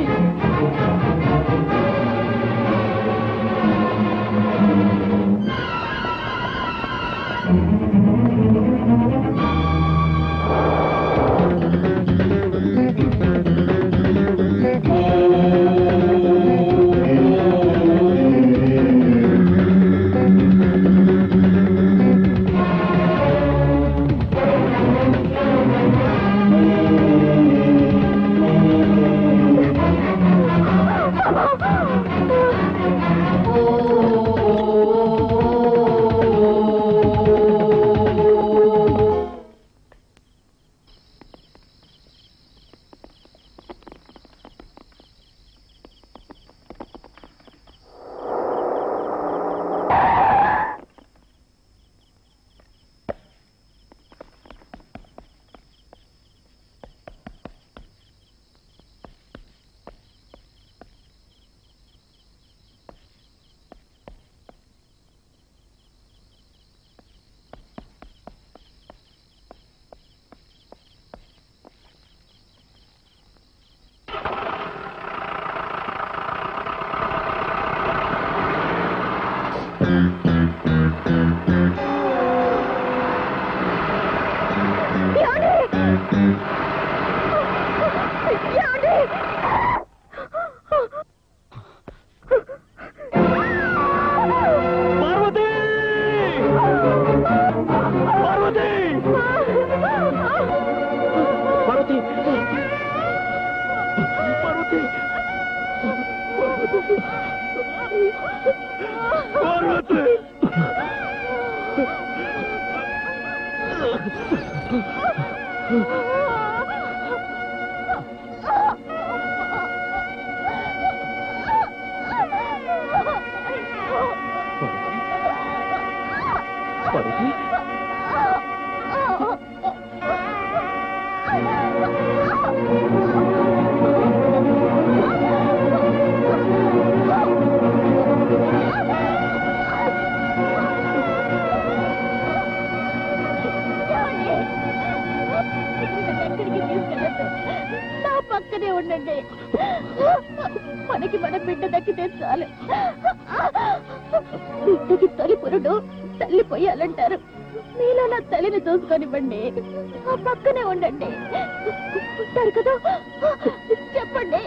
ఆ ఎక్కడికి తీసుకెళ్ళదు నా పక్కనే ఉండండి మనకి మన బిడ్డ దక్కితే చాలు బిడ్డకి తొలి పురుడు తల్లి పోయాలంటారు మీలో నా తల్లిని చూసుకొనివ్వండి ఆ పక్కనే ఉండండి ఉంటారు కదా చెప్పండి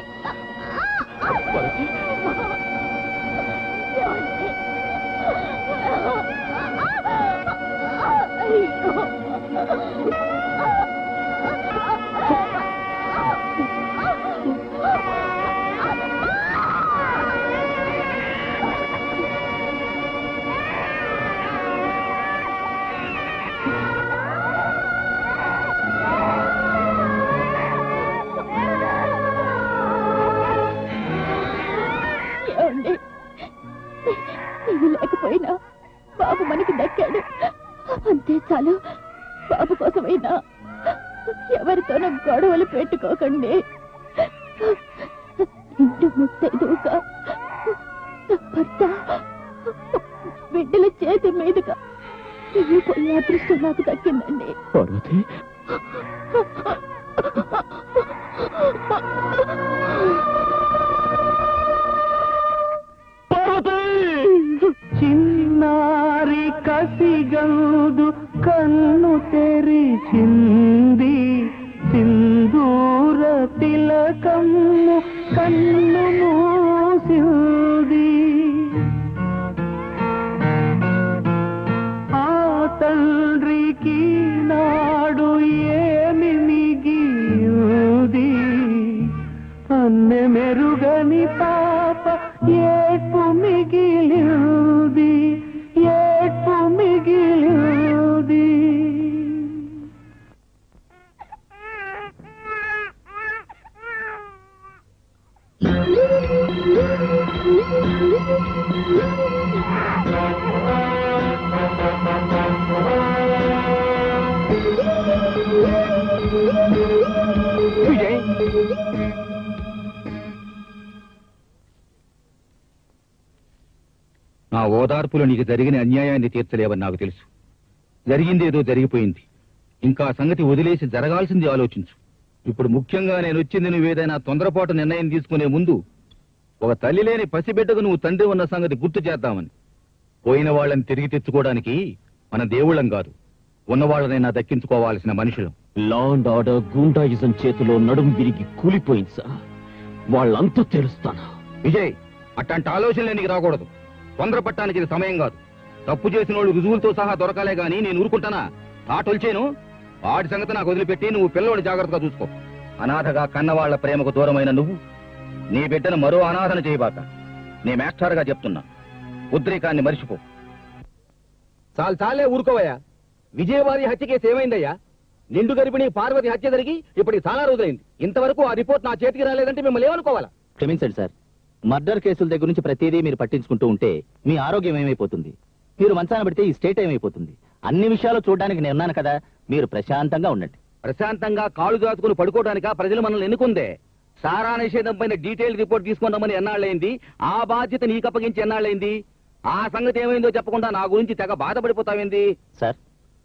ఏమండి నీవు లేకపోయినా బాబు మనకి దక్కాడు అంతే చాలు బాబు కోసమైనా ఎవరితోనూ గొడవలు పెట్టుకోకండి ఇంటి ముత్తైదుగా నా భర్త బిడ్డల చేతి మీదుగా వెళ్ళిపోయే అదృష్టం నాకు దక్కిందండి పార్వతి చిన్నారి కసిగందు కన్ను తెరిచింది సింధూర తిలకమ్ము కన్ను మూసింది ఆ తండ్రికి నాడు ఏమి మిగిలింది అన్నె మెరుగని పాప ఏడ్పు మిగిలింది ఏడ్పు మిగిలింది విజయ్ నా ఓదార్పులో నీకు జరిగిన అన్యాయాన్ని తీర్చలేవని నాకు తెలుసు జరిగిందేదో జరిగిపోయింది ఇంకా ఆ సంగతి వదిలేసి జరగాల్సింది ఆలోచించు ఇప్పుడు ముఖ్యంగా నేను వచ్చింది నువ్వేదైనా తొందరపాటు నిర్ణయం తీసుకునే ముందు ఒక తల్లి లేని పసిబిడ్డకు నువ్వు తండ్రి ఉన్న సంగతి గుర్తు చేద్దామని పోయిన వాళ్ళని తిరిగి తెచ్చుకోవడానికి మన దేవుళ్ళం కాదు ఉన్నవాళ్ళనైనా దక్కించుకోవాల్సిన మనుషులం లా అండ్ ఆర్డర్ గూండాయిజం చేతిలో నడుం విరిగి కూలిపోయింది సార్ వాళ్ళంతా తెలుస్తాను విజయ్ అట్లాంటి ఆలోచనలే నీకు రాకూడదు తొందరపట్టానికి ఇది సమయం కాదు తప్పు చేసిన వాళ్ళు రుజువులతో సహా దొరకాలే గాని నేను ఊరుకుంటానా ఆటొల్చేను వాడి సంగతి నాకు వదిలిపెట్టి నువ్వు పిల్లోడి జాగ్రత్తగా చూసుకో అనాథగా కన్నవాళ్ల ప్రేమకు దూరమైన నువ్వు నీ బిడ్డను మరో అనాథన చేయబాక నీ మాస్టర్గా చెప్తున్నా ఉద్రేకాన్ని మరిచిపో చాలు చాలే ఊరుకోవయ్యా విజయవారి హత్య కేసు ఏమైందయ్యా నిండు గర్భిణి పార్వతి హత్య జరిగి ఇప్పటికి చాలా రోజులైంది ఇంతవరకు ఆ రిపోర్ట్ నా చేతికి రాలేదంటే మిమ్మల్ని ఏమనుకోవాలా క్షమించండి సార్ మర్డర్ కేసుల దగ్గర నుంచి ప్రతిదీ మీరు పట్టించుకుంటూ ఉంటే మీ ఆరోగ్యం ఏమైపోతుంది మీరు మంచాన పడితే ఈ స్టేట్ ఏమైపోతుంది అన్ని విషయాలు చూడడానికి నేను ఉన్నాను కదా మీరు ప్రశాంతంగా ఉండండి ప్రశాంతంగా కాళ్ళు దాచుకుని పడుకోవడానిక ప్రజలు మనల్ని ఎన్నుకుందే సారా నిషేధం పైన డీటెయిల్ రిపోర్ట్ తీసుకుందామని ఎన్నాళ్ళైంది ఆ బాధ్యత నీకు అప్పగించి ఎన్నాళ్ళైంది ఆ సంగతి ఏమైందో చెప్పకుండా నా గురించి తెగ బాధపడిపోతావేంది సార్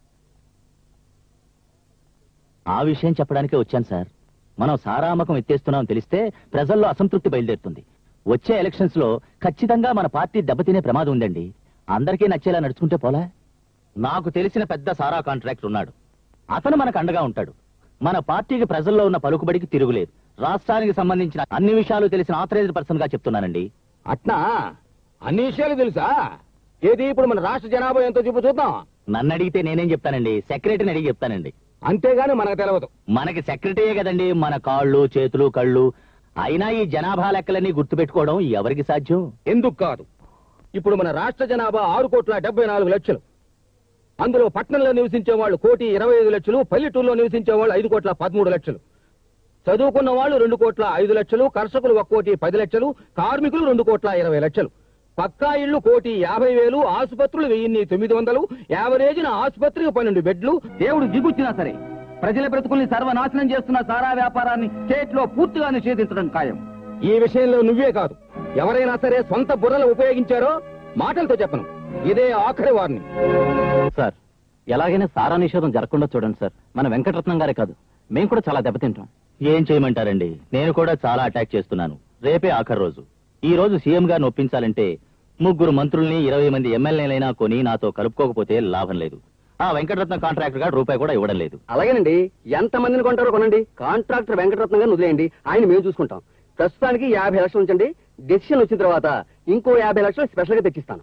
ఆ విషయం చెప్పడానికే వచ్చాను సార్ మనం సారామకం ఎత్తేస్తున్నాం తెలిస్తే ప్రజల్లో అసంతృప్తి బయలుదేరుతుంది వచ్చే ఎలక్షన్స్ లో ఖచ్చితంగా మన పార్టీ దెబ్బతినే ప్రమాదం ఉందండి అందరికీ నచ్చేలా నడుచుకుంటే పోలా నాకు తెలిసిన పెద్ద సారా కాంట్రాక్టర్ ఉన్నాడు అతను మనకు అండగా ఉంటాడు మన పార్టీకి ప్రజల్లో ఉన్న పలుకుబడికి తిరుగులేదు రాష్ట్రానికి సంబంధించిన అన్ని విషయాలు తెలిసిన ఆథరైజ్డ్ పర్సన్ గా చెప్తున్నానండి అట్నా అన్ని విషయాలు తెలుసా ఏది ఇప్పుడు మన రాష్ట్ర జనాభా ఎంతో చెప్పు చూద్దాం నన్ను అడిగితే నేనేం చెప్తానండి సెక్రటరీని అడిగి చెప్తానండి అంతేగాని మనకు తెలియదు మనకి సెక్రటరీయే కదండి మన కాళ్ళు చేతులు కళ్ళు అయినా ఈ జనాభా లెక్కలన్నీ గుర్తుపెట్టుకోవడం ఎవరికి సాధ్యం ఎందుకు కాదు ఇప్పుడు మన రాష్ట్ర జనాభా ఆరు కోట్ల డెబ్బై నాలుగు లక్షలు అందులో పట్టణంలో నివసించే వాళ్ళు కోటి ఇరవై ఐదు లక్షలు పల్లెటూరులో నివసించే వాళ్ళు ఐదు కోట్ల పదమూడు లక్షలు చదువుకున్న వాళ్ళు రెండు కోట్ల ఐదు లక్షలు కర్షకులు ఒక కోటి పది లక్షలు కార్మికులు రెండు కోట్ల ఇరవై లక్షలు పక్కా ఇళ్లు కోటి యాభై వేలు ఆసుపత్రులు వెయ్యిన్ని తొమ్మిది వందలు యావరేజిన ఆసుపత్రికి పన్నెండు బెడ్లు దేవుడు దిగుచ్చినా సరే ప్రజల బ్రతుకుల్ని సర్వనాశనం చేస్తున్న సారా వ్యాపారాన్ని స్టేట్ లో పూర్తిగా నిషేధించడం ఖాయం ఈ విషయంలో నువ్వే కాదు ఎవరైనా సరే సొంత బుర్రలు ఉపయోగించారో మాటలతో చెప్పను ఇదే ఆఖరి వారిని సార్ ఎలాగైనా సారా నిషేధం జరగకుండా చూడండి సార్ మన వెంకటరత్నం గారే కాదు మేము కూడా చాలా దెబ్బతింటాం ఏం చేయమంటారండి నేను కూడా చాలా అటాక్ చేస్తున్నాను రేపే ఆఖరి రోజు ఈ రోజు సీఎం గారిని ఒప్పించాలంటే ముగ్గురు మంత్రుల్ని ఇరవై మంది ఎమ్మెల్యేలైనా కొని నాతో కలుపుకోకపోతే లాభం లేదు ఆ వెంకటరత్న కాంట్రాక్టర్ గారు రూపాయి కూడా ఇవ్వడం లేదు అలాగేనండి ఎంత మందిని కొంటారో కొనండి కాంట్రాక్టర్ వెంకటరత్నం గారిని వదిలేయండి ఆయన మేము చూసుకుంటాం ప్రస్తుతానికి యాభై లక్షలు ఉంచండి డెసిషన్ వచ్చిన తర్వాత ఇంకో యాభై లక్షలు స్పెషల్ గా తెచ్చిస్తాను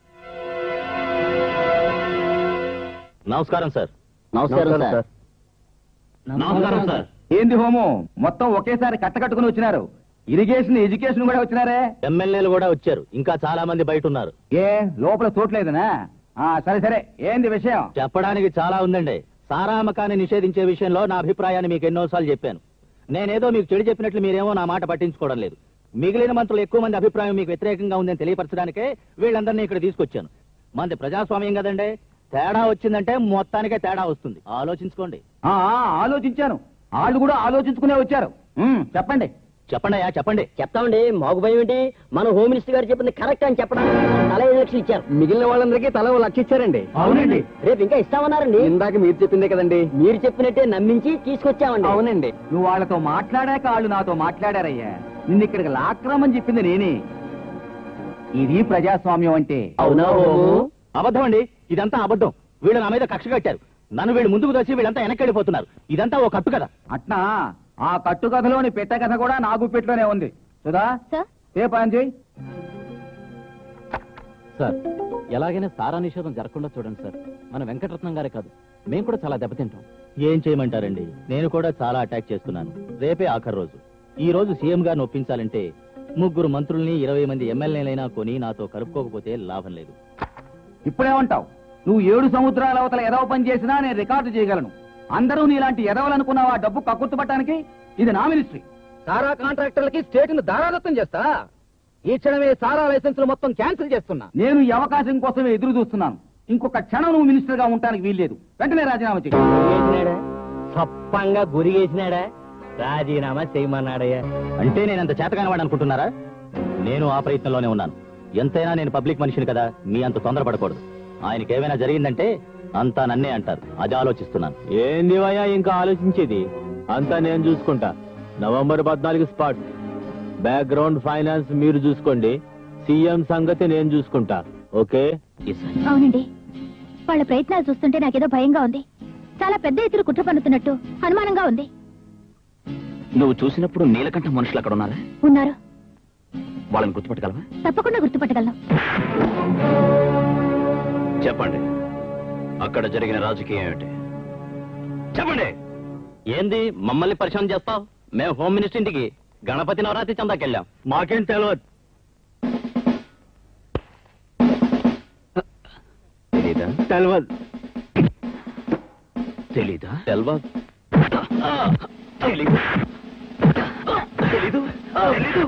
నమస్కారం సార్ నమస్కారం, సార్. నమస్కారం సార్ ఏంది హోమం మొత్తం ఒకేసారి కట్టకట్టుకుని వచ్చినారు ఇరిగేషన్ ఎడ్యుకేషన్ కూడా వచ్చినారే ఎమ్మెల్యేలు కూడా వచ్చారు ఇంకా చాలా మంది బయట ఉన్నారు ఏ లోపల చోట్లేదనా ఆ, సరే సరే ఏంది విషయం చెప్పడానికి చాలా ఉందండి సారా అమ్మకాన్ని నిషేధించే విషయంలో నా అభిప్రాయాన్ని మీకు ఎన్నోసార్లు చెప్పాను నేనేదో మీకు చెడు చెప్పినట్లు మీరేమో నా మాట పట్టించుకోవడం లేదు మిగిలిన మంత్రులు ఎక్కువ మంది అభిప్రాయం మీకు వ్యతిరేకంగా ఉందని తెలియపరచడానికే వీళ్ళందరినీ ఇక్కడ తీసుకొచ్చాను మంది ప్రజాస్వామ్యం కదండి తేడా వచ్చిందంటే మొత్తానికే తేడా వస్తుంది ఆలోచించుకోండి ఆ, ఆ, ఆలోచించాను వాళ్ళు కూడా ఆలోచించుకునే వచ్చారు ఉమ్, చెప్పండి చెప్పండి అయ్యా చెప్పండి చెప్తామండి మాకు భయం ఏంటి మన హోమ్ మినిస్టర్ గారు చెప్పింది కరెక్ట్ అని చెప్పడానికి తల ఐదు లక్షలు ఇచ్చారు మిగిలిన వాళ్ళందరికీ తల ఓ లక్ష ఇచ్చారండి అవునండి రేపు ఇంకా ఇస్తామన్నారండి ఇందాక మీరు చెప్పిందే కదండి మీరు చెప్పినట్టే నమ్మించి తీసుకొచ్చామండి అవునండి నువ్వు వాళ్ళతో మాట్లాడాక వాళ్ళు నాతో మాట్లాడారయ్యా నిన్ను ఇక్కడికి లాక్రమని చెప్పింది నేనే ఇది ప్రజాస్వామ్యం అంటే అవునా హోము అబద్ధం అండి ఇదంతా అబద్ధం వీళ్ళు నా మీద కక్ష కట్టారు నన్ను వీళ్ళు ముందుకు దోచి వీళ్ళంతా వెనక్కి వెళ్ళిపోతున్నారు ఇదంతా ఓ కట్టు కదా అట్నా ఆ కట్టుకథలోని పెట్ట కథ కూడా నా గుప్పెట్లోనే ఉంది సుధా సార్ ఏ పని చేయి సార్ ఎలాగైనా సారా నిషేధం జరగకుండా చూడండి సార్ మన వెంకటరత్నం గారే కాదు మేము కూడా చాలా దెబ్బతింటాం ఏం చేయమంటారండి నేను కూడా చాలా అటాక్ చేస్తున్నాను రేపే ఆఖరి రోజు ఈ రోజు సీఎం గారిని ఒప్పించాలంటే ముగ్గురు మంత్రుల్ని ఇరవై మంది ఎమ్మెల్యేలైనా కొని నాతో కలుపుకోకపోతే లాభం లేదు ఇప్పుడేమంటావు నువ్వు ఏడు సముద్రాల అవతల ఎదవ పని చేసినా నేను రికార్డు చేయగలను అందరూ నీలాంటి ఎదవలనుకున్నావా డబ్బు కక్కుర్తుపట్టడానికి ఇది నా మినిస్ట్రీ సారా కాంట్రాక్టర్లకి స్టేట్ ను దారాదత్తం చేస్తా ఈ క్షణమే సారా లైసెన్సులు మొత్తం క్యాన్సిల్ చేస్తున్నా నేను ఈ అవకాశం కోసమే ఎదురు చూస్తున్నాను ఇంకొక క్షణం నువ్వు మినిస్టర్ గా ఉండడానికి వీల్లేదు వెంటనే రాజీనామా చేయి వేసినాడా సప్పంగా గురిగేసినాడా రాజీనామా చేయమన్నాడయ్యా అంటే నేను అంత చేతకానివాడు అనుకుంటున్నారా నేను ఆ ప్రయత్నంలోనే ఉన్నాను ఎంతైనా నేను పబ్లిక్ మనిషిని కదా మీ అంత తొందరపడకూడదు ఆయనకి ఏమైనా జరిగిందంటే అంతా నన్నే అంటారు అది ఆలోచిస్తున్నాను ఏంది వయ్యా ఇంకా ఆలోచించేది అంతా నేను చూసుకుంటా నవంబర్ పద్నాలుగు స్పాట్ బ్యాక్గ్రౌండ్ ఫైనాన్స్ మీరు చూసుకోండి సీఎం సంగతి నేను చూసుకుంటా ఓకే అవునండి వాళ్ళ ప్రయత్నాలు చూస్తుంటే నాకేదో భయంగా ఉంది చాలా పెద్ద ఎత్తున కుట్ర పన్నుతున్నట్టు అనుమానంగా ఉంది నువ్వు చూసినప్పుడు నీలకంఠ మనుషులు అక్కడ ఉన్నారా ఉన్నారు వాళ్ళని గుర్తుపట్టగలవా తప్పకుండా గుర్తుపట్టగలను చెప్పండి అక్కడ జరిగిన రాజకీయం ఏమిటి చెప్పండి ఏంది మమ్మల్ని పరిచయం చేస్తావు మేము హోమ్ మినిస్టర్ ఇంటికి గణపతి నవరాత్రి చందాకెళ్ళాం మాకేం తెలియదు తెలీదా తెలియదు తెలీదా తెలియదు తెలీదు తెలీదు తెలీదు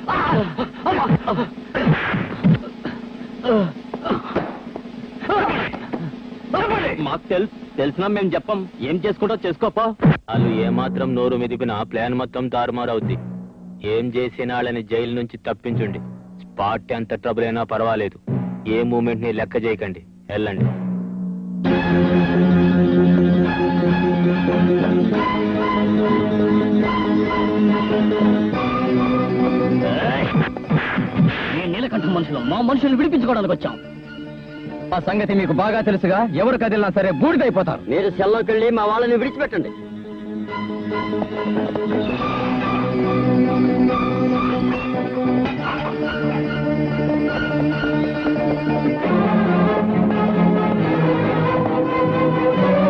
మాకు తెలుసు తెలిసినా మేము చెప్పం ఏం చేసుకుంటో చేసుకోపో వాళ్ళు ఏమాత్రం నోరు మెదిపినా ప్లాన్ మొత్తం తారుమారవుద్ది ఏం చేసిన వాళ్ళని జైలు నుంచి తప్పించుండి స్పాట్ ఎంత ట్రబుల్ అయినా పర్వాలేదు ఏ మూమెంట్ ని లెక్క చేయకండి వెళ్ళండి నేను నీలకంఠ మనుషులు మా మనుషులు విడిపించుకోవడానికి వచ్చాం ఆ సంగతి మీకు బాగా తెలుసుగా ఎవరు కదిలినా సరే బూడిదైపోతారు మీరు సెల్లోకి వెళ్ళి మా వాళ్ళని విడిచిపెట్టండి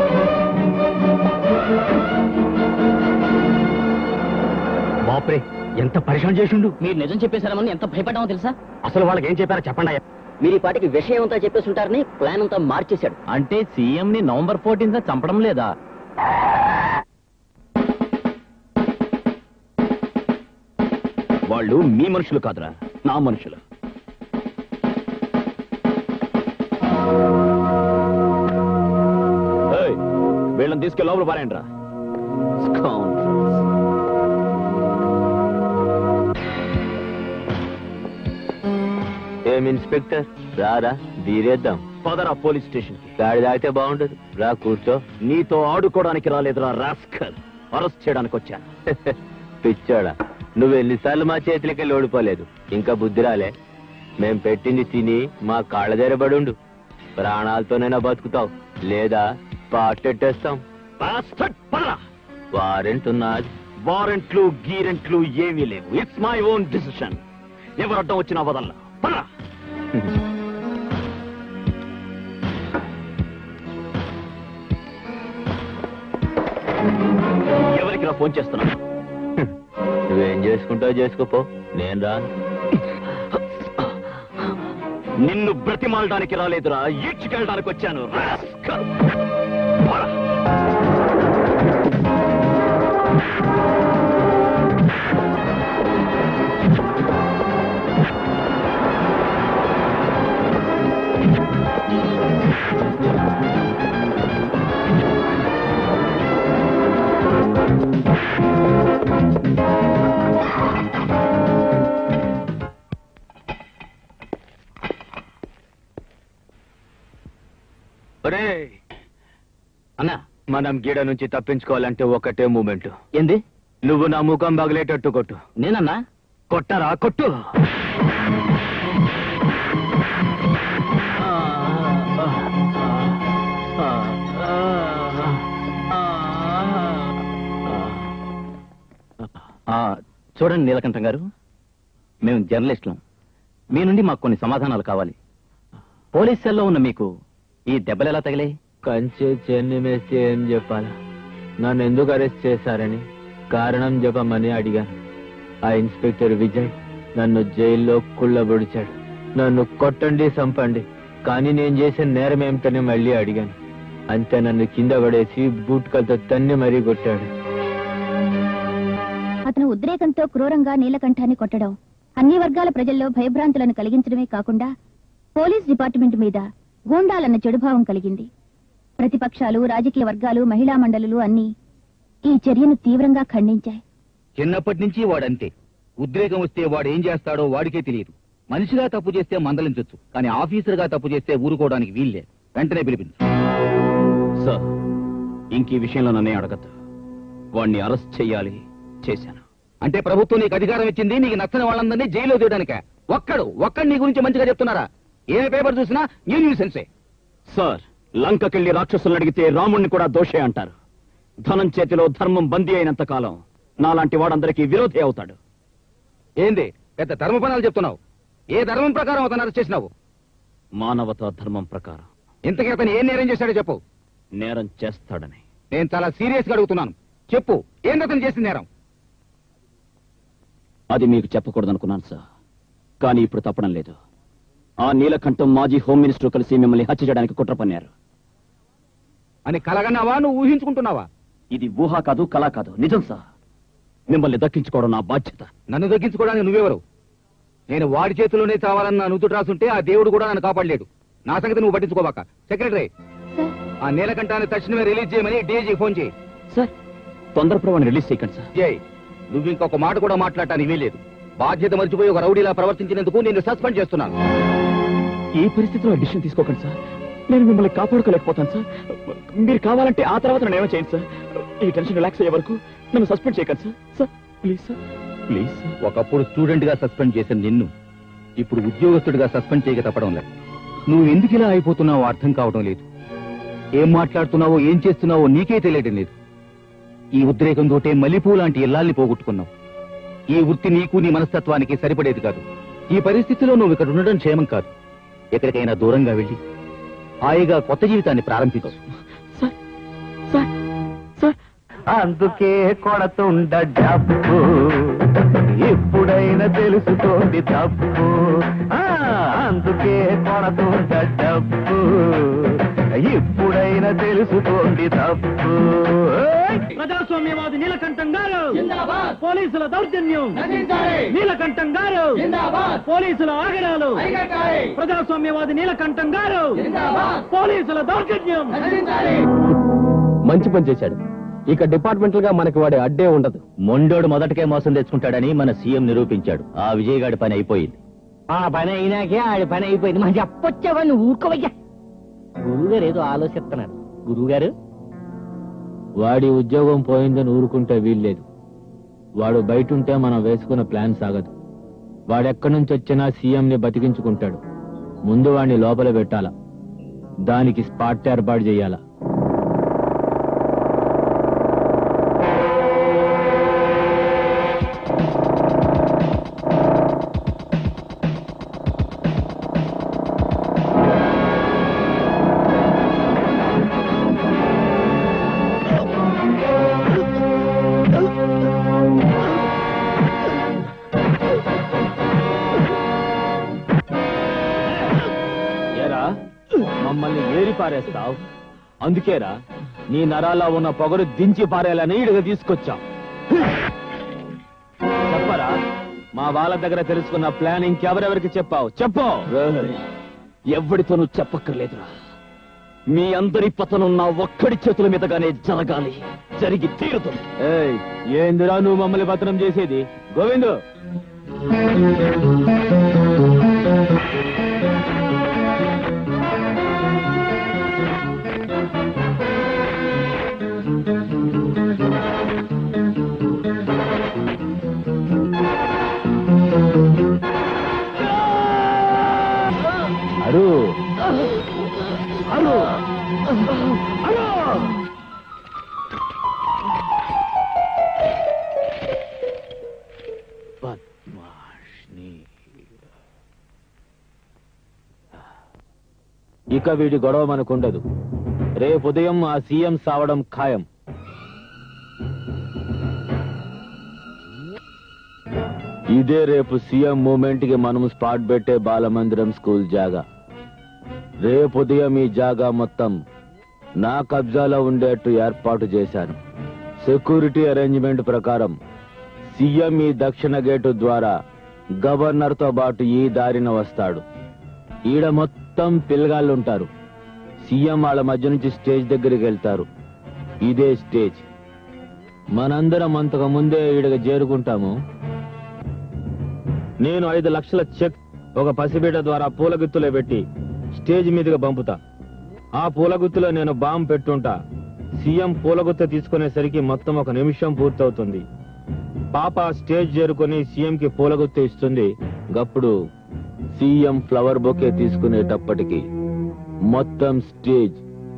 బాప్రే ఎంత పరిశ్రమ చేసిండు మీరు నిజం చెప్పేశారమని ఎంత భయపడ్డామో తెలుసా అసలు వాళ్ళకి ఏం చెప్పారో చెప్పండి మీరు ఈ పాటికి విషయం అంతా చెప్పేసి ఉంటారని ప్లాన్ అంతా మార్చేశాడు అంటే సీఎం ని నవంబర్ ఫోర్టీన్త్ చంపడం లేదా వాళ్ళు మీ మనుషులు కాదురా నా మనుషులు ఏయ్, వీళ్ళని తీసుకెళ్ళి లోపల పారేయండి రా ఏం ఇన్స్పెక్టర్ రారా తీరేద్దాం పదరా పోలీస్ స్టేషన్ కి గాడి తాగితే బాగుండదు రా కూర్చో నీతో ఆడుకోవడానికి రాలేదురా రాస్కల్ అరెస్ట్ చేయడానికి వచ్చాను పిచ్చోడా నువ్వు ఎన్నిసార్లు మా చేతులకి ఓడిపోలేదు ఇంకా బుద్ధి రాలే మేం పెట్టింది తిని మా కాళ్ళ దగ్గర పడుండు ప్రాణాలతోనైనా బతుకుతావు లేదా పాటెట్టేస్తాం Bastard, పదరా వారెంట్ ఉన్నది వారెంట్లు గీరెంట్లు ఏమీ లేవు ఇట్స్ మై ఓన్ డిసిషన్ ఎవరు అడ్డం వచ్చినా వదల్లా పదరా ఎవరికి నా ఫోన్ చేస్తున్నా నువ్వేం చేసుకుంటావు చేసుకోపో నేను రాను నిన్ను బ్రతిమాలడానికి రాలేదురా ఈడ్చుకెళ్ళడానికి వచ్చాను rascal. పద. ఒరేయ్, అన్నా మనం గీడ నుంచి తప్పించుకోవాలంటే ఒకటే మూమెంట్ ఏంది నువ్వు నా ముఖం పగిలేటట్టు కొట్టు నేనన్నా కొట్టరా కొట్టు ఆ, చూడండి నీలకంఠం గారు మేము జర్నలిస్టులం మీ నుండి మాకు కొన్ని సమాధానాలు కావాలి పోలీస్ సెల్లో ఉన్న మీకు ఈ దెబ్బలు ఎలా తగిలాయి కంచె చెన్ని మేస్తే ఏం చెప్పాలా నన్ను ఎందుకు అరెస్ట్ చేశారని కారణం చెప్పమని అడిగాను ఆ ఇన్స్పెక్టర్ విజయ్ నన్ను జైల్లో కుళ్ళబొడిచాడు నన్ను కొట్టండి చంపండి కానీ నేను చేసిన నేరం ఏమిటని మళ్ళీ అడిగాను అంతే నన్ను కింద పడేసి బూట్కలతో తన్ని మరీ కొట్టాడు అతను ఉద్రేకంతో క్రూరంగా నీలకంఠాన్ని కొట్టడం అన్ని వర్గాల ప్రజల్లో భయభ్రాంతులను కలిగించడమే కాకుండా పోలీస్ డిపార్ట్మెంట్ మీద గూండాలన్న చెడుభావం కలిగింది ప్రతిపక్షాలు రాజకీయ వర్గాలు మహిళా మండలులు అన్నీ ఈ చర్యను తీవ్రంగా ఖండించాయి చిన్నప్పటి నుంచి వాడంతే ఉద్రేకం వస్తే వాడు ఏం చేస్తాడో వాడికే తెలియదు మనిషిగా తప్పు చేస్తే మందలించొచ్చు కానీ ఆఫీసర్గా తప్పు చేస్తే ఊరుకోవడానికి వీల్లేదు వెంటనే పిలిపించు సార్ ఇంక ఈ విషయంలో నన్నే అడగద్దు వాడిని అరెస్ట్ చేయాలి చేశాను అంటే ప్రభుత్వం నీకు అధికారం ఇచ్చింది నీకు నచ్చని వాళ్ళందరినీ జైల్లో తీయడానిక ఒక్కడు ఒక్కడు నీ గురించి మంచిగా చెప్తున్నారా ఏ పేపర్ చూసినా న్యూ న్యూ సెన్సే సార్ లంకకెళ్లి రాక్షసులను అడిగితే రాముణ్ణి కూడా దోషే అంటారు ధనం చేతిలో ధర్మం బందీ అయినంత కాలం నాలాంటి వాడందరికీ విరోధి అవుతాడు ఏంది పెద్ద ధర్మపణాలు చెప్తున్నావు ఏ ధర్మం ప్రకారం అతను అరెస్ట్ చేసినావు మానవతా ధర్మం ప్రకారం ఇంతకీ అతను ఏం నేరం చేశాడో చెప్పు నేరం చేస్తాడని నేను చాలా సీరియస్ గా అడుగుతున్నాను చెప్పు ఏంది అతను చేసిన నేరం అది మీకు చెప్పకూడదనుకున్నాను సార్ కానీ ఇప్పుడు తప్పడం లేదు ఆ నీలకంఠం మాజీ హోమ్ మినిస్టర్ కలిసి మిమ్మల్ని హత్య చేయడానికి కుట్ర పన్నారు అని కలగన్నావా నువ్వు ఊహించుకుంటున్నావా ఇది ఊహ కాదు కళ కాదు నిజం సార్ మిమ్మల్ని దక్కించుకోవడం నా బాధ్యత నన్ను దగ్గించుకోవడానికి నువ్వెవరు నేను వాడి చేతిలోనే చావాలని నా నుదుట రాసుంటే ఆ దేవుడు కూడా నన్ను కాపాడలేడు నా సంగతి నువ్వు పట్టించుకోబాక సెక్రటరీ ఆ నీలకంఠాన్ని తక్షణమే రిలీజ్ చేయమని డీజీ ఫోన్ చేయి సార్ తొందరప్రవాణి రిలీజ్ చేయకండి సార్ జై నువ్వు ఇంకొక మాట కూడా మాట్లాడటానికి వీలేదు బాధ్యత మర్చిపోయి ఒక రౌడీలా ప్రవర్తించినందుకు నేను సస్పెండ్ చేస్తున్నాను ఈ పరిస్థితిలో డిసిషన్ తీసుకోకండి సార్ నేను మిమ్మల్ని కాపాడుకోలేకపోతాను సార్ మీరు కావాలంటే ఆ తర్వాత నన్ను ఏమో చేయండి సార్ ఈ టెన్షన్ రిలాక్స్ అయ్యే వరకు నన్ను సస్పెండ్ చేయకండి sir sir please sir please sir ఒకప్పుడు స్టూడెంట్ గా సస్పెండ్ చేసిన నిన్ను ఇప్పుడు ఉద్యోగస్తుడిగా సస్పెండ్ చేయక తప్పడం లేదు నువ్వు ఎందుకు ఇలా అయిపోతున్నావో అర్థం కావడం లేదు ఏం మాట్లాడుతున్నావో ఏం చేస్తున్నావో నీకే తెలియడం లేదు ఈ ఉద్రేకం తోటే మల్లెపూ లాంటి ఇల్లాల్ని పోగొట్టుకున్నావు ఈ వృత్తి నీకు నీ మనస్తత్వానికి సరిపడేది కాదు ఈ పరిస్థితిలో నువ్వు ఇక్కడ ఉండడం క్షేమం కాదు ఎక్కడికైనా దూరంగా వెళ్ళి హాయిగా కొత్త జీవితాన్ని ప్రారంభించు అందుకే కొడతుండ డబ్బు ఇప్పుడైనా తెలుసుకోండి తప్పు ఆ, అందుకే కొడతుంట డబ్బు ఇప్పుడైనా తెలుసుకోండి తప్పు ఏయ్! ప్రజాస్వామ్యవాది నీలకంఠం గారు పోలీసుల దౌర్జన్యం నీలకంఠం గారు పోలీసుల ఆగడాలు ప్రజాస్వామ్యవాది నీలకంఠం గారు పోలీసుల దౌర్జన్యం మంచి పని చేశాడు ఇక డిపార్ట్మెంటల్ గా మనకి వాడి అడ్డే ఉండదు మొండోడు మొదటకే మోసం తెచ్చుకుంటాడని మన సీఎం నిరూపించాడు ఆ విజయగాడి పని అయిపోయింది ఆ పని అయినాకే ఆడి పని అయిపోయింది మనం చెప్పొచ్చావని ఊరుకోవయ్యా గురువు గారు ఏదో ఆలోచిస్తున్నాడు గురువు గారు వాడి ఉద్యోగం పోయిందని ఊరుకుంటే వీల్లేదు వాడు బయట ఉంటే మనం వేసుకున్న ప్లాన్ సాగదు వాడెక్కడి నుంచి వచ్చినా సీఎం ని బతికించుకుంటాడు ముందు వాడిని లోపల పెట్టాలా దానికి స్పాట్ ఏర్పాటు చేయాలా ఏరా మమ్మల్ని ఏరి పారేస్తావు అందుకేరా నీ నరాల్లో ఉన్న పొగరు దించి పారేయాలని ఇడిగా తీసుకొచ్చాం చెప్పరా మా వాళ్ళ దగ్గర తెలుసుకున్న ప్లాన్ ఇంకెవరెవరికి చెప్పావు చెప్పు ఎవరితోనూ చెప్పక్కర్లేదురా మీ అందరి పతనం నా ఒక్కడి చేతుల మీదగానే జరగాలి జరిగి తీరుతుంది ఏయ్ ఏందిరా నువ్వు మమ్మల్ని భద్రం చేసేది గోవిందు అరు అరు అరు ఇక వీడి గొడవ మనకుండదు రేపు ఉదయం ఆ సీఎం సావడం ఖాయం ఇదే రేపు సీఎం మూమెంట్ కి మనం స్పాట్ పెట్టే బాలమందిరం స్కూల్ జాగా రేపు ఉదయం ఈ జాగా మొత్తం నా కబ్జాలో ఉండేట్టు ఏర్పాటు చేశాను సెక్యూరిటీ అరేంజ్మెంట్ ప్రకారం సీఎం ఈ దక్షిణ గేటు ద్వారా గవర్నర్ తో పాటు ఈ దారిన వస్తాడు ఈడ మొత్తం పిల్లగాళ్ళుంటారు సీఎం వాళ్ళ మధ్య నుంచి స్టేజ్ దగ్గరికి వెళ్తారు ఇదే స్టేజ్ మనందరం అంతకు ముందే ఈడగా చేరుకుంటాము నేను ఐదు లక్షల చెక్ ఒక పసిబిడ్డ ద్వారా పూలగుత్తులో పెట్టి స్టేజ్ మీదుగా పంపుతా ఆ పూలగుత్తులో నేను బాంబు పెట్టుంటా సీఎం పూలగుత్త తీసుకునేసరికి మొత్తం ఒక నిమిషం పూర్తవుతుంది పాప స్టేజ్ చేరుకొని సీఎం కి పూలగుత్త ఇస్తుంది గప్పుడు సీఎం ఫ్లవర్ బొకే తీసుకునేటప్పటికి మొత్తం స్టేజ్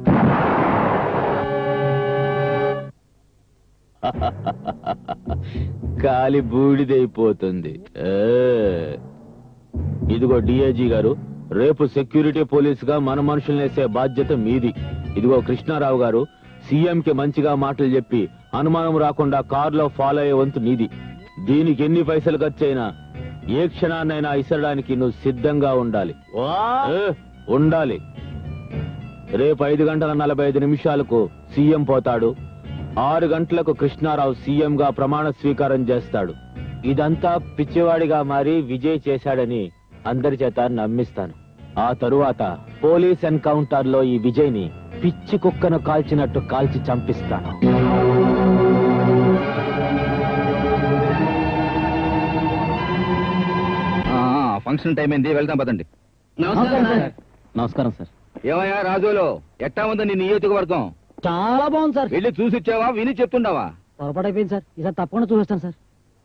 కాలి బూడిదైపోతుంది ఏ. ఇదిగో డిఐజీ గారు రేపు సెక్యూరిటీ పోలీస్ గా మన మనుషుల్ని వేసే బాధ్యత మీది ఇదిగో కృష్ణారావు గారు సీఎం కి మంచిగా మాటలు చెప్పి అనుమానం రాకుండా కారులో ఫాలో అయ్యే వంతు నీది దీనికి ఎన్ని పైసలు ఖర్చయినా ఏ క్షణాన్నైనా ఇసరడానికి నువ్వు సిద్ధంగా ఉండాలి ఏ, ఉండాలి రేపు ఐదు గంటల నలభై ఐదు నిమిషాలకు సీఎం పోతాడు ఆరు గంటలకు కృష్ణారావు సీఎం గా ప్రమాణ స్వీకారం చేస్తాడు ఇదంతా పిచ్చివాడిగా మారి విజయ్ చేశాడని అందరి చేత నమ్మిస్తాను ఆ తరువాత పోలీస్ ఎన్కౌంటర్ లో ఈ విజయ్ ని పిచ్చి కుక్కను కాల్చినట్టు కాల్చి చంపిస్తాను ఫంక్షన్ టైం అయింది వెళ్దాం పదండి నమస్కారం సార్ ఏమయ్యా రాజులో ఎట్టా ఉందో నీ నియోజకవర్గం చాలా బాగుంది సార్ వెళ్ళి చూసిచ్చావా విని చెప్తుండవా పొరపాటు అయిపోయింది సార్ ఈసారి తప్పకుండా చూపిస్తాను సార్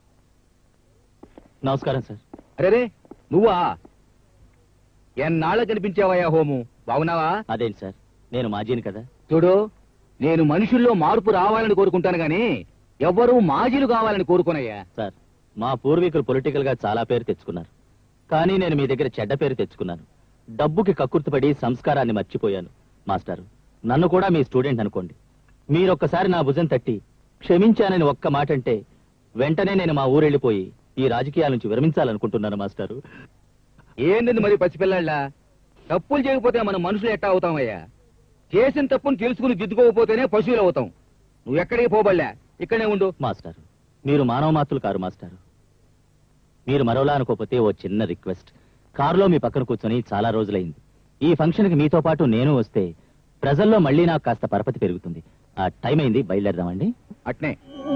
నమస్కారం సార్ అరే నువ్వా ఎన్నాళ్ళ కనిపించావయ్యా హోము బాగున్నావా అదేంటి సార్ నేను మాజీని కదా చూడు నేను మనుషుల్లో మార్పు రావాలని కోరుకుంటాను గాని ఎవ్వరూ మాజీలు కావాలని కోరుకోనయ్యా సార్ మా పూర్వీకులు పొలిటికల్ గా చాలా పేరు తెచ్చుకున్నారు కానీ నేను మీ దగ్గర చెడ్డ పేరు తెచ్చుకున్నాను డబ్బుకి కక్కుర్తిపడి సంస్కారాన్ని మర్చిపోయాను మాస్టారు నన్ను కూడా మీ స్టూడెంట్ అనుకోండి మీరొక్కసారి నా భుజం తట్టి క్షమించానని ఒక్క మాట అంటే వెంటనే నేను మా ఊరెళ్ళిపోయి ఈ రాజకీయాల నుంచి విరమించాలనుకుంటున్నాను మాస్టారు ఏంది మరి పసిపిల్లాళ్ళ తప్పులు చేయకపోతే మనం మనుషులు ఎట్టా అవుతామయ్యా చేసిన తప్పును తెలుసుకుని దిద్దుకోకపోతేనే పశువులు అవుతాం నువ్వు ఎక్కడికి పోబడలే ఇక్కడే ఉండు మాస్టారు మీరు మానవ మాతులు కారు మాస్టారు మీరు మరోలా అనుకోకపోతే ఓ చిన్న రిక్వెస్ట్ కారులో మీ పక్కన కూర్చొని చాలా రోజులైంది ఈ ఫంక్షన్ కి మీతో పాటు నేను వస్తే ప్రజల్లో మళ్ళీ నాకు కాస్త పరపతి పెరుగుతుంది ఆ టైం అయింది బయలుదేరదామండి అట్నే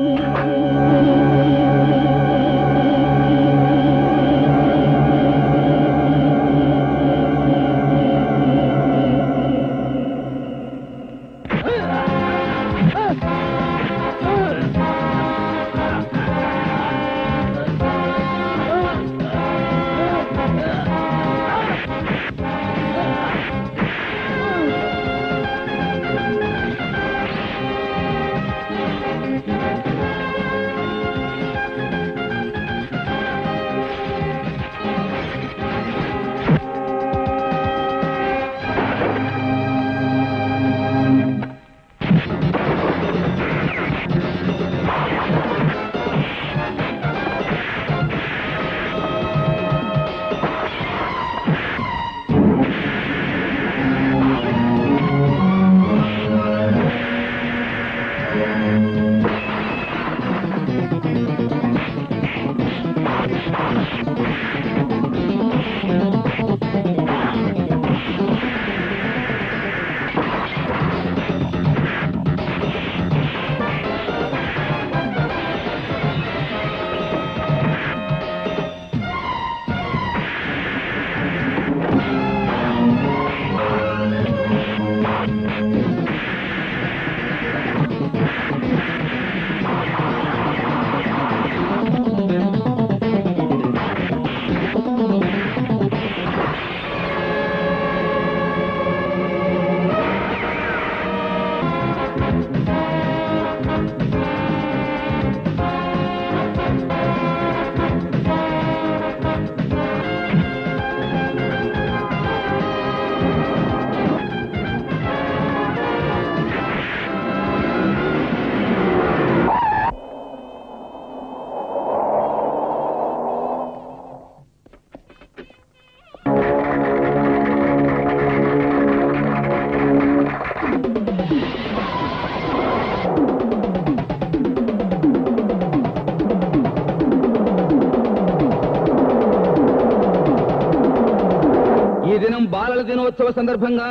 ఈ దినం బాలల దినోత్సవ సందర్భంగా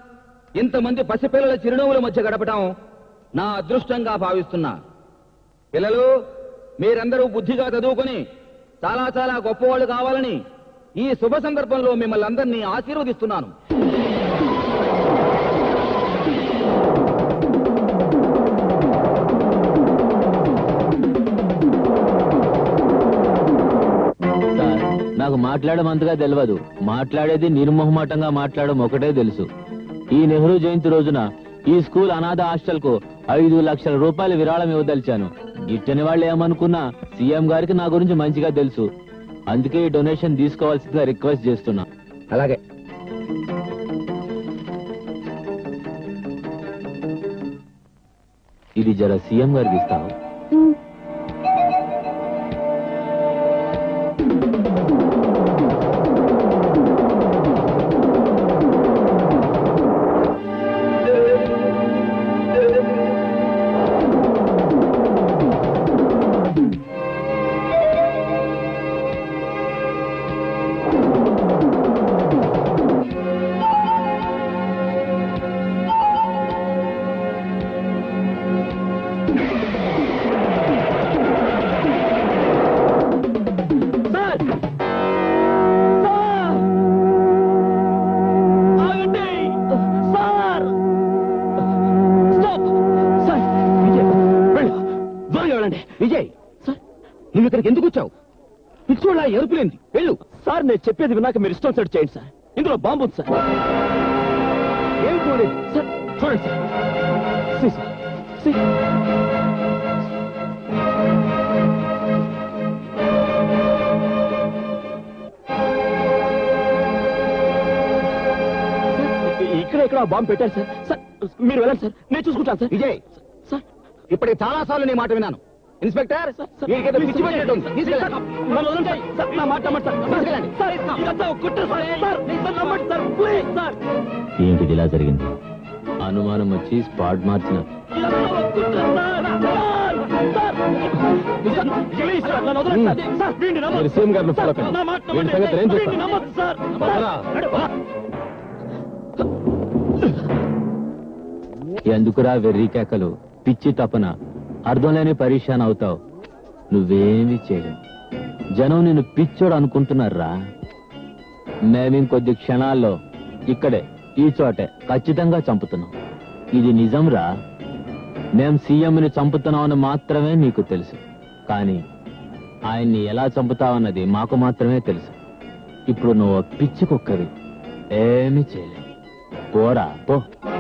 ఇంతమంది పసిపిల్లల చిరునవ్వుల మధ్య గడపటం నా అదృష్టంగా భావిస్తున్నా పిల్లలు మీరందరూ బుద్ధిగా చదువుకొని చాలా చాలా గొప్పవాళ్ళు కావాలని ఈ శుభ సందర్భంలో మిమ్మల్ని అందరినీ ఆశీర్వదిస్తున్నాను సార్ నాకు మాట్లాడడం అంతగా తెలియదు మాట్లాడేది నిర్మోహమాటంగా మాట్లాడడం ఒకటే తెలుసు ఈ నెహ్రూ జయంతి రోజున ఈ స్కూల్ అనాథ హాస్టల్ కు ఐదు లక్షల రూపాయల విరాళం ఇవ్వదలిచాను గిట్టని వాళ్ళు ఏమనుకున్నా సీఎం గారికి నా గురించి మంచిగా తెలుసు అందుకే ఈ డొనేషన్ తీసుకోవాల్సిందిగా రిక్వెస్ట్ చేస్తున్నా అలాగే ఇది జర సీఎం గారికి ఇస్తాను సార్ సార్ ఆగండి సార్ స్టాప్ సార్ విజయ్ వెళ్ళు దూరంగా వెళ్ళండి విజయ్ సార్ నువ్వు ఇక్కడికి ఎందుకు వచ్చావు పిచ్చోళ్ళ ఎరుపులేంది వెళ్ళు సార్ నేను చెప్పేది విన్నాక మీరు ఇష్టం సెట్ చేయండి సార్ ఇందులో బాంబు ఉంది సార్ ఏం చూడలేదు సార్ చూడండి sir See, sir. See. Sir, ఇక్కడ ఇక్కడ బాంబు పెట్టారు సార్ సార్ మీరు వెళ్ళండి సార్ నేను చూసుకుంటాను సార్ విజయ్ సార్ ఇప్పటికి చాలా సార్లు నీ మాట విన్నాను ఇన్స్పెక్టర్ వీడికేదో పిచ్చి పట్టినట్టుంది. తీసుకెళ్ళండి. నన్ను వదలండి. సార్, నా మాట నమ్మండి సార్. తీసుకెళ్ళండి. సార్, ఇదంతా ఒక కుట్ర సార్. సార్, సార్, నమ్మండి సార్. Please sir. ఏంటిది ఇలా జరిగింది అనుమానం వచ్చి స్పాట్ మార్చినారు ఇదంతా ఒక కుట్ర sir. Sir, sir. Sir, please sir, నన్ను వదలండి సార్. సార్, వీడిని నమ్మొద్దు. మీరు సీఎం గారిని ఫాలో సార్, కండి. నా మాట వీడి నమ్మండి. సంగతి నేను చూస్తాను. వీడిని నమ్మొద్దు సార్. పదరా. ఎందుకురా వెర్రి కేకలు పిచ్చి తపన అర్థం లేని పరీక్షాన్ అవుతావు నువ్వేమీ చేయలేవు జనం నిన్ను పిచ్చోడు అనుకుంటున్నారా మేమింకొద్ది క్షణాల్లో ఇక్కడే ఈ చోటే ఖచ్చితంగా చంపుతున్నాం ఇది నిజంరా మేం సీఎంని చంపుతున్నామని మాత్రమే నీకు తెలుసు కానీ ఆయన్ని ఎలా చంపుతావన్నది మాకు మాత్రమే తెలుసు ఇప్పుడు నువ్వు పిచ్చి కుక్కవి ఏమీ చేయలేవు పోరా పో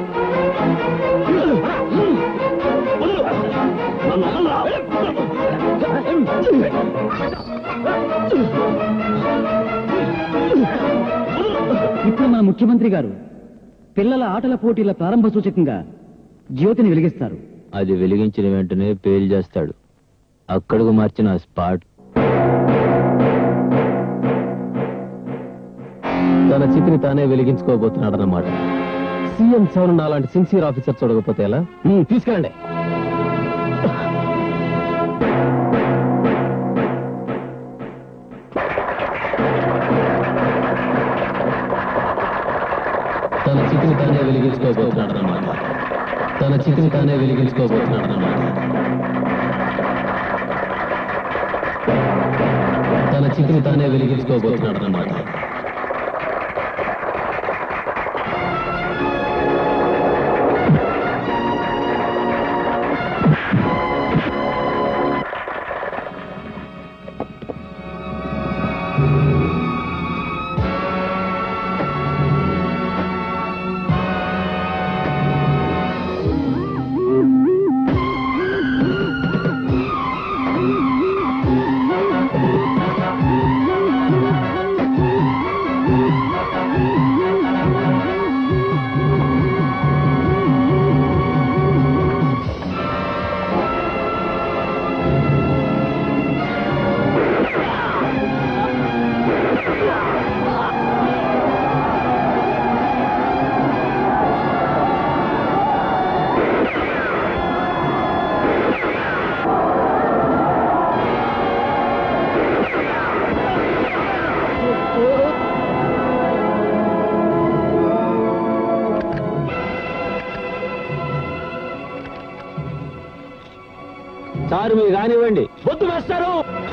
ఇప్పుడు మన ముఖ్యమంత్రి గారు పిల్లల ఆటల పోటీల ప్రారంభ సూచకంగా జ్యోతిని వెలిగిస్తారు అది వెలిగించిన వెంటనే పేలు చేస్తాడు అక్కడకు మార్చిన స్పాట్ తన చితిని తానే వెలిగించుకోబోతున్నాడు అన్నమాట సీఎం సెవెన్ అలాంటి సిన్సియర్ ఆఫీసర్ చూడకపోతే ఎలా ఉమ్, తీసుకెళ్ళండి తన చితిని తానే వెలిగించుకోబోతున్నాడు అన్నమాట తన చితిని తానే వెలిగించుకోబోతున్నాడు అన్నమాట తన చితిని తానే వెలిగించుకోబోతున్నాడు అన్నమాట సార్ మీరు కానివ్వండి వద్దు వేస్తారు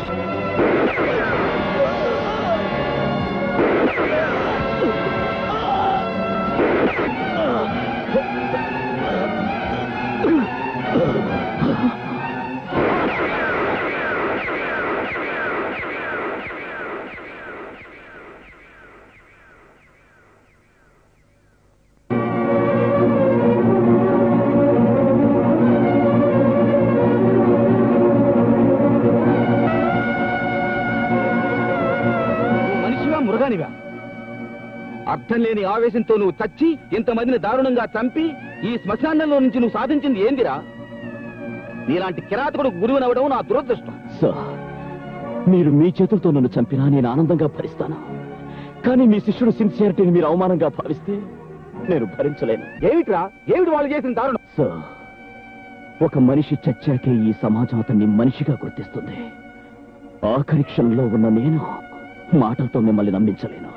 మనిషివా మృగానివా అర్థం లేని ఆవేశంతో నువ్వు చచ్చి ఇంతమందిని దారుణంగా చంపి ఈ శ్మశానంలో నుంచి నువ్వు సాధించింది ఏందిరా నీలాంటి కిరాతకుడు గురువునవడం నా దురదృష్టం సార్ మీరు మీ చేతులతో నన్ను చంపినా నేను ఆనందంగా భరిస్తాను కానీ మీ శిష్యుడు సిన్సియారిటీని మీరు అవమానంగా భావిస్తే నేను భరించలేను ఏమిట్రా ఏమిటి వాళ్ళు చేసిన దారుణం సార్ ఒక మనిషి చచ్చాకే ఈ సమాజం అతన్ని మనిషిగా గుర్తిస్తుంది ఆఖరి క్షణంలో ఉన్న నేను మాటలతో మిమ్మల్ని నమ్మించలేను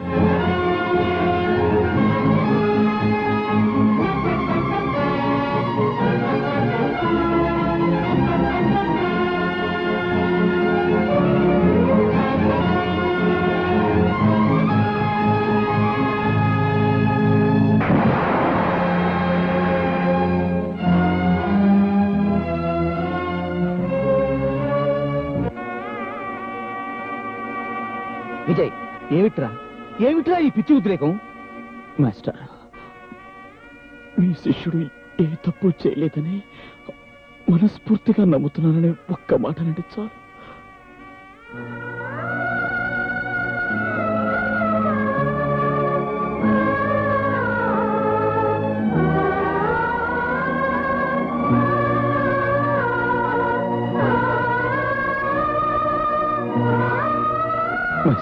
విజయ్ ఏమిట్రా ఏమిట్రా ఈ పిచ్చి ఉద్రేకం మాస్టర్ మీ శిష్యుడు ఏ తప్పు చేయలేదని మనస్ఫూర్తిగా నమ్ముతున్నాననే ఒక్క మాట నండి చాలు ఆ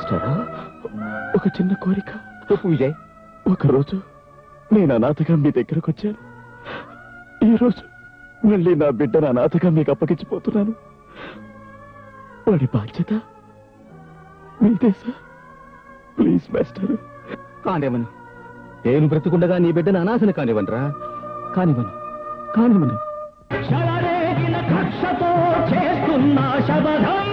మాస్టర్ ఒక చిన్న కోరిక చెప్పు విజయ్ ఒకరోజు నేను అనాథగా మీ దగ్గరకు వచ్చాను ఈ రోజు మళ్ళీ నా బిడ్డను అనాథగా మీకు అప్పగించిపోతున్నాను వాడి బాధ్యత మీదే సార్ ప్లీజ్ మాస్టర్ కానివ్వను నేను బ్రతుకుండగా నీ బిడ్డను అనాశన కానివ్వనరా కానివ్వను కానివ్వను శవరేగిన కక్షతో చేస్తున్న శబదం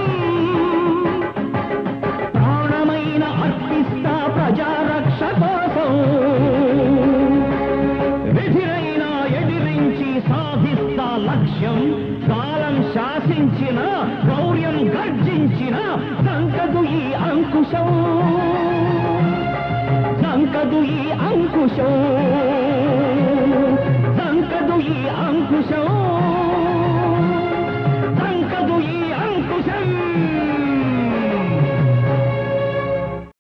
ప్రాణమైన అర్పిస్తా ప్రజారక్ష కోసం విధిరైనా ఎదిరించి సాధిస్తా లక్ష్యం కాలం శాసించిన గౌర్యం గర్జించిన సంకదు ఈ అంకుశం సంకదు ఈ అంకుశం సంకదు ఈ అంకుశం